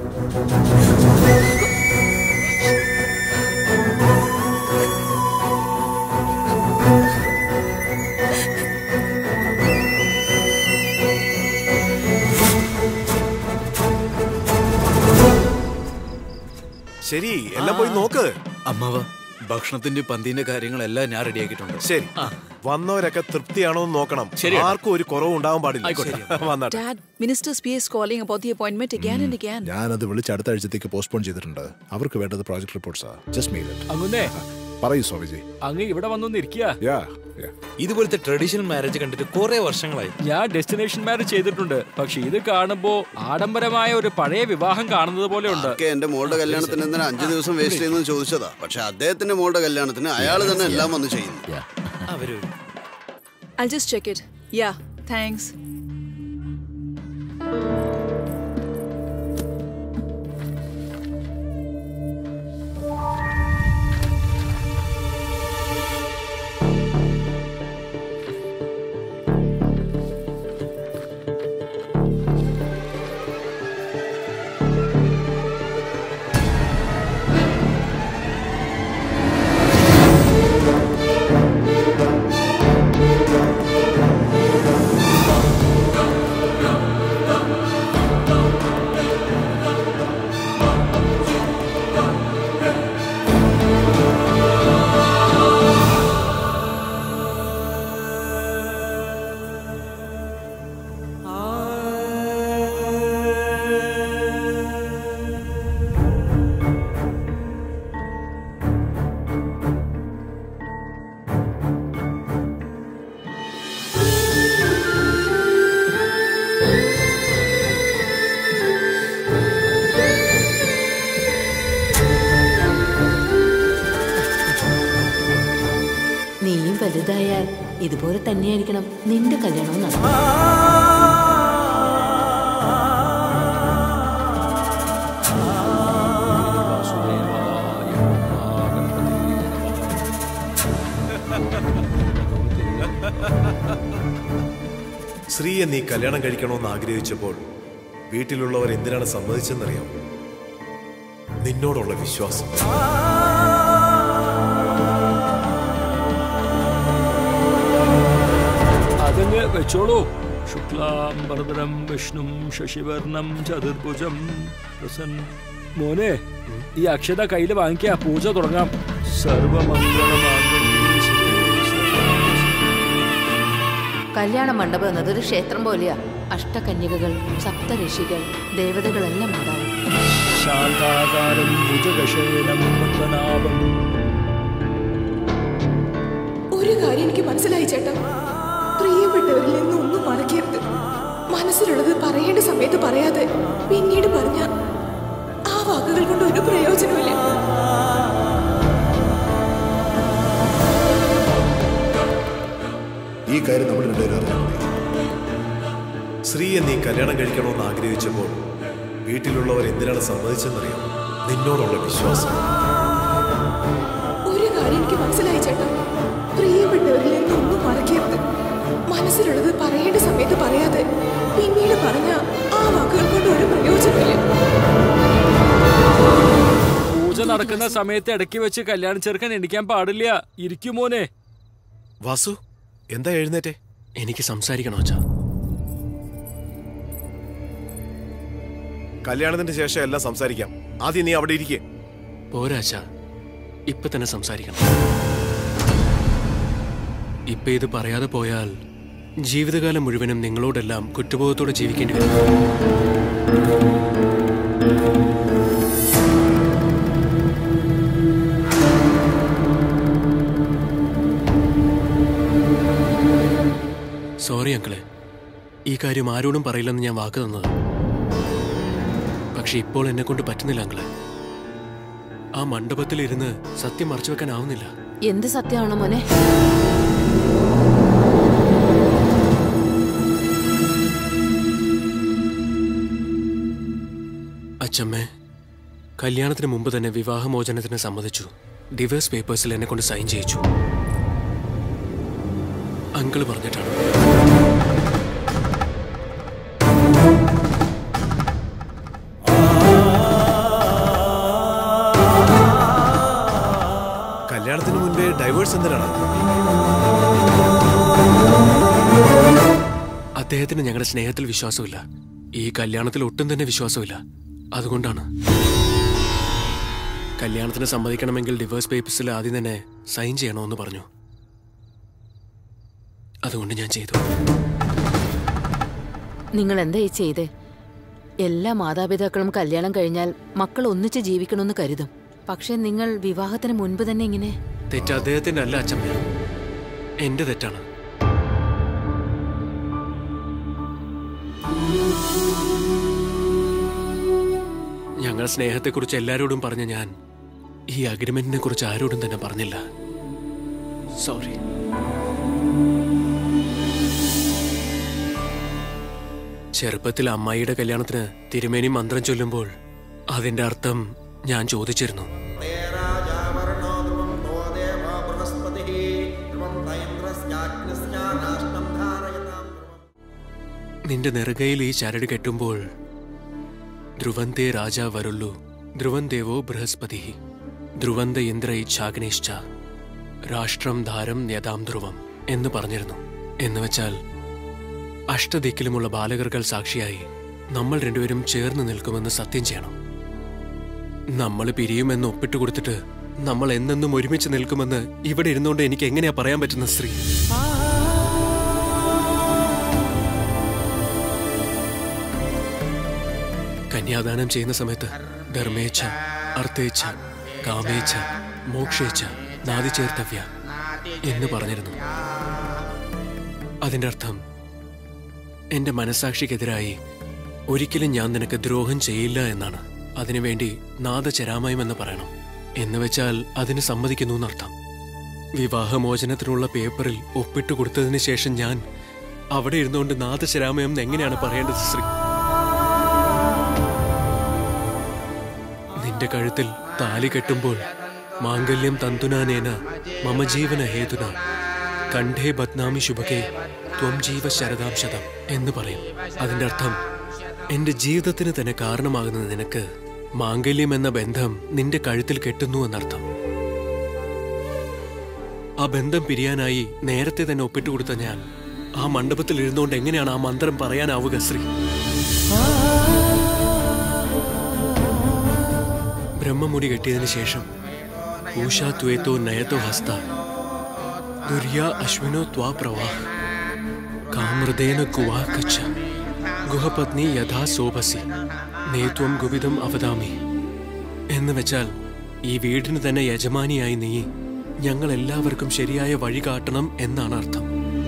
ശരി എല്ലാം പോയി നോക്ക് അമ്മാവ ഭക്ഷണത്തിന്റെ പന്തിന്റെ കാര്യങ്ങളെല്ലാം ഞാൻ റെഡിയാക്കിയിട്ടുണ്ട് ശരി ആ വന്നവരൊക്കെ തൃപ്തിയാണോ എന്ന് നോക്കണം ശരിയാണ്. ആർക്കും ഒരു കുറവും ഉണ്ടാവാൻ പാടില്ല ആയിക്കോട്ടെ. വന്നാട്ടെ Dad, Minister's PA is calling about the appointment again and again. ഞാനത് വിളിച്ച് അടുത്ത ആഴ്ചത്തേക്ക് പോസ്റ്റ്പോൺ ചെയ്തിട്ടുണ്ട് അവർക്ക് വേണ്ടത് പ്രോജക്ട് റിപ്പോർട്ട്സാ ജസ്റ്റ് മെയിൽ അങ്ങുന്നേ പറയൂ സ്വാമിജി അങ്ങ് ഇവിടെ വന്നൊന്ന് ഇരിക്കുക യാ ഇതുപോലത്തെ ട്രഡീഷണൽ മാരേജ് കണ്ടിട്ട് കുറെ വർഷങ്ങളായി ഞാൻ ഡെസ്റ്റിനേഷൻ മാരേജ് ചെയ്തിട്ടുണ്ട് പക്ഷെ ഇത് കാണുമ്പോ ആഡംബരമായ ഒരു പഴയ വിവാഹം കാണുന്നത് പോലെ ഉണ്ട് ഒക്കെ എന്റെ മോളുടെ കല്യാണത്തിന് എന്തിനാ അഞ്ചു ദിവസം വേസ്റ്റ് ചെയ്യുന്നത് ചോദിച്ചതാ പക്ഷെ അദ്ദേഹത്തിന്റെ മോളുടെ കല്യാണത്തിന് അയാൾ തന്നെ എല്ലാം വന്ന് ചെയ്യുന്നു അവര് I'll just check it. Yeah, thanks. നീയും വലുതായാൽ ഇതുപോലെ തന്നെയായിരിക്കണം നിന്റെ കല്യാണവും നടക്കും ശ്രീയെ നീ കല്യാണം കഴിക്കണമെന്ന് ആഗ്രഹിച്ചപ്പോൾ വീട്ടിലുള്ളവർ എന്തിനാണ് സമ്മതിച്ചെന്നറിയാം നിന്നോടുള്ള വിശ്വാസം അതങ്ങ് വെച്ചോളൂ ശുക്ലാം ഭരതരം വിഷ്ണും ശശിവർണം ചതുർഭുജം പ്രസന്ന മോനെ ഈ അക്ഷത കയ്യിൽ വാങ്ങിക്കാ പൂജ തുടങ്ങാം സർവമംഗളമാംഗല്യേ ശിവേ കല്യാണ മണ്ഡപം എന്നത് ഒരു ക്ഷേത്രം പോലെയാ അഷ്ടകന്യകകൾ സപ്തഋഷികൾ ദേവതകളെല്ലാം ഉണ്ടാവും ശാന്താകാരം ഭുജകശേനം പത്മനാഭം ഒരു കാര്യം എനിക്ക് മനസ്സിലായി ചേട്ടാ പ്രിയപ്പെട്ടവരിൽ നിന്ന് ഒന്നും മറക്കരുത് മനസ്സിലുള്ളത് പറയേണ്ട സമയത്ത് പറയാതെ പിന്നീട് പറഞ്ഞ ആ വാക്കുകൾ കൊണ്ട് ഒരു പ്രയോജനമില്ല ഈ കാര്യം നമ്മൾ രണ്ടുപേരും അറിഞ്ഞാൽ മതി ശ്രീയെ നീ കല്യാണം കഴിക്കണമെന്ന് ആഗ്രഹിച്ചപ്പോൾ വീട്ടിലുള്ളവർ എന്തിനാണ് സമ്മതിച്ചെന്നറിയാം നിന്നോടുള്ള വിശ്വാസം ഒരു കാര്യം എനിക്ക് മനസ്സിലായി ചേട്ടാ പ്രിയപ്പെട്ടവരിൽ നിന്ന് ഒന്നും മറക്കരുത് മനസ്സിലുള്ളത് പറയേണ്ട സമയത്ത് പറയാതെ പിന്നീട് പറഞ്ഞ ആ വാക്കുകൾ കൊണ്ട് ഒരു പ്രയോജനമില്ല പൂജ നടക്കുന്ന സമയത്ത് ഇടയ്ക്ക് വെച്ച് കല്യാണം ചെറുക്കൻ എണിക്കാൻ പാടില്ല ഇരിക്കും മോനെ വാസു എന്താ എഴുന്നേറ്റേ എനിക്ക് സംസാരിക്കണോ അച്ഛാ കല്യാണത്തിന് ശേഷം എല്ലാം സംസാരിക്കാം ആദ്യം നീ അവിടെ ഇരിക്കേ പോരാ അച്ഛാ ഇപ്പൊ തന്നെ സംസാരിക്കണം ഇപ്പൊ ഇത് പറയാതെ പോയാൽ ജീവിതകാലം മുഴുവനും നിങ്ങളോടെല്ലാം കുറ്റബോധത്തോടെ ജീവിക്കേണ്ടി വരും സോറി അങ്കിളെ ഈ കാര്യം ആരോടും പറയില്ലെന്ന് ഞാൻ വാക്ക് തന്നത് പക്ഷെ ഇപ്പോൾ എന്നെ കൊണ്ട് പറ്റുന്നില്ല അങ്കിളെ ആ മണ്ഡപത്തിൽ ഇരുന്ന് സത്യം മറച്ചു വെക്കാനാവുന്നില്ല എന്ത് സത്യമാണോ മോനെ അച്ചമ്മേ കല്യാണത്തിന് മുമ്പ് തന്നെ വിവാഹമോചനത്തിന് സമ്മതിച്ചു ഡിവേഴ്സ് പേപ്പേഴ്സിൽ എന്നെ കൊണ്ട് സൈൻ ചെയ്യിച്ചു അങ്കിള് പറഞ്ഞിട്ടാണ് കല്യാണത്തിന് മുൻപേ ഡൈവേഴ്സ് എന്തിനാണ് അദ്ദേഹത്തിന് ഞങ്ങളുടെ സ്നേഹത്തിൽ വിശ്വാസമില്ല ഈ കല്യാണത്തിൽ ഒട്ടും തന്നെ വിശ്വാസമില്ല അതുകൊണ്ടാണ് കല്യാണത്തിന് സമ്മതിക്കണമെങ്കിൽ ഡിവേഴ്സ് പേപ്പേഴ്സിൽ ആദ്യം തന്നെ സൈൻ ചെയ്യണമെന്ന് പറഞ്ഞു അതുകൊണ്ട് ഞാൻ ചെയ്തു നിങ്ങൾ എന്താ ഈ ചെയ്തേ എല്ലാ മാതാപിതാക്കളും കല്യാണം കഴിഞ്ഞാൽ മക്കൾ ഒന്നിച്ച് ജീവിക്കണമെന്ന് കരുതും പക്ഷെ നിങ്ങൾ വിവാഹത്തിന് മുൻപ് തന്നെ ഇങ്ങനെ തെറ്റ് അദ്ദേഹത്തിന്റെ അല്ല അച്ഛമ്മ എന്റെ തെറ്റാണ് ഞങ്ങൾ സ്നേഹത്തെക്കുറിച്ച് എല്ലാരോടും പറഞ്ഞ ഞാൻ ഈ അഗ്രിമെന്റിനെ കുറിച്ച് ആരോടും തന്നെ പറഞ്ഞില്ല സോറി ചെറുപ്പത്തിൽ അമ്മായിയുടെ കല്യാണത്തിന് തിരുമേനി മന്ത്രം ചൊല്ലുമ്പോൾ അതിന്റെ അർത്ഥം ഞാൻ ചോദിച്ചിരുന്നു നിന്റെ നെറുകയിൽ ഈ ചരട് കെട്ടുമ്പോൾ ധ്രുവന്തേ രാജ വരുള്ളു ധ്രുവന്തേവോ ബൃഹസ്പതി ധ്രുവന്ത ഇന്ദ്ര ഇച്ഛാഗ്നിശ്ച രാഷ്ട്രം ധാരം യഥാം ധ്രുവം എന്ന് പറഞ്ഞിരുന്നു എന്ന് വെച്ചാൽ അഷ്ടദിക്കിലുമുള്ള ബാലകർകൾ സാക്ഷിയായി നമ്മൾ രണ്ടുപേരും ചേർന്ന് നിൽക്കുമെന്ന് സത്യം ചെയ്യണം നമ്മൾ പിരിയുമെന്ന് ഒപ്പിട്ട് കൊടുത്തിട്ട് നമ്മൾ എന്നെന്നും ഒരുമിച്ച് നിൽക്കുമെന്ന് ഇവിടെ ഇരുന്നുകൊണ്ട് എനിക്ക് എങ്ങനെയാ പറയാൻ പറ്റുന്ന സ്ത്രീ കന്യാദാനം ചെയ്യുന്ന സമയത്ത് ധർമ്മേച്ഛ അർത്ഥേച്ഛ കാമേച്ഛ മോക്ഷേച്ഛ നാദി ചേർത്തവ്യ എന്ന് പറഞ്ഞിരുന്നു അതിന്റെ അർത്ഥം എന്റെ മനസാക്ഷിക്കെതിരായി ഒരിക്കലും ഞാൻ നിനക്ക് ദ്രോഹം ചെയ്യില്ല എന്നാണ് അതിനുവേണ്ടി നാദചരാമയം എന്ന് പറയണം എന്ന് വെച്ചാൽ അതിന് സമ്മതിക്കുന്നു എന്നർത്ഥം വിവാഹമോചനത്തിനുള്ള പേപ്പറിൽ ഒപ്പിട്ട് കൊടുത്തതിന് ശേഷം ഞാൻ അവിടെ ഇരുന്നുകൊണ്ട് നാദചരാമയം എന്ന് എങ്ങനെയാണ് പറയേണ്ടത് ശ്രീ നിന്റെ കഴുത്തിൽ താലി കെട്ടുമ്പോൾ മാംഗല്യം തന്തുനാനേന മമ ജീവന ഹേതുന കണ്ഠേ ബദ്നാമി ശുഭകേ ത്വം ജീവ ശരദാം ശതം എന്ന് പറയും അതിന്റെ അർത്ഥം എന്റെ ജീവിതത്തിന് തന്നെ കാരണമാകുന്ന നിനക്ക് മാംഗല്യം എന്ന ബന്ധം നിന്റെ കഴുത്തിൽ കെട്ടുന്നു എന്നർത്ഥം ആ ബന്ധം പിരിയാനായി നേരത്തെ തന്നെ ഒപ്പിട്ട് കൊടുത്ത ഞാൻ ആ മണ്ഡപത്തിൽ ഇരുന്നുകൊണ്ട് എങ്ങനെയാണ് ആ മന്ത്രം പറയാനാവുക ശ്രീ ബ്രഹ്മമുടി കെട്ടിയതിനു ശേഷം ഊഷാ ത്വേത്തോ നയത്തോ ഹസ്ത ദുര്യാ അശ്വിനോ ത്വാ പ്രവാഹ് കാമൃതേന കുവാ കച്ച ഗുഹപത്നി യഥാ സോഭസി നേത്വം ഗുവിതം അവതാമി എന്ന് വെച്ചാൽ ഈ വീടിന് തന്നെ യജമാനിയായി നീ ഞങ്ങൾ എല്ലാവർക്കും ശരിയായ വഴി കാട്ടണം എന്നാണ് അർത്ഥം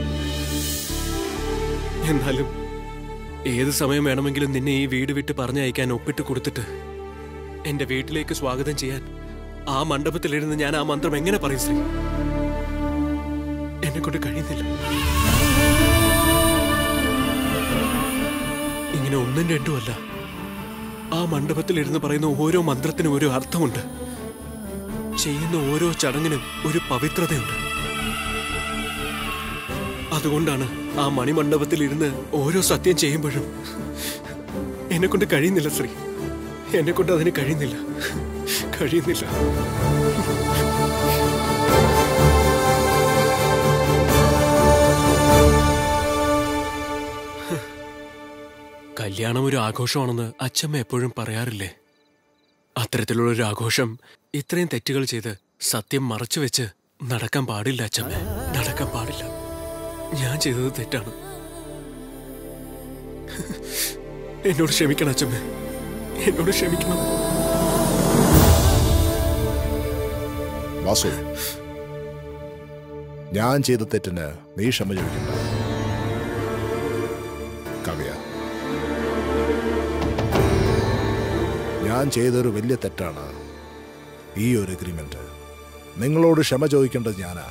എന്നാലും ഏത് സമയം വേണമെങ്കിലും നിന്നെ ഈ വീട് വിട്ട് പറഞ്ഞയക്കാൻ ഒപ്പിട്ട് കൊടുത്തിട്ട് എന്റെ വീട്ടിലേക്ക് സ്വാഗതം ചെയ്യാൻ ആ മണ്ഡപത്തിലിരുന്ന് ഞാൻ ആ മന്ത്രം എങ്ങനെ പറയും ശ്രീ എന്നെ കൊണ്ട് കഴിയുന്നില്ല ഇങ്ങനെ ഒന്നും രണ്ടും അല്ല ആ മണ്ഡപത്തിലിരുന്ന് പറയുന്ന ഓരോ മന്ത്രത്തിനും ഒരു അർത്ഥമുണ്ട് ചെയ്യുന്ന ഓരോ ചടങ്ങിനും ഒരു പവിത്രതയുണ്ട് അതുകൊണ്ടാണ് ആ മണിമണ്ഡപത്തിൽ ഇരുന്ന് ഓരോ സത്യം ചെയ്യുമ്പോഴും എന്നെ കൊണ്ട് കഴിയുന്നില്ല ശ്രീ എന്നെ കൊണ്ട് അതിന് കഴിയുന്നില്ല കഴിയുന്നില്ല കല്യാണം ഒരു ആഘോഷമാണെന്ന് അച്ഛമ്മ എപ്പോഴും പറയാറില്ലേ അത്തരത്തിലുള്ള ഒരു ആഘോഷം ഇത്രയും തെറ്റുകൾ ചെയ്ത് സത്യം മറച്ചു വെച്ച് നടക്കാൻ പാടില്ല അച്ഛമ്മ നടക്കാൻ പാടില്ല ഞാൻ ചെയ്തത് തെറ്റാണ് എന്നോട് ക്ഷമിക്കണം അച്ഛമ്മ എന്നോട് ക്ഷമിക്കണം വാസു ഞാൻ ചെയ്ത തെറ്റിന് നീ ക്ഷമ ചോദിക്കണ്ട കവ്യ ഞാൻ ചെയ്തൊരു വലിയ തെറ്റാണ് ഈ ഒരു എഗ്രിമെന്റ് നിങ്ങളോട് ക്ഷമ ചോദിക്കേണ്ടത് ഞാനാ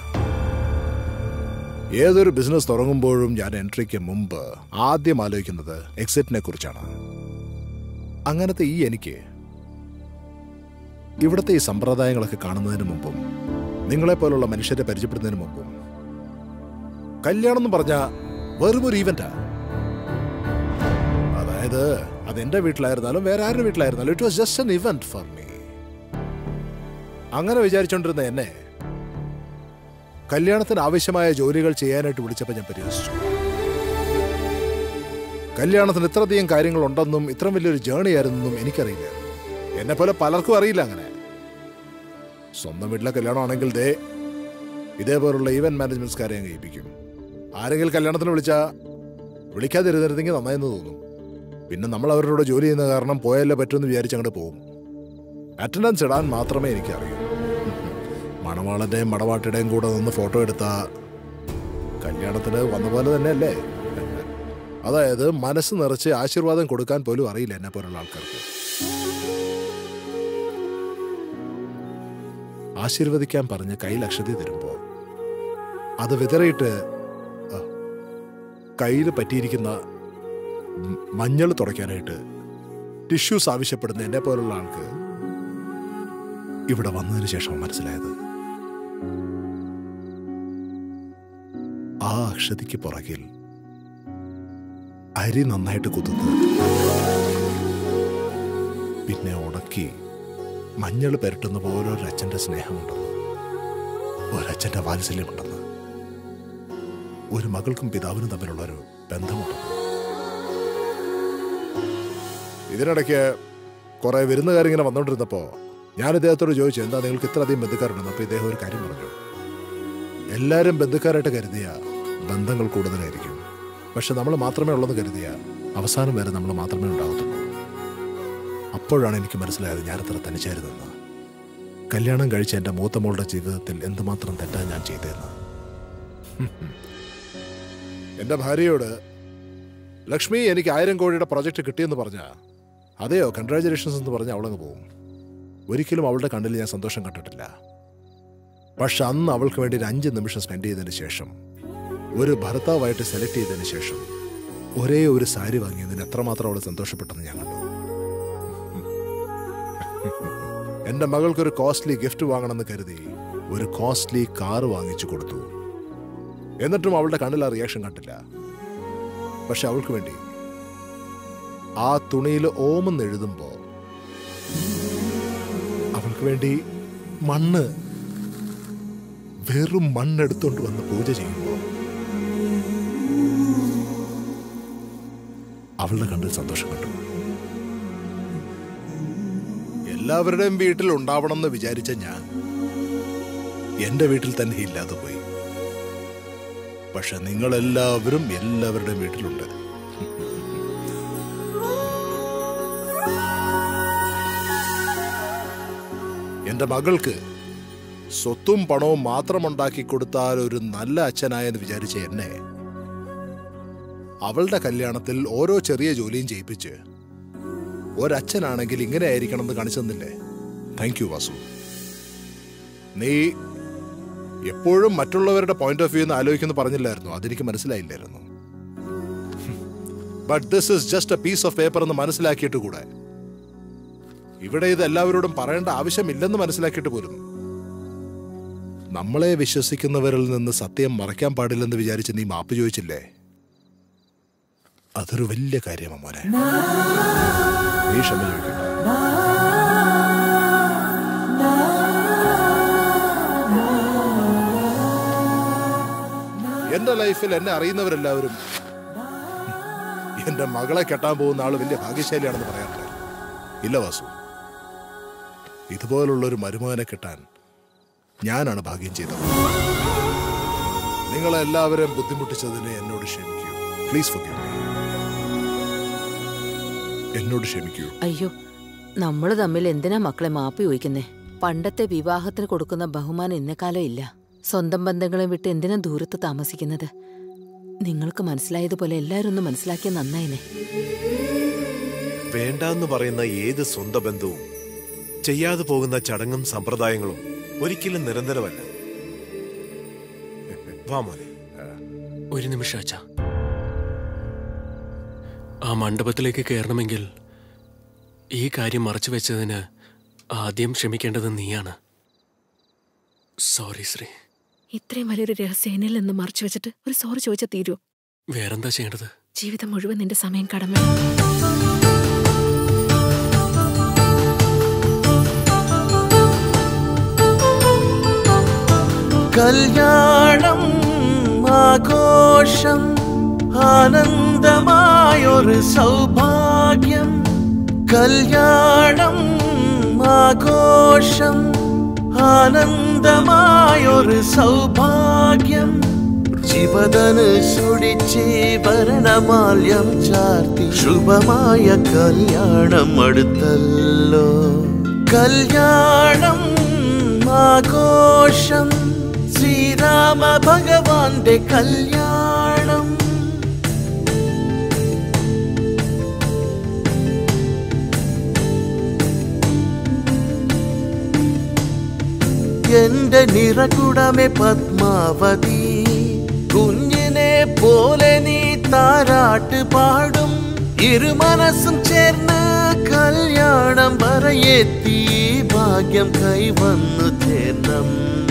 ഏതൊരു ബിസിനസ് തുടങ്ങുമ്പോഴും ഞാൻ എൻട്രിക്ക് മുമ്പ് ആദ്യം ആലോചിക്കുന്നത് എക്സിറ്റിനെ കുറിച്ചാണ് അങ്ങനത്തെ ഈ എനിക്ക് ഇവിടുത്തെ ഈ സമ്പ്രദായങ്ങളൊക്കെ കാണുന്നതിന് മുമ്പും നിങ്ങളെപ്പോലുള്ള മനുഷ്യരെ പരിചയപ്പെടുന്നതിന് മുമ്പും കല്യാണം എന്ന് പറഞ്ഞ വെറും ഒരു ഈവന്റാ അതായത് അത് എന്റെ വീട്ടിലായിരുന്നാലും വേറെ ആരുടെ വീട്ടിലായിരുന്നാലും it was just an event for me അങ്ങനെ വിചാരിച്ചുകൊണ്ടിരുന്ന എന്നെ കല്യാണത്തിന് ആവശ്യമായ ജോലികൾ ചെയ്യാനായിട്ട് വിളിച്ചപ്പോൾ ഞാൻ പരിഹസിച്ചു കല്യാണത്തിന് ഇത്രയധികം കാര്യങ്ങൾ ഉണ്ടെന്നും ഇത്ര വലിയൊരു ജേണി ആയിരുന്നെന്നും എനിക്കറിയില്ല എന്നെ പോലെ പലർക്കും അറിയില്ല അങ്ങനെ സ്വന്തം വീട്ടിലെ കല്യാണമാണെങ്കിൽ ദേ ഇതേപോലുള്ള ഈവന്റ് മാനേജ്മെന്റ്സ്കാരെ അങ്ങ് ഏൽപ്പിക്കും ആരെങ്കിലും കല്യാണത്തിന് വിളിച്ചാ വിളിക്കാതിരുന്നിരുന്നെങ്കിൽ നന്നായെന്ന് തോന്നും പിന്നെ നമ്മൾ അവരുടെ കൂടെ ജോലി ചെയ്യുന്ന കാരണം പോയാലേ പറ്റുമെന്ന് വിചാരിച്ച് അങ്ങോട്ട് പോകും അറ്റൻഡൻസ് ഇടാൻ മാത്രമേ എനിക്കറിയൂ മണവാളന്റെയും മടവാട്ടിയുടെയും കൂടെ നിന്ന് ഫോട്ടോ എടുത്ത കല്യാണത്തിന് വന്ന പോലെ തന്നെയല്ലേ അതായത് മനസ്സ് നിറച്ച് ആശീർവാദം കൊടുക്കാൻ പോലും അറിയില്ല എന്നെ പോലുള്ള ആൾക്കാർക്ക് ആശീർവദിക്കാൻ പറഞ്ഞ് കയ്യിൽ അക്ഷതി തരുമ്പോ അത് വിതറിയിട്ട് കയ്യിൽ പറ്റിയിരിക്കുന്ന മഞ്ഞൾ തുടയ്ക്കാനായിട്ട് ടിഷ്യൂസ് ആവശ്യപ്പെടുന്ന എന്നെ പോലുള്ള ആൾക്ക് ഇവിടെ വന്നതിന് ശേഷം മനസ്സിലായത് ആ അക്ഷതിക്ക് പുറകിൽ അരി നന്നായിട്ട് കുതിർത്ത് പിന്നെ ഉണക്കി മഞ്ഞൾ പുരട്ടുന്ന പോലെ ഒരച്ഛന്റെ സ്നേഹമുണ്ടെന്ന് ഒരച്ഛന്റെ വാത്സല്യമുണ്ടെന്ന് ഒരു മകൾക്കും പിതാവിനും തമ്മിലുള്ള ഒരു ബന്ധമുണ്ടെന്ന് ഇതിനിടയ്ക്ക് കുറെ വിരുന്നുകാരിങ്ങനെ വന്നുകൊണ്ടിരുന്നപ്പോ ഞാൻ ഇദ്ദേഹത്തോട് ചോദിച്ചു എന്താ നിങ്ങൾക്ക് ഇത്ര അധികം ബന്ധുക്കാരുണ്ടെന്ന് അപ്പൊ ഇദ്ദേഹം ഒരു കാര്യം പറഞ്ഞു എല്ലാവരും ബന്ധുക്കാരായിട്ട് കരുതിയ ബന്ധങ്ങൾ കൂടുതലായിരിക്കും പക്ഷെ നമ്മൾ മാത്രമേ ഉള്ളെന്ന് കരുതിയ അവസാനം വരെ നമ്മൾ മാത്രമേ ഉണ്ടാകത്തുള്ളൂ അപ്പോഴാണ് എനിക്ക് മനസ്സിലായത് ഞാനത്ര തനിച്ചായിരുന്നെന്ന് കല്യാണം കഴിച്ച എൻ്റെ മൂത്ത മോളുടെ ജീവിതത്തിൽ എന്തുമാത്രം തെറ്റാ ഞാൻ ചെയ്തതെന്ന് എൻ്റെ ഭാര്യയോട് ലക്ഷ്മി എനിക്ക് ആയിരം കോടിയുടെ പ്രൊജക്റ്റ് കിട്ടിയെന്ന് പറഞ്ഞാ അതെയോ കൺഗ്രാചുലേഷൻസ് എന്ന് പറഞ്ഞ് അവളങ്ങ് പോകും ഒരിക്കലും അവളുടെ കണ്ണിൽ ഞാൻ സന്തോഷം കണ്ടിട്ടില്ല പക്ഷെ അന്ന് അവൾക്ക് വേണ്ടി ഒരു അഞ്ച് നിമിഷം സ്പെൻഡ് ചെയ്തതിന് ശേഷം ഒരു ഭർത്താവായിട്ട് സെലക്ട് ചെയ്തതിന് ശേഷം ഒരേ ഒരു സാരി വാങ്ങിയതിന് എത്രമാത്രം അവൾ സന്തോഷപ്പെട്ടെന്ന് ഞാൻ കണ്ടു എന്റെ മകൾക്കൊരു കോസ്റ്റ്ലി ഗിഫ്റ്റ് വാങ്ങണമെന്ന് കരുതി ഒരു കോസ്റ്റ്ലി കാർ വാങ്ങിച്ചു കൊടുത്തു എന്നിട്ടും അവളുടെ കണ്ണിൽ ആ റിയാക്ഷൻ കണ്ടില്ല പക്ഷെ അവൾക്ക് വേണ്ടി ആ തുണിയിൽ ഓമെന്ന് എഴുതുമ്പോ അവൾക്ക് വേണ്ടി മണ്ണ് വെറും മണ്ണെടുത്തോണ്ട് വന്ന് പൂജ ചെയ്യുമ്പോൾ അവളുടെ കണ്ണിൽ സന്തോഷം കണ്ടു എല്ലാവരുടെയും വീട്ടിൽ ഉണ്ടാവണം എന്ന് വിചാരിച്ച ഞാൻ എന്റെ വീട്ടിൽ തന്നെ ഇല്ലാതെ പോയി പക്ഷെ നിങ്ങളെല്ലാവരും എല്ലാവരുടെയും വീട്ടിലുണ്ട് എന്റെ മകൾക്ക് സ്വത്തും പണവും മാത്രം ഉണ്ടാക്കി കൊടുത്താൽ ഒരു നല്ല അച്ഛനായെന്ന് വിചാരിച്ച എന്നെ അവളുടെ കല്യാണത്തിൽ ഓരോ ചെറിയ ജോലിയും ചെയ്യിപ്പിച്ച് ഒരച്ഛനാണെങ്കിൽ ഇങ്ങനെ ആയിരിക്കണം എന്ന് കാണിച്ചു തന്നില്ലേ താങ്ക് യു വാസു നീ എപ്പോഴും മറ്റുള്ളവരുടെ പോയിന്റ് ഓഫ് വ്യൂ എന്ന് ആലോചിക്കുന്നു പറഞ്ഞില്ലായിരുന്നു അതെനിക്ക് മനസ്സിലായില്ലായിരുന്നു but this is just a piece of paper എന്ന് മനസ്സിലാക്കിയിട്ട് കൂടെ ഇവിടെ ഇത് എല്ലാവരോടും പറയേണ്ട ആവശ്യമില്ലെന്ന് മനസ്സിലാക്കിയിട്ട് പോലും നമ്മളെ വിശ്വസിക്കുന്നവരിൽ നിന്ന് സത്യം മറയ്ക്കാൻ പാടില്ലെന്ന് വിചാരിച്ച് നീ മാപ്പ് ചോദിച്ചില്ലേ അതൊരു വലിയ കാര്യമാണ് മോനെ നീ ക്ഷമ ചോദിക്കണം എന്റെ ലൈഫിൽ എന്നെ അറിയുന്നവരെല്ലാവരും എന്റെ മകളെ കെട്ടാൻ പോകുന്ന ആള് വലിയ ഭാഗ്യശാലിയാണെന്ന് പറയാറില്ല ഇല്ല വാസു ഇതുപോലുള്ള ഒരു മരുമകനെ കിട്ടാൻ ഞാനാണ് ഭാഗ്യം ചെയ്തത് നിങ്ങളെല്ലാവരും ബുദ്ധിമുട്ടിച്ചതിന് എന്നോട് ക്ഷമിക്കൂ പ്ലീസ് forgive me. എന്നോട് ക്ഷമിക്കൂ അയ്യോ നമ്മൾ തമ്മിൽ എന്തിനാ മക്കളെ മാപ്പ് ചോദിക്കുന്നേ പണ്ടത്തെ വിവാഹത്തിന് കൊടുക്കുന്ന ബഹുമാനം ഇന്നക്കാലം ഇല്ല സ്വന്തം ബന്ധങ്ങളെ വിട്ട് എന്തിനാ ദൂരത്ത് താമസിക്കുന്നത് നിങ്ങൾക്ക് മനസ്സിലായതുപോലെ എല്ലാവരും ഒന്ന് മനസ്സിലാക്കിയ നന്നായിനെ വേണ്ടാന്ന് പറയുന്ന ഏത് സ്വന്തം ബന്ധവും ചെയ്യാതെ പോകുന്ന ചടങ്ങും സമ്പ്രദായങ്ങളും ഒരിക്കലും നിരന്തരമല്ല വാ മോനെ ഒരു നിമിഷം അച്ഛാ ആ മണ്ഡപത്തിലേക്ക് കയറണമെങ്കിൽ ഈ കാര്യം മറച്ചു വെച്ചതിന് ആദ്യം ക്ഷമിക്കേണ്ടത് നീയാണ് സോറി ശ്രീ ഇത്രയും വലിയൊരു രഹസ്യം എന്നിൽ നിന്ന് മറച്ചു വെച്ചിട്ട് ഒരു സോറി ചോദിച്ചാൽ തീരുമോ വേറെന്താ ചെയ്യേണ്ടത് ജീവിതം മുഴുവൻ നിന്റെ സമയം കടമ കല്യാണം ആഘോഷം ആനന്ദമായൊരു സൗഭാഗ്യം കല്യാണം ആഘോഷം ആനന്ദമായൊരു സൗഭാഗ്യം ശിവധനുഷൊടിച്ച് ഭരണമാല്യം ചാർത്തി ശുഭമായ കല്യാണം അടുത്തല്ലോ കല്യാണം ആഘോഷം ശ്രീരാമ ഭഗവാന്റെ കല്യാണം എന്റെ നിറകുടമേ പത്മാവതി കുഞ്ഞിനെ പോലെ നീ താരാട്ട് പാടും ഇരുമനസ്സും ചേർന്ന് കല്യാണം വരയെത്തി ഭാഗ്യം കൈവന്നു ചേർന്നമ്മ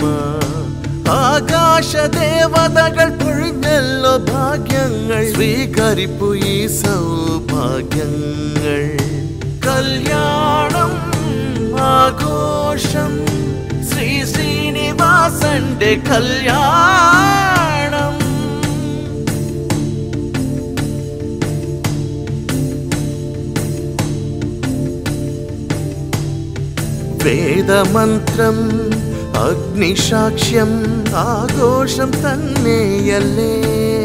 ആകാശദേവതകൾ പൊഴിഞ്ഞല്ലോ ഭാഗ്യങ്ങൾ സ്വീകരിപ്പു ഈ സൗഭാഗ്യങ്ങൾ കല്യാണം ആഘോഷം ശ്രീ ശ്രീനിവാസന്റെ കല്യാണം വേദമന്ത്രം അഗ്നിസാക്ഷ്യം ആഘോഷം തന്നെയല്ലേ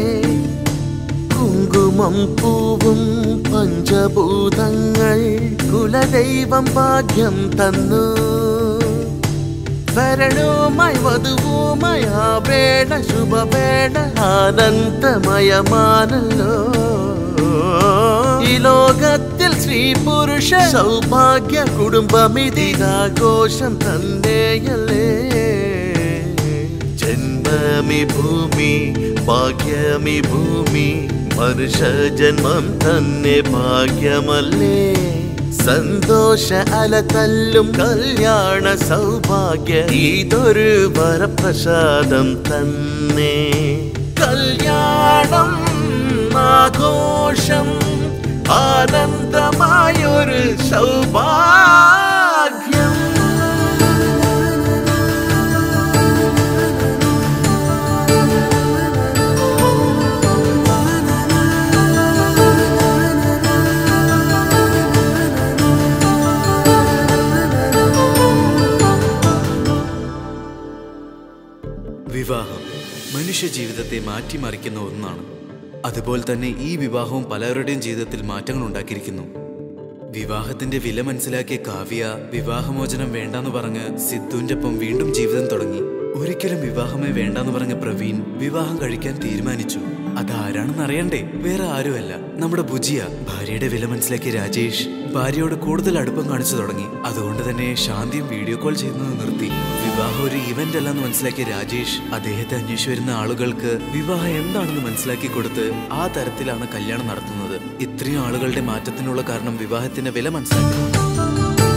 കുങ്കുമം പൂവും പഞ്ചഭൂതങ്ങൾ കുലദൈവം ഭാഗ്യം തന്നു വരണവുമായി വധുവുമായി ആ വേള ശുഭവേള ആനന്ദമയമാനല്ലോ ഈ ലോകത്തിൽ സ്ത്രീ പുരുഷ സൗഭാഗ്യ കുടുംബമിതിരാഘോഷം തന്നെയല്ലേ ജന്മമി ഭൂമി ഭാഗ്യമി ഭൂമി മനുഷ്യ ജന്മം തന്നെ ഭാഗ്യമല്ലേ സന്തോഷ അല തല്ലും കല്യാണ സൗഭാഗ്യ ഇതൊരു വരപ്രസാദം തന്നെ കല്യാണം ആഘോഷം ആനന്ദമായൊരു സൗഭാഗ്യം വിവാഹം മനുഷ്യ ജീവിതത്തെ മാറ്റിമറിക്കുന്ന ഒന്നാണ് അതുപോലെ തന്നെ ഈ വിവാഹവും പലരുടെയും ജീവിതത്തിൽ മാറ്റങ്ങൾ ഉണ്ടാക്കിയിരിക്കുന്നു വിവാഹത്തിന്റെ വില മനസ്സിലാക്കിയ കാവ്യ വിവാഹമോചനം വേണ്ടാന്ന് പറഞ്ഞ് സിദ്ധുവിന്റെ ഒപ്പം വീണ്ടും ജീവിതം തുടങ്ങി ഒരിക്കലും വിവാഹമേ വേണ്ടാന്ന് പറഞ്ഞ പ്രവീൺ വിവാഹം കഴിക്കാൻ തീരുമാനിച്ചു അതാരാണെന്ന് അറിയണ്ടേ വേറെ ആരുമല്ല നമ്മുടെ ബുജിയ ഭാര്യയുടെ വില മനസ്സിലാക്കിയ രാജേഷ് ഭാര്യയോട് കൂടുതൽ അടുപ്പം കാണിച്ചു തുടങ്ങി അതുകൊണ്ട് തന്നെ ശാന്തിയും വീഡിയോ കോൾ ചെയ്യുന്നത് നിർത്തി വിവാഹം ഒരു ഇവന്റ് അല്ലെന്ന് മനസ്സിലാക്കിയ രാജേഷ് അദ്ദേഹത്തെ അന്വേഷിച്ചു വരുന്ന ആളുകൾക്ക് വിവാഹം എന്താണെന്ന് മനസ്സിലാക്കി കൊടുത്ത് ആ തരത്തിലാണ് കല്യാണം നടത്തുന്നത് ഇത്രയും ആളുകളുടെ മാറ്റത്തിനുള്ള കാരണം വിവാഹത്തിന്റെ വില മനസ്സിലാക്കി